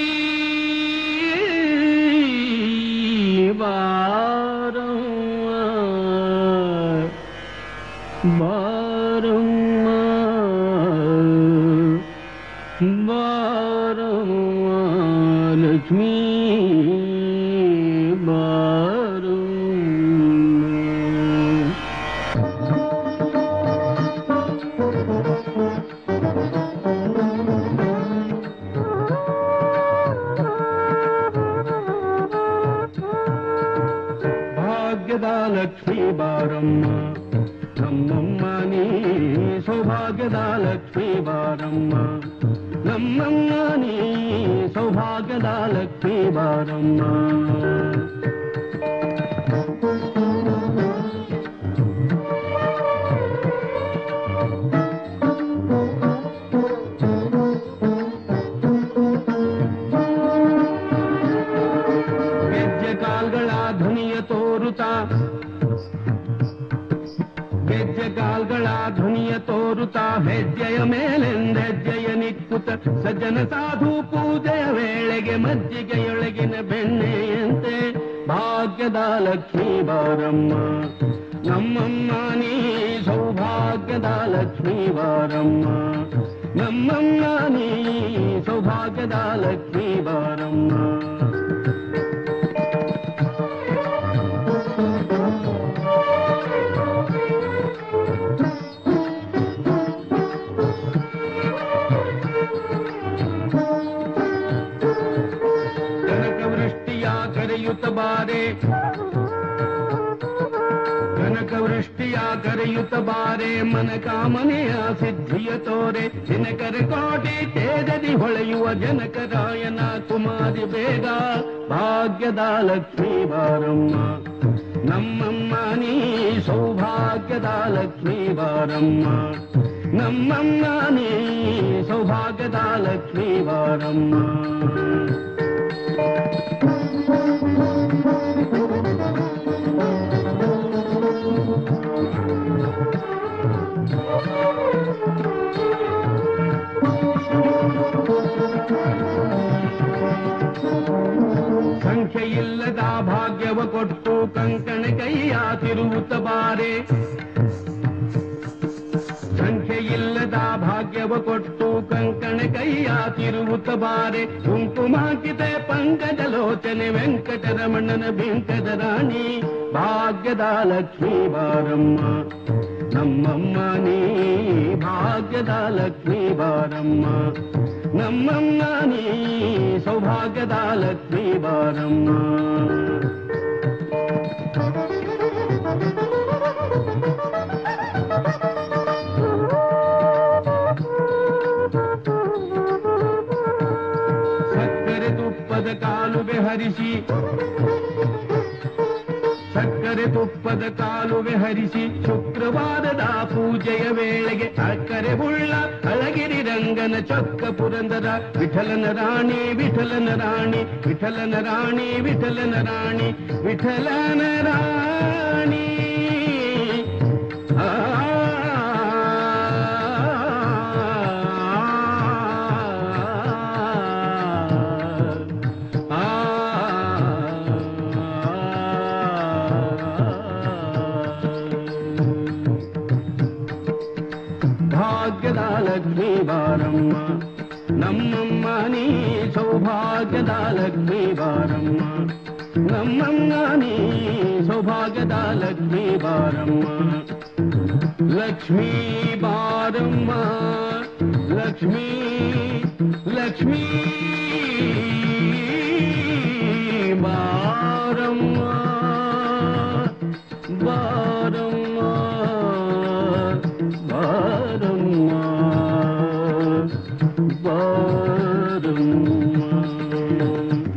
ಬಾರವ್ವ ಬಾರವ್ವ ಬಾರವ್ವ ಲಕ್ಷ್ಮೀ ಬಾರವ್ವ ಭಾಗ್ಯದ ಲಕ್ಷ್ಮೀ ಬಾರಮ್ಮ ನಮ್ಮಮ್ಮ ನೀ ಸೌಭಾಗ್ಯದ ಲಕ್ಷ್ಮೀ ಬಾರಮ್ಮ ನಮ್ಮಮ್ಮ ನೀ ಸೌಭಾಗ್ಯದ ಲಕ್ಷ್ಮೀ ಬಾರಮ್ಮ ಗೆಜ್ಜೆ ಕಾಲ್ಗಳ ಧ್ವನಿಯ ತೋರುತ್ತಾ ಗೆಜ್ಜೆ ಕಾಲ್ಗಳ ಧ್ವನಿಯ ತೋರುತ್ತಾ ಹೆಜ್ಜೆಯ ಮೇಲೆಂದೆಜ್ಜೆಯ ನಿಕ್ಕುತ್ತ ಸಜ್ಜನ ಸಾಧು ಪೂಜೆಯ ವೇಳೆಗೆ ಮಜ್ಜಿಗೆಯೊಳಗಿನ ಬೆಣ್ಣೆಯಂತೆ ಭಾಗ್ಯದ ಲಕ್ಷ್ಮೀ ಬಾರಮ್ಮ ನಮ್ಮಮ್ಮ ನೀ ಸೌಭಾಗ್ಯದ ಲಕ್ಷ್ಮೀ ಬಾರಮ್ಮ ನಮ್ಮಮ್ಮ ನೀ ಸೌಭಾಗ್ಯದ ಲಕ್ಷ್ಮೀ ಬಾರಮ್ಮ ಕನಕವೃಷ್ಟಿಯ ಕರೆಯುತ್ತ ಬಾರೆ ಕನಕವೃಷ್ಟಿಯ ಕರೆಯುತ್ತ ಬಾರೆ ಮನ ಕಾಮನೆಯ ಸಿದ್ಧಿಯ ತೋರೆ ದಿನಕರ ಕೋಟೆ ತೇಜದಿ ಹೊಳೆಯುವ ಜನಕರಾಯನ ಕುಮಾರಿ ಬೇಗ ಭಾಗ್ಯದ ಲಕ್ಷ್ಮೀ ಬಾರಮ್ಮ ನಮ್ಮಮ್ಮ ನೀ ಸೌಭಾಗ್ಯದ ಲಕ್ಷ್ಮೀ ಬಾರಮ್ಮ ನಮ್ಮಮ್ಮ ನೀ ಸೌಭಾಗ್ಯದ ಲಕ್ಷ್ಮೀ ಬಾರಮ್ಮ ಸಂಖ್ಯೆಯಿಲ್ಲದ ಭಾಗ್ಯವ ಕೊಟ್ಟು ಕಂಕಣ ಕೈಯ ತಿರುವುತ್ತ ಬಾರೆ ಸಂಖ್ಯೆಯಿಲ್ಲದ ಭಾಗ್ಯವ ಕೊಟ್ಟು ಕಂಕಣ ಕೈಯ ತಿರುವುತ್ತ ಬಾರೆ ಕುಂಕುಮಾಕಿತೆ ಪಂಕಜ ಲೋಚನೆ ವೆಂಕಟರಮಣನ ಬಿಂಕದ ರಾಣಿ ಭಾಗ್ಯದ ಲಕ್ಷ್ಮೀ ಬಾರಮ್ಮ ನಮ್ಮಮ್ಮ ನೀ ಭಾಗ್ಯದ ಲಕ್ಷ್ಮೀ ಬಾರಮ್ಮ ನಮ್ಮಮ್ಮ ನೀ ಸೌಭಾಗ್ಯದ ಲಕ್ಷ್ಮೀ ಬಾರಮ್ಮ ಸಕ್ಕರೆ ತುಪ್ಪದ ಕಾಲುವೆ ಹರಿಸಿ ಸಕ್ಕರೆ ತುಪ್ಪದ ಕಾಲುವೆ ಹರಿಸಿ ಶುಕ್ರವಾರದ ಪೂಜೆಯ ವೇಳೆಗೆ ಅಕ್ಕರೆ ಬುಳ್ಳ ಅಳಗಿರಿ ರಂಗನ ಚೊಕ್ಕ ಪುರಂದರ ವಿಠಲನ ರಾಣಿ ವಿಠಲನ ರಾಣಿ ವಿಠಲನ ರಾಣಿ ವಿಠಲನ ರಾಣಿ ವಿಠಲನ ರಾಣಿ ಆ ಭಾಗ್ಯದ ಲಕ್ಷ್ಮೀ ಬಾರಮ್ಮ ನಮ್ಮಮ್ಮ ನೀ ಸೌಭಾಗ್ಯದ ಲಕ್ಷ್ಮೀ ಬಾರಮ್ಮ ನಮ್ಮಮ್ಮ ನೀ ಸೌಭಾಗ್ಯದ ಲಕ್ಷ್ಮೀ ಬಾರಮ್ಮ ಲಕ್ಷ್ಮೀ ಬಾರಮ್ಮ ಲಕ್ಷ್ಮೀ ಲಕ್ಷ್ಮೀ ಬಾರಮ್ಮ ಬಾರಮ್ಮ ಬಾರಮ್ಮ ಬಾರಮ್ಮ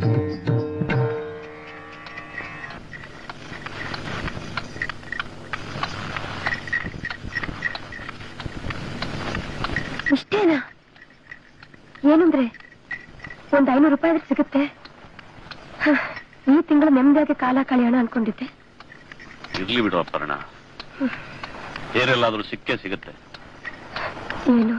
ಇಷ್ಟೇನಾ ಏನಂದ್ರೆ ಒಂದ್ ಐನೂರು ರೂಪಾಯಿ ಆದ್ರೆ ಸಿಗುತ್ತೆ ಹ, ಈ ತಿಂಗಳು ನೆಮ್ಮದಿಯಾಗಿ ಕಾಲ ಕಳೆಯೋಣ ಅನ್ಕೊಂಡಿದ್ದೆ ಇರ್ಲಿ ಬಿಡು ಅಪರ್ಣ ಬೇರೆಲ್ಲಾದ್ರೂ ಸಿಕ್ಕೇ ಸಿಗುತ್ತೆ ಏನು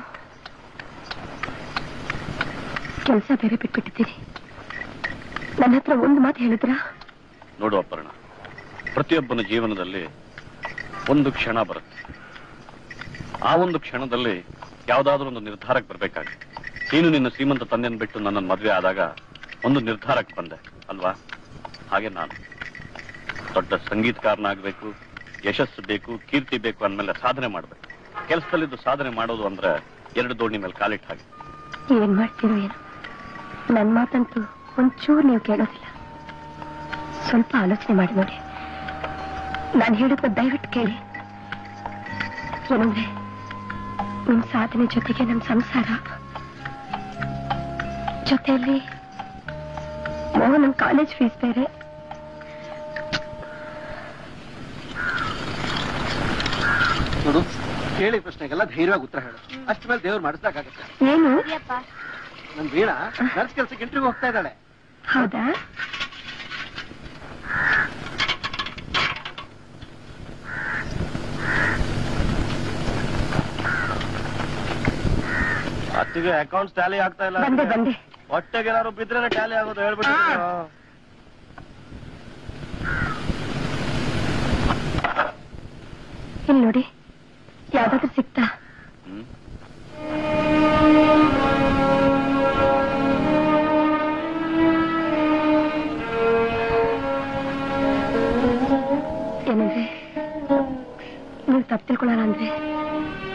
ಕೆಲಸ ಬೇರೆ ಬಿಟ್ಬಿಟ್ಟಿದ್ದೀರಿ ನನ್ನ ಹತ್ರ ಒಂದು ಮಾತು ಹೇಳಿದ್ರಾ ನೋಡು ಅಪರ್ಣ ಪ್ರತಿಯೊಬ್ಬನ ಜೀವನದಲ್ಲಿ ಒಂದು ಕ್ಷಣ ಬರುತ್ತೆ ಆ ಒಂದು ಕ್ಷಣದಲ್ಲಿ ಯಾವ್ದಾದ್ರೂ ಒಂದು ನಿರ್ಧಾರಕ್ಕೆ ಬರ್ಬೇಕಾಗುತ್ತೆ ನೀನು ನಿನ್ನ ಶ್ರೀಮಂತ ತಂದೆನ ಬಿಟ್ಟು ನನ್ನನ್ನು ಮದುವೆ ಆದಾಗ ಒಂದು ನಿರ್ಧಾರಕ್ಕೆ ಬಂದೆ ಅಲ್ವಾ ಹಾಗೆ ನಾನು ದೊಡ್ಡ ಸಂಗೀತಕಾರನಾಗಬೇಕು ಯಶಸ್ಸು ಬೇಕು ಕೀರ್ತಿ ಬೇಕು ಅಂದ್ಮೇಲೆ ಸಾಧನೆ ಮಾಡ್ಬೇಕು ಕೆಲಸದಲ್ಲಿದ್ದು ಸಾಧನೆ ಮಾಡೋದು ಅಂದ್ರೆ ಎರಡು ದೋಣಿ ಮೇಲೆ ಕಾಲಿಟ್ಟ ಹಾಗೆ ಏನ್ ಮಾಡ್ತೀರೋ ಏನೋ ನನ್ ಮಾತಂತೂ ಒಂಚೂರು ನೀವು ಕೇಳೋದಿಲ್ಲ ಸ್ವಲ್ಪ ಆಲೋಚನೆ ಮಾಡಿ ನೋಡಿ ನಾನು ಹೇಳಿದ ದಯವಿಟ್ಟು ಕೇಳಿ ಏನಂದ್ರೆ ನಿಮ್ ಸಾಧನೆ ಜೊತೆಗೆ ನಮ್ ಸಂಸಾರ ಜೊತೆಯಲ್ಲಿ ಮೋಹನ್ ಕಾಲೇಜ್ ಫೀಸ್ ಬೇರೆ ನೋಡು ಕೇಳಿ ಪ್ರಶ್ನೆಗೆಲ್ಲ ಧೈರ್ಯವಾಗಿ ಉತ್ತರ ಹೇಳು ಅಷ್ಟ ಮೇಲೆ ದೇವ್ರು ಮಾಡಿಸ್ದಾಗತ್ತೆ ಏನು ನನ್ ವೀಣಾ ನರ್ಸ್ ಕೆಲ್ಸಕ್ಕೆ ಇಂಟರ್ವ್ಯೂ ಹೋಗ್ತಾ ಇದ್ದಾಳೆ ಹೌದಾ ಅತ್ತಿಗೆ ಅಕೌಂಟ್ಸ್ ಟ್ಯಾಲಿ ಆಗ್ತಾ ಇಲ್ಲ ಬಂದೆ ಬಂದೆ ಹೊಟ್ಟೆಗೆ ಏನಾದ್ರು ಬಿದ್ರೆ ಟ್ಯಾಲಿ ಆಗೋದು ಹೇಳ್ಬಿಟ್ಟು ಇಲ್ಲಿ ನೋಡಿ ಯಾವ್ದಾದ್ರು ಸಿಕ್ತಾ ಹ್ಮ್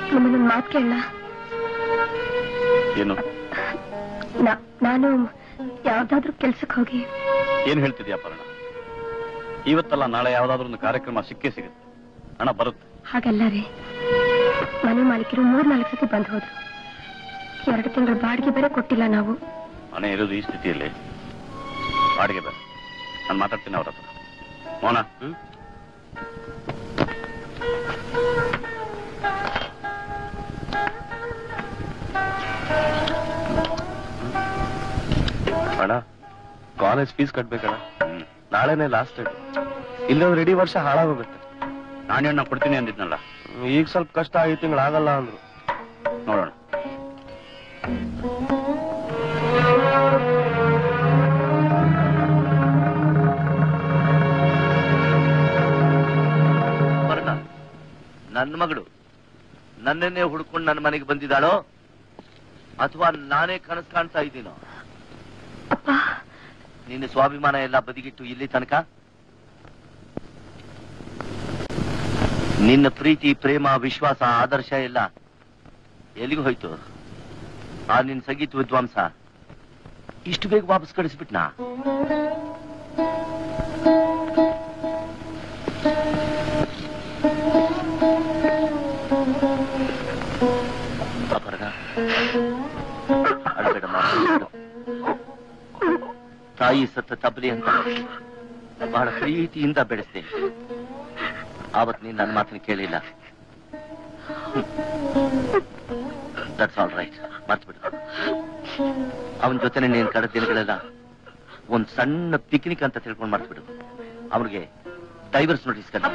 ನಿಮ್ಮನ್ನೊಂದು ಮಾತು ಕೇಳಲ್ಲ ಏನು ನಾನು ಯಾವ್ದಾದ್ರೂ ಕೆಲ್ಸಕ್ಕೆ ಹೋಗಿ ಏನ್ ಹೇಳ್ತಿದ್ಯಾ ಪರ್ಣ ಇವತ್ತಲ್ಲ ನಾಳೆ ಯಾವ್ದಾದ್ರು ಒಂದು ಕಾರ್ಯಕ್ರಮ ಸಿಕ್ಕೇ ಸಿಗುತ್ತೆ ಹಣ ಬರುತ್ತೆ ಹಾಗಲ್ಲ ರೀ ಮನೆ ಮಾಲೀಕರು ಮೂರ್ ನಾಲ್ಕು ಸತಿ ಬಂದ್ ಹೋದ್ರು ಎರಡು ತಿಂಗಳ ಬಾಡಿಗೆ ಬೇರೆ ಕೊಟ್ಟಿಲ್ಲ ನಾವು ಮನೆ ಇರೋದು ಈ ಸ್ಥಿತಿಯಲ್ಲಿ ಬಾಡಿಗೆ ಬೇರೆ ನಾನು ಮಾತಾಡ್ತೀನಿ ಅವ್ರ ಹತ್ರ ಮೋನ ಹ್ಮ್ ಅಣ್ಣ ಕಾಲೇಜ್ ಫೀಸ್ ಕಟ್ಬೇಕಣ್ಣ ನಾಳೆನೆ ಲಾಸ್ಟ್ ಡೇಟ್ ಇಲ್ಲೊಂದು ಇಡೀ ವರ್ಷ ಹಾಳಾಗೋಗುತ್ತೆ ನಾಣ್ಯಣ್ಣ ಕೊಡ್ತೀನಿ ಅಂದಿದ್ನಲ್ಲ ಈಗ ಸ್ವಲ್ಪ ಕಷ್ಟ ಐದು ತಿಂಗಳು ಆಗಲ್ಲ ಅಂದ್ರು ನೋಡೋಣ ವರ್ಣ ನನ್ನ ಮಗಳು ನನ್ನನ್ನೇ ಹುಡ್ಕೊಂಡು ನನ್ನ ಮನೆಗೆ ಬಂದಿದ್ದಾಳೋ ಅಥವಾ ನಾನೇ ಕನಸು ಕಾಣ್ತಾ ಇದ್ದೀನೋ ಅಪ್ಪ ನಿನ್ನ ಸ್ವಾಭಿಮಾನ ಎಲ್ಲ ಬದಿಗಿಟ್ಟು ಇಲ್ಲಿ ತನಕ ನಿನ್ನ ಪ್ರೀತಿ ಪ್ರೇಮ ವಿಶ್ವಾಸ ಆದರ್ಶ ಎಲ್ಲ ಎಲ್ಲಿಗೆ ಹೋಯ್ತು ಆ ನಿನ್ನ ಸಂಗೀತ ವಿದ್ವಾಂಸ ಇಷ್ಟು ಬೇಗ ವಾಪಸ್ ಕಳಿಸ್ಬಿಟ್ನಾ ಅಪರ್ಣ ಅಳಬೇಡಮ್ಮ ಅಳಬೇಡ. ತಾಯಿ ಸತ್ತ ತಬ್ಬಲಿ ಅಂತ ಬಹಳ ಪ್ರೀತಿಯಿಂದ ಬೆಳೆಸ್ದೆ ಆವತ್ ನೀನ್ ನನ್ನ ಮಾತನ್ನ ಕೇಳಿಲ್ಲ ದಟ್ಸ್ ಆಲ್ ರೈಟ್ ಮರ್ತ್ಬಿಡು ಅವನ ಜೊತೆನೆ ನೀನ್ ಕಳೆದ ದಿನಗಳೆಲ್ಲ ಒಂದ್ ಸಣ್ಣ ಪಿಕ್ನಿಕ್ ಅಂತ ತಿಳ್ಕೊಂಡು ಮರ್ತ್ಬಿಡು ಅವ್ರಿಗೆ ಡೈವರ್ಸ್ ನೋಟಿಸ್ ಕಟ್ಟ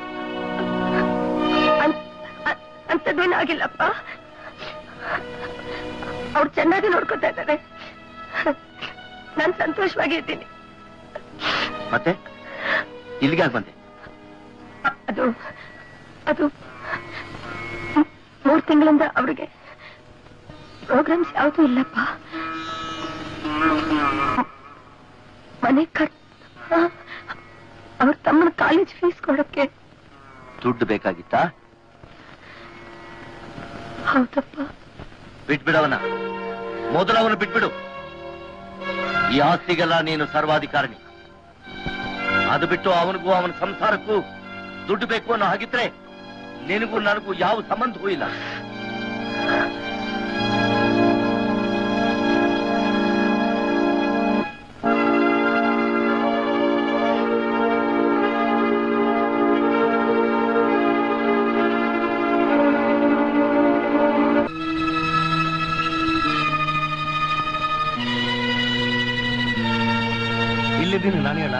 ಅಂತದೇನು ಆಗಿಲ್ಲಪ್ಪ ಅವ್ರು ಚೆನ್ನಾಗಿ ನೋಡ್ಕೊತಾ ಇದ್ದಾರೆ ನಾನ್ ಸಂತೋಷವಾಗಿ ಇದ್ದೀನಿ ಮತ್ತೆ ಇಲ್ಲಿಗೆ ಯಾಕೆ ಬಂದೆ ಅದು ಅದು ಮ್- ಮೂರ್ ತಿಂಗಳಿಂದ ಅವ್ರಿಗೆ ಪ್ರೋಗ್ರಾಮ್ಸ್ ಯಾವ್ದು ಇಲ್ಲಪ್ಪ ಮನೆ ಕಟ್ ಅವ್ರ ತಮ್ಮನ ಕಾಲೇಜ್ ಫೀಸ್ ಕೊಡಕ್ಕೆ ದುಡ್ಡು ಬೇಕಾಗಿತ್ತಾ ಹೌದಪ್ಪ ಬಿಟ್ಬಿಡವನ ಮೊದಲವನು ಬಿಟ್ಬಿಡು ಈ ಆಸ್ತಿಗೆಲ್ಲ ನೀನು ಸರ್ವಾಧಿಕಾರಣಿ ಅದು ಬಿಟ್ಟು ಅವನಿಗೂ ಅವನ ಸಂಸಾರಕ್ಕೂ ದುಡ್ಡು ಬೇಕು ಅನ್ನೋ ಹಾಗಿದ್ರೆ ನಿನಗೂ ನನಗೂ ಯಾವ ಸಂಬಂಧವೂ ಇಲ್ಲ ಇಲ್ಲಿದ್ದೀನಿ ನಾನು ಹೇಳ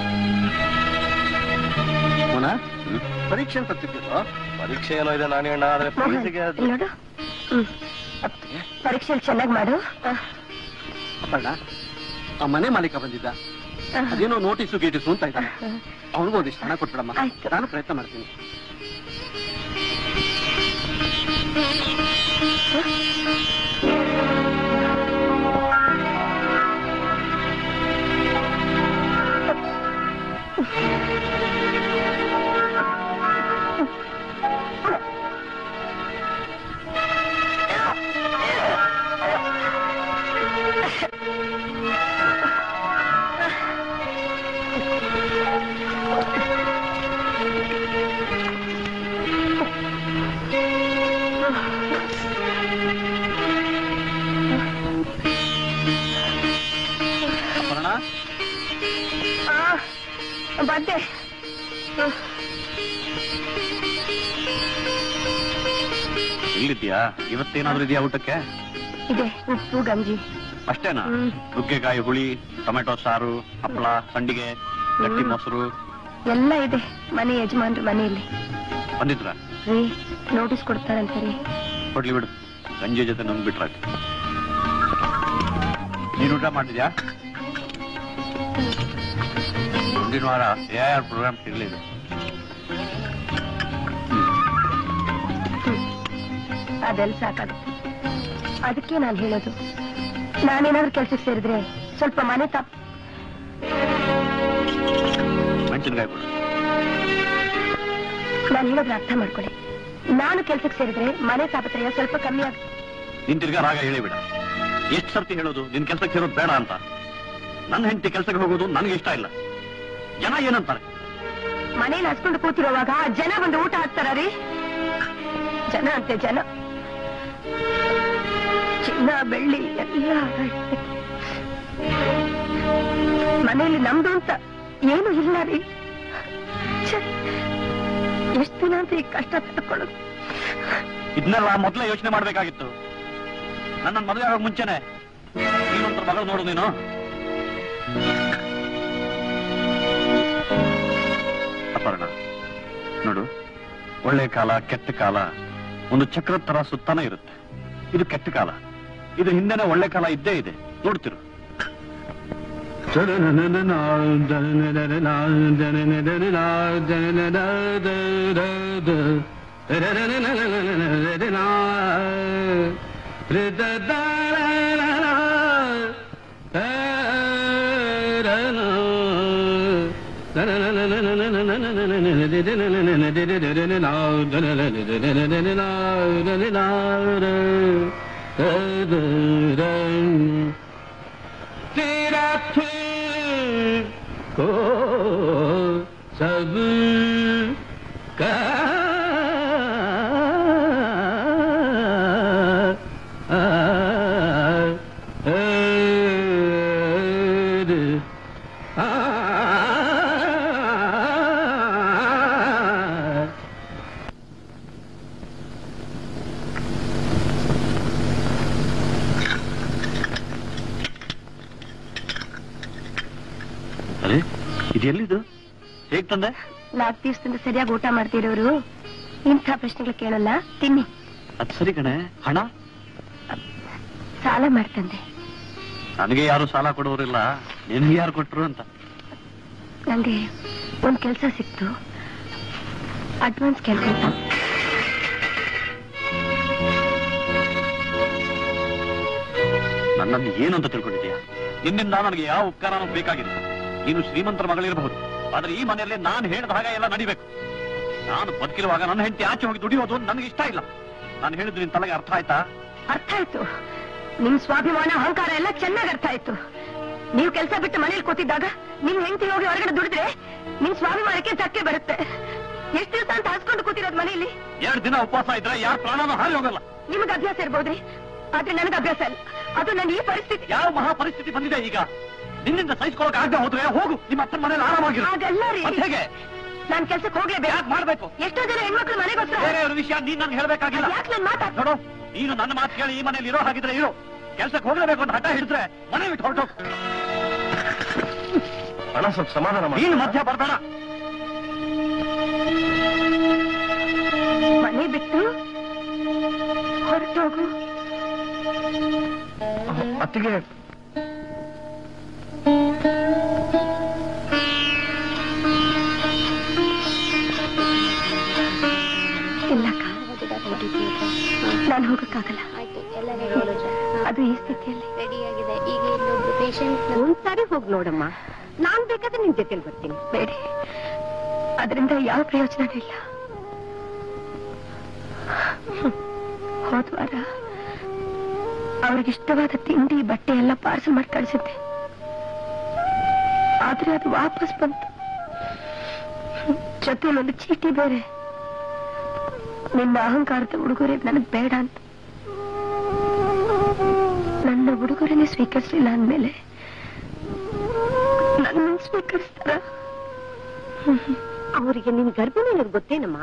ಪರೀಕ್ಷೆ ಅಂತ ತಿದ್ದಿದ್ರು ಪರೀಕ್ಷೆ ಏನೋ ಇದೆ ನಾನು ಹೇಳ ಆದ್ರೆ ಮೋಹನ್, ಪರೀಕ್ಷೆಗೆ ಅದು- ಇಲ್ಲಿ ನೋಡು ಹ್ಮ್ ಪರೀಕ್ಷೆಯಲ್ಲಿ ಚೆನ್ನಾಗಿ ಮಾಡು ಆ, ಅಪ್ಪಣ್ಣ ಆ ಮನೆ ಮಾಲೀಕ ಬಂದಿದ್ದ ಆ, ಅದೇನೋ ನೋಟಿಸು ಗೀಟಿಸು ಅಂತ ಇದ್ದಾನೆ ಆ. ಅವನಿಗೂ ಒಂದಿಷ್ಟು ಹಣ ಕೊಟ್ಬಿಡಮ್ಮ ಆಯ್ತು. ನಾನು ಪ್ರಯತ್ನ ಮಾಡ್ತೀನಿ ಅಪರ್ಣ ಆ, ಬಂದೆ ಎಲ್ಲಿದ್ಯಾ ಇವತ್ತೇನಾದ್ರೂ ಇದೆಯಾ ಊಟಕ್ಕೆ ಇದೆ ಉಪ್ಪು ಗಂಜಿ ಅಷ್ಟೇನಾ ಹ್ಮ್. ನುಗ್ಗೆಕಾಯಿ ಹುಳಿ ಟೊಮೆಟೊ ಸಾರು ಹಪ್ಪಳ ಸಂಡಿಗೆ ಗಟ್ಟಿ ಹ್ಮ್. ಮೊಸರು ಎಲ್ಲ ಇದೆ ಮನೆ ಯಜಮಾನ್ರ ಮನೆಯಲ್ಲಿ ಬಂದಿದ್ರ ರೀ ನೋಟಿಸ್ ಕೊಡ್ತಾರಂತ ರೀ ಕೊಡ್ಲಿ ಬಿಡು ಸಂಜೆ ಜೊತೆ ನಂಗ್ ಬಿಟ್ರಾಯ್ತು ನೀನ್ ಊಟ ಮಾಡಿದ್ಯಾ ಮುಂದಿನ ವಾರ ಯಾವ ಪ್ರೋಗ್ರಾಮ್ ಸಿಗ್ಲಿದೆ ಅದೆಲ್ಲ ಸಾಕಾಗುತ್ತೆ ಅದಕ್ಕೆ ನಾನು ಹೇಳೋದು ನಾನೇನಾದ್ರೂ ಕೆಲ್ಸಕ್ಕೆ ಸೇರಿದ್ರೆ ಸ್ವಲ್ಪ ಮನೆ ತಪ್ಪ ಮೆಣಸಿನ್ಕಾಯಿ ಕೊಡು ನಾನು ಹೇಳೋದ್ರ ಅರ್ಥ ಮಾಡ್ಕೊಳ್ಳಿ ನಾನು ಕೆಲ್ಸಕ್ಕೆ ಸೇರಿದ್ರೆ ಮನೆ ತಾಪತ್ರಯ ಸ್ವಲ್ಪ ಕಮ್ಮಿ ಆಗುತ್ತೆ ನಿನ್ ತಿರ್ಗಾ ರಾಗ ಹೇಳಿಬಿಡ ಎಷ್ಟು ಸರ್ತಿ ಹೇಳೋದು ನಿನ್ ಕೆಲ್ಸಕ್ಕೆ ಸೇರೋದು ಬೇಡ ಅಂತ ನನ್ನ ಹೆಂಡತಿ ಕೆಲ್ಸಕ್ಕೆ ಹೋಗೋದು ನನಗೆ ಇಷ್ಟ ಇಲ್ಲ ಜನ ಏನಂತಾರೆ ಮನೇಲಿ ಹಸ್ಕೊಂಡು ಕೂತಿರುವಾಗ ಜನ ಬಂದು ಊಟ ಹಾಕ್ತಾರ ರೀ ಜನ ಅಂತೆ ಜನ ಚಿನ್ನ ಬೆಳ್ಳಿ ಎಲ್ಲ ಹಾಳಾಯ್ತು. ಮನೇಲಿ ನಮ್ದು ಅಂತ ಏನು ಇಲ್ಲ ರೀ ಛೆ, ಎಷ್ಟ್ ದಿನ ಅಂತ ಈ ಕಷ್ಟ ತಡ್ಕೊಳ್ಳೋದು ಇದನ್ನೆಲ್ಲ ಮೊದಲೇ ಯೋಚನೆ ಮಾಡ್ಬೇಕಾಗಿತ್ತು ನನ್ನ ಮದುವೆ ಆಗೋ ಮುಂಚೆನೆ ನೀನೊಂದ್ರ ಮಗಳು ನೋಡು ನೀನು ಅಪರ್ಣ ನೋಡು ಒಳ್ಳೆ ಕಾಲ ಕೆಟ್ಟ ಕಾಲ ಒಂದು ಚಕ್ರದ ತರ ಸುತ್ತಾನೆ ಇರುತ್ತೆ ಇದು ಕೆಟ್ಟ ಕಾಲ ಇದು ಹಿಂದೆನೆ ಒಳ್ಳೆ ಕಾಲ ಇದ್ದೇ ಇದೆ ನೋಡ್ತಿರು तेरा को सब का ಅರೆ ಇದೆಲ್ಲಿದು ಹೇಗ್ ತಂದೆ ನಾಲ್ಕು ದಿವಸದಿಂದ ಸರಿಯಾಗಿ ಊಟ ಮಾಡ್ತಿರೋರು ಇಂಥ ಪ್ರಶ್ನೆಗಳು ಕೇಳಲ್ಲ ತಿನ್ನಿ ಅದ್ ಸರಿ ಕಣೆ ಹಣ ಸಾಲ ಮಾಡ್ತಂದೆ ನನಗೆ ಯಾರು ಸಾಲ ಕೊಡೋರಿಲ್ಲ ನಿನ್ಗೆ ಯಾರು ಕೊಟ್ರು ಅಂತ ನಂಗೆ ಒಂದ್ ಕೆಲ್ಸ ಸಿಕ್ತು ಅಡ್ವಾನ್ಸ್ ಕೆಲಸ ನನ್ನನ್ನು ಏನು ಅಂತ ತಿಳ್ಕೊಂಡಿದ್ಯಾ ನಿನ್ನಿಂದ ನನಗೆ ಯಾವ ಉಪಕಾರನೂ ಬೇಕಾಗಿಲ್ಲ ನೀನು ಶ್ರೀಮಂತರ ಮಗಳಿರಬಹುದು ಆದ್ರೆ ಈ ಮನೆಯಲ್ಲಿ ನಾನು ಹೇಳಿದ ಹಾಗೆ ಎಲ್ಲ ನಡಿಬೇಕು ನಾನು ಬದುಕಿರುವಾಗ ನನ್ನ ಹೆಂಡತಿ ಆಚೆ ಹೋಗಿ ದುಡಿಯೋದು ನನಗೆ ಇಷ್ಟ ಇಲ್ಲ ನಾನು ಹೇಳಿದ್ದು ನಿನ್ ತಲೆಗೆ ಅರ್ಥ ಆಯ್ತಾ ಅರ್ಥ ಆಯ್ತು ನಿಮ್ ಸ್ವಾಭಿಮಾನ ಅಹಂಕಾರ ಎಲ್ಲ ಚೆನ್ನಾಗಿ ಅರ್ಥ ಆಯ್ತು ನೀವು ಕೆಲಸ ಬಿಟ್ಟು ಮನೇಲಿ ಕೂತಿದ್ದಾಗ ನಿಮ್ ಹೆಂಡತಿ ಹೋಗಿ ಹೊರಗಡೆ ದುಡಿದ್ರೆ ನಿಮ್ ಸ್ವಾಭಿಮಾನಕ್ಕೆ ಧಕ್ಕೆ ಬರುತ್ತೆ ಎಷ್ಟು ದಿವಸ ಅಂತ ಹಸ್ಕೊಂಡು ಕೂತಿರೋದು ಮನೆಯಲ್ಲಿ ಎರಡು ದಿನ ಉಪವಾಸ ಇದ್ರೆ ಯಾರ ಪ್ರಾಣನೂ ಹಾರಿ ಹೋಗಲ್ಲ ನಿಮ್ಗೆ ಅಭ್ಯಾಸ ಇರ್ಬೋದ್ರಿ ಆದ್ರೆ ನನಗೆ ಅಭ್ಯಾಸ ಇಲ್ಲ ಅದು ನನ್ನ ಈ ಪರಿಸ್ಥಿತಿ ಯಾವ ಮಹಾ ಪರಿಸ್ಥಿತಿ ಬಂದಿದೆ ಈಗ ನಿನ್ನಿಂದ ಸಹಿಸ್ಕೊಳಕ್ ಆಗದೆ ಹೋದ್ರೆ ಹೋಗು ನಿಮ್ಮ ಅಪ್ಪನ ಮನೇಲಿ ಆರಾಮಾಗಿರು ಹಾಗಲ್ಲ ರೀ ಮತ್ತೆ ಹೇಗೆ ನಾನ್ ಕೆಲ್ಸಕ್ಕೆ ಹೋಗ್ಲೇಬೇಕು ಯಾಕೆ ಮಾಡ್ಬೇಕು ಎಷ್ಟೋ ಜನ ಹೆಣ್ಮಕ್ಳು ಮನೆಗೋಸ್ಕರ ಬೇರೆಯವ್ರ ವಿಷಯ ನೀನ್ ನನ್ಗೆ ಹೇಳ್ಬೇಕಾಗಿಲ್ಲ ಯಾಕೆ ನನ್ ಮಾತಾಡ್ ನೋಡು ನೀನು ನನ್ನ ಮಾತು ಕೇಳಿ ಈ ಮನೇಲಿ ಇರೋ ಹಾಗಿದ್ರೆ ಇರು ಕೆಲ್ಸಕ್ಕೆ ಹೋಗ್ಲೇಬೇಕು ಅಂತ ಹಠ ಹಿಡಿದ್ರೆ ಮನೆ ಬಿಟ್ಟು ಹೊರಟು ಅಣ್ಣ ಸ್ವಲ್ಪ ಸಮಾಧಾನ ನೀನು ಮಧ್ಯ ಬರ್ಬೇಡ ಮನೆ ಬಿಟ್ಟು ಹೊರಟೋಗು ಅತ್ತಿಗೆ ಇಲ್ಲಕ್ಕ ನಾನು ಹೋಗಕ್ಕಾಗಲ್ಲ ಅದು ಈ ಸ್ಥಿತಿಯಲ್ಲಿ ರೆಡಿ ಆಗಿದೆ ಈಗ ಇನ್ನೊಬ್ರು ಪೇಷಂಟ್ ಒಂದ್ಸಾರಿ ಹೋಗಿ ನೋಡಮ್ಮ ನಾನ್ ಬೇಕಾದ್ರೆ ನಿನ್ ಜೊತೆಲಿ ಬರ್ತೀನಿ ಬೇಡಿ ಅದರಿಂದ ಯಾವ ಪ್ರಯೋಜನ ಇಲ್ಲ ಹೋದ ವಾರ ಅವ್ರಿಗಿಷ್ಟವಾದ ತಿಂಡಿ ಬಟ್ಟೆ ಎಲ್ಲ ಪಾರ್ಸಲ್ ಮಾಡಿ ಕಳಿಸಿದ್ದೆ ಆದ್ರೆ ಅದು ವಾಪಸ್ ಬಂತು ಜೊತೆಲಿ ಒಂದು ಚೀಟಿ ಬೇರೆ ನಿನ್ನ ಅಹಂಕಾರದ ಉಡುಗೊರೆ ನನಗ್ ಬೇಡ ಅಂತ ನನ್ನ ಉಡುಗೊರೆನೆ ಸ್ವೀಕರಿಸಲಿಲ್ಲ ಅಂದ್ಮೇಲೆ ನನ್ನ ಸ್ವೀಕರಿಸ್ತಾರ ಅವರಿಗೆ ನಿನ್ ಗರ್ಭಿಣಿ ನನಗೆ ಗೊತ್ತೇನಮ್ಮ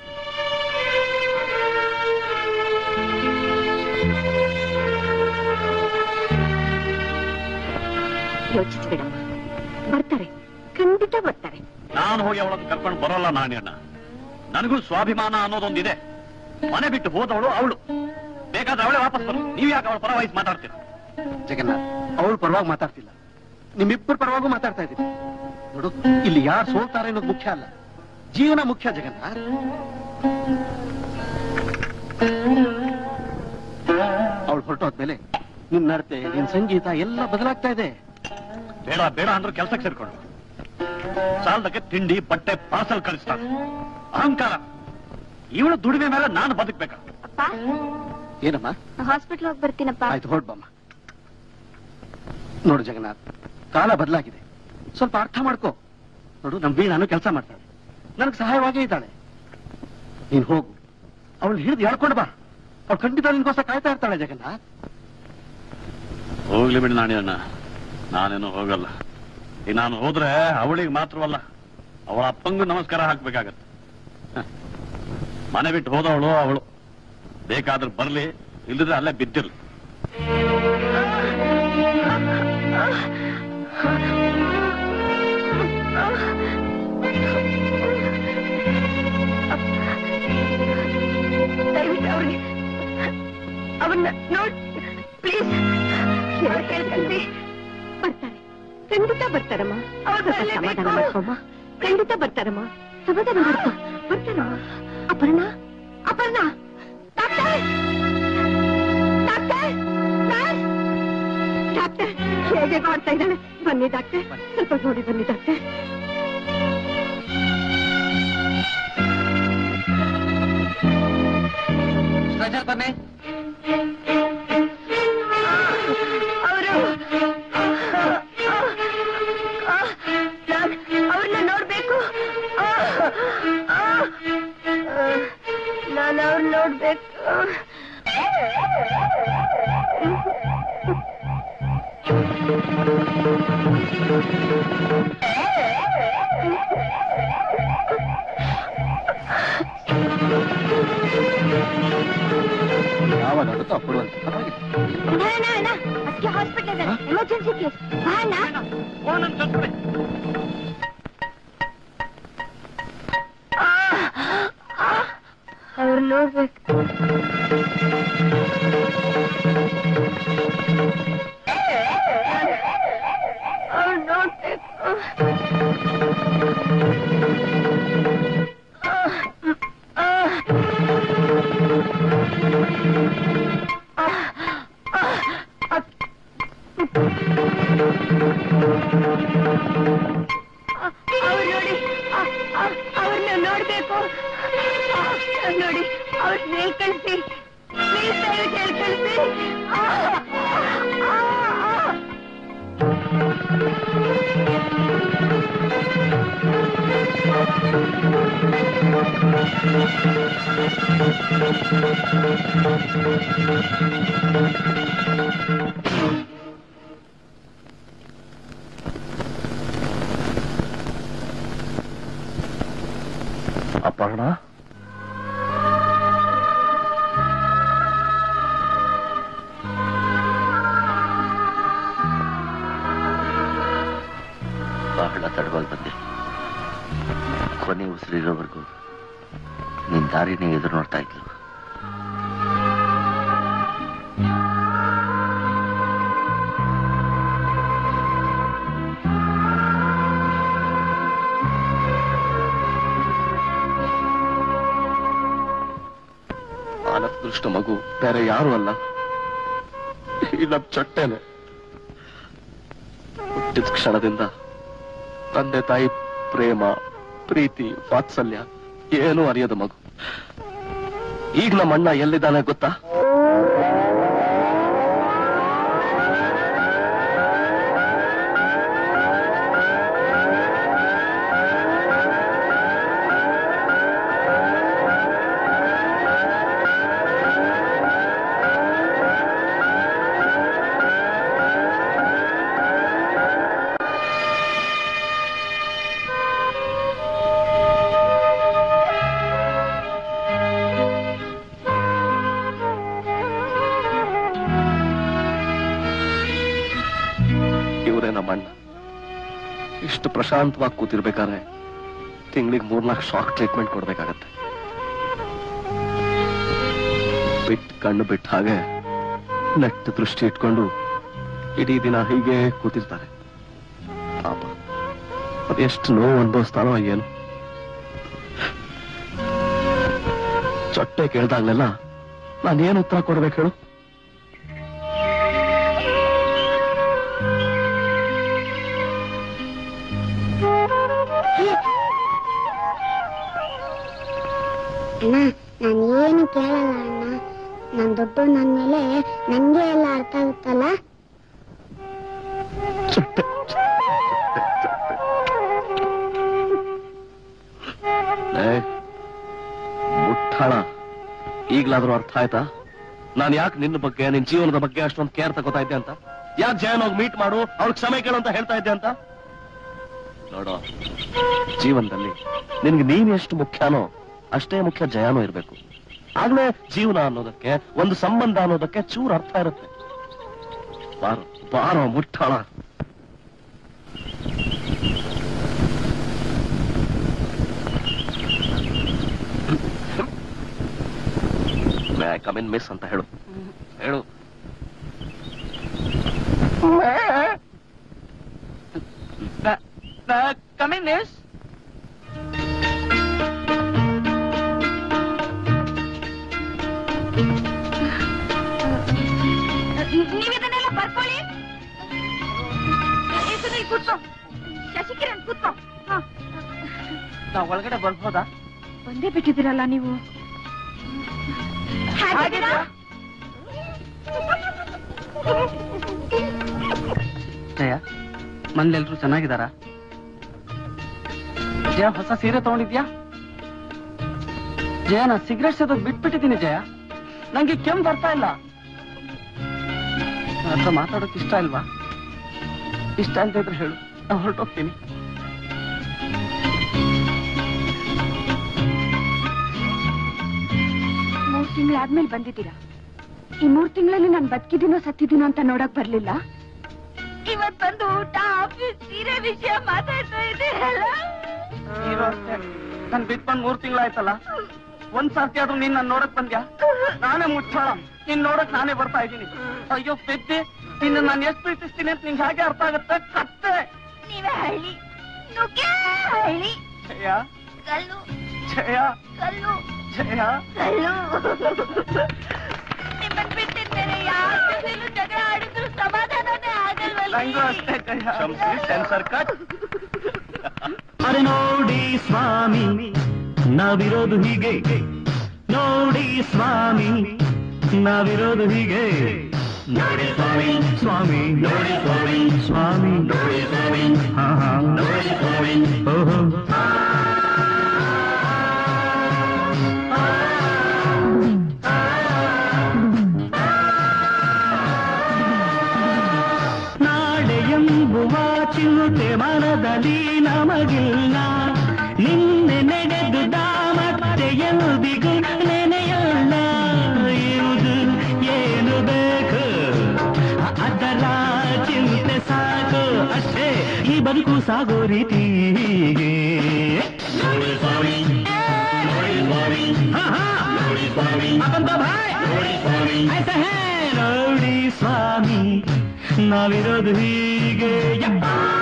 ಯೋಚಿಸ್ಬೇಡಮ್ಮ ಬರ್ತಾರೆ ಖಂಡಿತ ಬರ್ತಾರೆ ನಾನು ಹೋಗಿ ಅವಳನ್ನು ಕರ್ಕೊಂಡು ಬರೋಲ್ಲ ನಾಣ್ಯಣ್ಣ ನನಗೂ ಸ್ವಾಭಿಮಾನ ಅನ್ನೋದೊಂದಿದೆ ಮನೆ ಬಿಟ್ಟು ಹೋದವಳು ಅವಳು ಬೇಕಾದ್ರೆ ಅವಳೇ ವಾಪಸ್ ಬರು ನೀವ್ ಯಾಕೆ ಅವಳ ಪರವಹಿಸಿ ಮಾತಾಡ್ತೀರ ಜಗನ್ನಾಥ್ ಅವಳು ಪರವಾಗಿ ಮಾತಾಡ್ತಿಲ್ಲ ನಿಮ್ಮಿಬ್ಬರ ಪರವಾಗೂ ಮಾತಾಡ್ತಾ ಇದ್ದೀನಿ ನೋಡು ಇಲ್ಲಿ ಯಾರು ಸೋಲ್ತಾರೆ ಅನ್ನೋದು ಮುಖ್ಯ ಅಲ್ಲ ಜೀವನ ಮುಖ್ಯ ಜಗನ್ನಾಥ್ ಅವಳು ಹೊರಟೋದ್ಮೇಲೆ ನಿನ್ ನಡತೆ ನಿನ್ ಸಂಗೀತ ಎಲ್ಲ ಬದಲಾಗ್ತಾ ಇದೆ ಬೇಡ ಬೇಡ ಅಂದ್ರೂ ಕೆಲ್ಸಕ್ಕೆ ಸೇರ್ಕೊಂಡು ಸಾಲದಕ್ಕೆ ತಿಂಡಿ ಬಟ್ಟೆ ಪಾರ್ಸಲ್ ಕಳಿಸ್ತಾರೆ ಅಹಂಕಾರ ಇವಳು ದುಡಿಮೆ ಮೇಲೆ ನಾನು ಬದುಕ್ಬೇಕ ಅಪ್ಪ ಏನಮ್ಮ ಹಾಸ್ಪಿಟ್ಲ್ ಹೋಗಿ ಬರ್ತೀನಪ್ಪ ಆಯ್ತು ಹೊರಡ್ಬಮ್ಮ ನೋಡು ಜಗನ್ನಾಥ್ ಕಾಲ ಬದಲಾಗಿದೆ ಸ್ವಲ್ಪ ಅರ್ಥ ಮಾಡ್ಕೋ ನೋಡು ನಮ್ ವೀಣಾನು ಕೆಲಸ ಮಾಡ್ತಾಳೆ ನನಗೆ ಸಹಾಯವಾಗೇ ಇದ್ದಾಳೆ ನೀನ್ ಹೋಗು ಅವಳು ಹಿಡಿದು ಹೇಳ್ಕೊಂಡು ಬಾ ಅವಳು ಖಂಡಿತ ನಿನ್ಗೋಸ್ಕರ ಕಾಯ್ತಾ ಇರ್ತಾಳೆ ಜಗನ್ನಾಥ್ ಹೋಗ್ಲಿ ಬಿಡಿ ನಾಣ್ಯಣ್ಣ ನಾನೇನು ಹೋಗಲ್ಲ ಈಗ ನಾನು ಹೋದ್ರೆ ಅವಳಿಗೆ ಮಾತ್ರವಲ್ಲ ಅವಳ ಅಪ್ಪಂಗೂ ನಮಸ್ಕಾರ ಹಾಕ್ಬೇಕಾಗತ್ತೆ ಹ. ಮನೆ ಬಿಟ್ಟು ಹೋದವಳು ಅವಳು ಬೇಕಾದ್ರೆ ಬರ್ಲಿ ಇಲ್ಲದ್ರೆ ಅಲ್ಲೇ ಬಿದ್ದಿರ್ಲಿ ದಯವಿಟ್ಟು ಅವ್ರಿಗೆ ಅವನ್ನ ನೋಡ್ ಪ್ಲೀಸ್ ಹೇಳ್ಕಳ್ರಿ ಬರ್ತಾರೆ ಖಂಡಿತ ಬರ್ತಾರಮ್ಮ ಅವ್ರ ಸಮಾಧಾನ ಮಾಡ್ಕೊಮ್ಮ ಖಂಡಿತ ಬರ್ತಾರಮ್ಮ ಸಮಾಧಾನ ಮಾಡ್ಕೊ ಬರ್ತಾರಮ್ಮ Aparna Aparna doctor doctor nurse! Doctor ಹೇಗೆ ಮಾಡ್ತಾ ಇದ್ದಾಳೆ ಬನ್ನಿ ಡಾಕ್ಟರ್ ಸ್ವಲ್ಪ ನೋಡಿ ಬನ್ನಿ ಡಾಕ್ಟರ್ ಸ್ಟ್ರೆಚರ್ ಬನ್ನಿ ಅವರು ಅವ್ರನ್ನ ನೋಡ್ಬೇಕು ನಾನು ಅವ್ರನ್ನ ನೋಡ್ಬೇಕು ಯಾವಾಗ ಆಗುತ್ತೋ ಅప్పుడు ಅಂತ ಪರವಾಗಿಲ್ಲ ಅದಕ್ಕೆ ಹಾಸ್ಪಿಟಲ್ ಎಮರ್ಜೆನ್ಸಿ ಕೇಸ್ ಬಾ ಅಣ್ಣ ಅವ್ರು ನೋಡ್ಬೇಕು ಅವ್ರು ನೋಡ್ಬೇಕು ಅವ್ರು ನೋಡಿ ಅವ್ರನ್ನ ನೋಡ್ಬೇಕು ಆ, ನೋಡಿ ಅವ್ರ ಹೇಳಿ ಕಳಿಸಿ ಪ್ಲೀಸ್ ದಯವಿಟ್ಟು ಹೇಳಿ ಕಳಿಸಿ ಅಪರ್ಣ ಬಹಳ ತಡವಾಗಿ ಬಂದೆ ಕೊನೆ ಉಸಿರಿರೋವರೆಗೂ ನಿನ್ ದಾರಿನೇ ಎದುರು ನೋಡ್ತಾ ಇದ್ಲು ಆನದೃಷ್ಟ ಮಗು ಬೇರೆ ಯಾರು ಅಲ್ಲ ಈ ನಮ್ ಚಟ್ಟೆನೆ ಹುಟ್ಟಿದ ಕ್ಷಣದಿಂದ ತಂದೆ ತಾಯಿ ಪ್ರೇಮ ಪ್ರೀತಿ ವಾತ್ಸಲ್ಯ ಏನೂ ಅರಿಯದ ಮಗು ಈಗ ನಮ್ಮ ಅಣ್ಣ ಎಲ್ಲಿದ್ದಾನೆ ಗೊತ್ತಾ ಇವರೇ ನಮ್ಮ ಅಣ್ಣ ಇಷ್ಟು ಪ್ರಶಾಂತವಾಗಿ ಕೂತಿರ್ಬೇಕಾದ್ರೆ ತಿಂಗಳಿಗೆ ಮೂರ್ನಾಲ್ಕು ಶಾಕ್ ಟ್ರೀಟ್ಮೆಂಟ್ ಕೊಡ್ಬೇಕಾಗತ್ತೆ ಬಿಟ್ಟು ಕಣ್ಣು ಬಿಟ್ಟ ಹಾಗೆ ನೆಟ್ಟು ದೃಷ್ಟಿ ಇಟ್ಕೊಂಡು ಇಡೀ ದಿನ ಹೀಗೆ ಕೂತಿರ್ತಾರೆ ಪಾಪ ಅದೆಷ್ಟು ನೋವು ಅನುಭವಿಸ್ತಾರೋ ಏನು ಚೊಟ್ಟೆ ಕೇಳ್ದಾಗ್ಲೆಲ್ಲ ನಾನೇನು ಉತ್ತರ ಕೊಡ್ಬೇಕು ಹೇಳು ಅಣ್ಣ ನಾನು ಏನು ಕೇಳಲ್ಲ ಅಣ್ಣ ನನ್ ದುಡ್ಡು ನನ್ ಮೇಲೆ ನಂಗೆ ಎಲ್ಲ ಅರ್ಥ ಆಗುತ್ತಲ್ಲ ಮುಟ್ಟಾಳ ಈಗ್ಲಾದ್ರೂ ಅರ್ಥ ಆಯ್ತಾ ನಾನ್ ಯಾಕೆ ನಿನ್ನ ಬಗ್ಗೆ ನಿನ್ ಜೀವನದ ಬಗ್ಗೆ ಅಷ್ಟೊಂದು ಕೇರ್ ತಗೋತಾ ಇದ್ದೆ ಅಂತ ಯಾಕೆ ಜಯನ್ ಹೋಗಿ ಮೀಟ್ ಮಾಡು ಅವ್ರ ಕ್ಷಮೆ ಕೇಳು ಅಂತ ಹೇಳ್ತಾ ಇದ್ದೆ ಅಂತ ನೋಡೋ ಜೀವನದಲ್ಲಿ ನಿನ್ಗೆ ನೀನ್ ಎಷ್ಟು ಮುಖ್ಯನೋ ಅಷ್ಟೇ ಮುಖ್ಯ ಜಯನೂ ಇರ್ಬೇಕು ಆಗ್ಲೇ ಜೀವನ ಅನ್ನೋದಕ್ಕೆ ಒಂದು ಸಂಬಂಧ ಅನ್ನೋದಕ್ಕೆ ಚೂರ್ ಅರ್ಥ ಇರುತ್ತೆ ಬಾರೋ ಬಾರೋ ಮುಟ್ಟಾಳ may I come in miss ಅಂತ ಹೇಳು ಹೇಳು ಕಮಿನ್ ಮಿಸ್ ನೀವ್ ಇದನ್ನೆಲ್ಲ ಬರ್ಕೊಳ್ಳಿ ಏ, ಸುನೀಲ್ ಕೂತ್ಕೋ ಶಶಿಕಿರಣ್ ಕೂತ್ಕೋ ಹ. ನಾವ್ ಒಳಗಡೆ ಬರ್ಬೋದಾ ಒಂದೇ ಬಿಟ್ಟಿದ್ದೀರಲ್ಲ ನೀವು ಹಾಗಿದ್ದೀರಾ? ಜಯ ಮನೇಲೆಲ್ರು ಚೆನ್ನಾಗಿದಾರ ಜಯ ಹೊಸ ಸೀರೆ ತಗೊಂಡಿದ್ಯಾ ಜಯ ನಾ ಸಿಗರೆಟ್ ಸೇದೋದ್ ಬಿಟ್ಬಿಟ್ಟಿದ್ದೀನಿ ಜಯ ನಂಗೆ ಕೆಮ್ಮು ಬರ್ತಾ ಇಲ್ಲ ನನ್ನ ಹತ್ರ ಮಾತಾಡೋಕ್ ಇಷ್ಟ ಇಲ್ವಾ ಇಷ್ಟ ಅಂತ ಇದ್ರೆ ಹೇಳು ನಾ ಹೊರಟೋಗ್ತೀನಿ ಮೂರ್ ತಿಂಗಳಾದ್ಮೇಲೆ ಬಂದಿದ್ದೀರಾ ಈ ಮೂರ್ ತಿಂಗಳಲ್ಲಿ ನಾನ್ ಬದುಕಿದ್ದೀನೋ ಸತ್ತಿದ್ದೀನೋ ಅಂತ ನೋಡಕ್ ಬರ್ಲಿಲ್ಲ ಇವತ್ ಬಂದು ಊಟ ಆಫೀಸ್ ಸೀರೆ ವಿಷಯ ಮಾತಾಡ್ತಾ ಇದ್ದೀರಲ್ಲ ನೀನು ಅಷ್ಟೇ ನನ್ ಬಿಟ್ಬಂದ್ ಮೂರ್ ತಿಂಗಳಾಯ್ತಲ್ಲ ಒಂದ್ ಸರ್ತಿ ಆದ್ರೂ ನೀನ್ ನನ್ ನೋಡಕ್ ಬಂದ್ಯಾ ನಾನೇ ಮುಚ್ಚಾಳ ನೀನ್ ನೋಡಕ್ ನಾನೇ ಬರ್ತಾ ಇದ್ದೀನಿ ಅಯ್ಯೋ ಪೆದ್ದೆ ನಿನ್ನ ನಾನು ಎಷ್ಟು ಪ್ರೀತಿಸ್ತೀನಿ ಅಂತ ನಿಂಗೆ ಹಾಗೆ ಅರ್ಥ ಆಗುತ್ತೆ ಕತ್ತೆ ನೀವೇ ಹಳ್ಳಿ ನುಗ್ಗೆ ಹಳ್ಳಿ ಜಯ ಕಲ್ಲು ಜಯ ಕಲ್ಲು ಜಯ ಕಲ್ಲು ನಿಮ್ಮನ್ ಬಿಟ್ಟಿದ್ದೇನೆ ಯಾರ ಜೊತೆಲೂ ಜಗಳ ಆಡಿದ್ರು ಸಮಾಧಾನನೇ ನಂಗೂ ಆಗಲ್ವಲ್ಲ ಅಷ್ಟೇ ಜಯ ಕ್ಷಮಿಸಿ ಸೆನ್ಸರ್ ಕಟ್ ಅರೆ ನೋಡಿ ಸ್ವಾಮಿ ನಾವಿರೋದು ಹೀಗೆ ನೋಡಿ ಸ್ವಾಮಿ ನಾವಿರೋದು ಹೀಗೆ ನೋಡಿ ಸ್ವಾಮಿ ಸ್ವಾಮಿ ನೋಡಿ ಸ್ವಾಮಿ ಸ್ವಾಮಿ ನೋಡಿ ಸ್ವಾಮಿ ಹಾ ಹಾ ನೋಡಿ ಸ್ವಾಮಿ ಓಹೋ ನಾಳೆ ಎಂಬುವ ಚಿಂತೆ ಮನದಲ್ಲಿ ನಮಗಿಲ್ಲ ನಿನ್ನೆ ನಡೆದುದ ಮತ್ತೆ ಎಂದಿಗೂ ನೆನೆಯಲ್ಲ ಇರುವುದು ಏನು ಬೇಕು ಅದರ ಚಿಂತೆ ಸಾಕು ಅಷ್ಟೇ ಈ ಬದುಕು ಸಾಗೋ ರೀತಿ ಹೀಗೆ. ನೋಡಿ ಸ್ವಾಮಿ ನೋಡಿ ಸ್ವಾಮಿ ಹಾ ಹಾ ನೋಡಿ ಸ್ವಾಮಿ ಅಪ್ಪಂತ ಭಾಯ್ ನೋಡಿ ಸ್ವಾಮಿ ಐಸ ಹೇ ನೋಡಿ ಸ್ವಾಮಿ ನಾವಿರೋದು ಹೀಗೆ ಯಪ್ಪ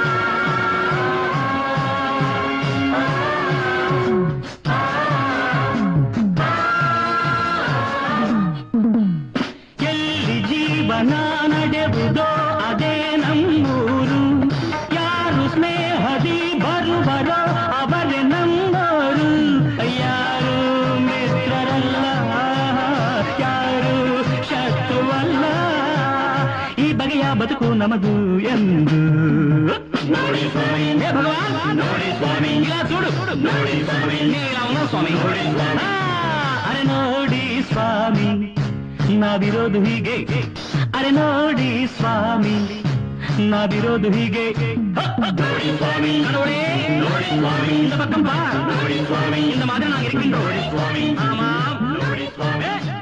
ಎಲ್ಲಿ ಜೀವನ ನಡೆಯುವುದೋ ಅದೇ ನಮ್ಮೂರು ಯಾರು ಸ್ನೇಹದಿ ಬರುವರೋ ಅವರೇ ನಮ್ಮೋರು ಯಾರು ಮಿತ್ರರಲ್ಲ ಯಾರು ಶತ್ರುವಲ್ಲ ಈ ಬಗೆಯ ಬದುಕು ನಮದು ಎಂದು ನೋಡಿ ಸ್ವಾಮಿ ಹೇ ಭಗವಾನ್ ನೋಡಿ ಸ್ವಾಮಿ ಇಲ್ಲ ಸುಡು ನೋಡಿ ಸ್ವಾಮಿ ನೀಲವನ ಸ್ವಾಮಿ ನೋಡಿ ಸ್ವಾಮಿ ಅರೆ ನೋಡಿ ಸ್ವಾಮಿ ನಾವಿರೋದು ಹೀಗೆ ಅರೆ ನೋಡಿ ಸ್ವಾಮಿ ನಾವಿರೋದು ಹೀಗೆ ನೋಡಿ ಸ್ವಾಮಿ ನೋಡಿ ನೋಡಿ ಸ್ವಾಮಿ இந்த பக்கம் பார் ನೋಡಿ ಸ್ವಾಮி இந்த மாதிரி நான் இருக்கின்றோம் ನೋಡಿ ಸ್ವಾಮಿ ஆமாம் ನೋಡಿ ಸ್ವಾಮಿ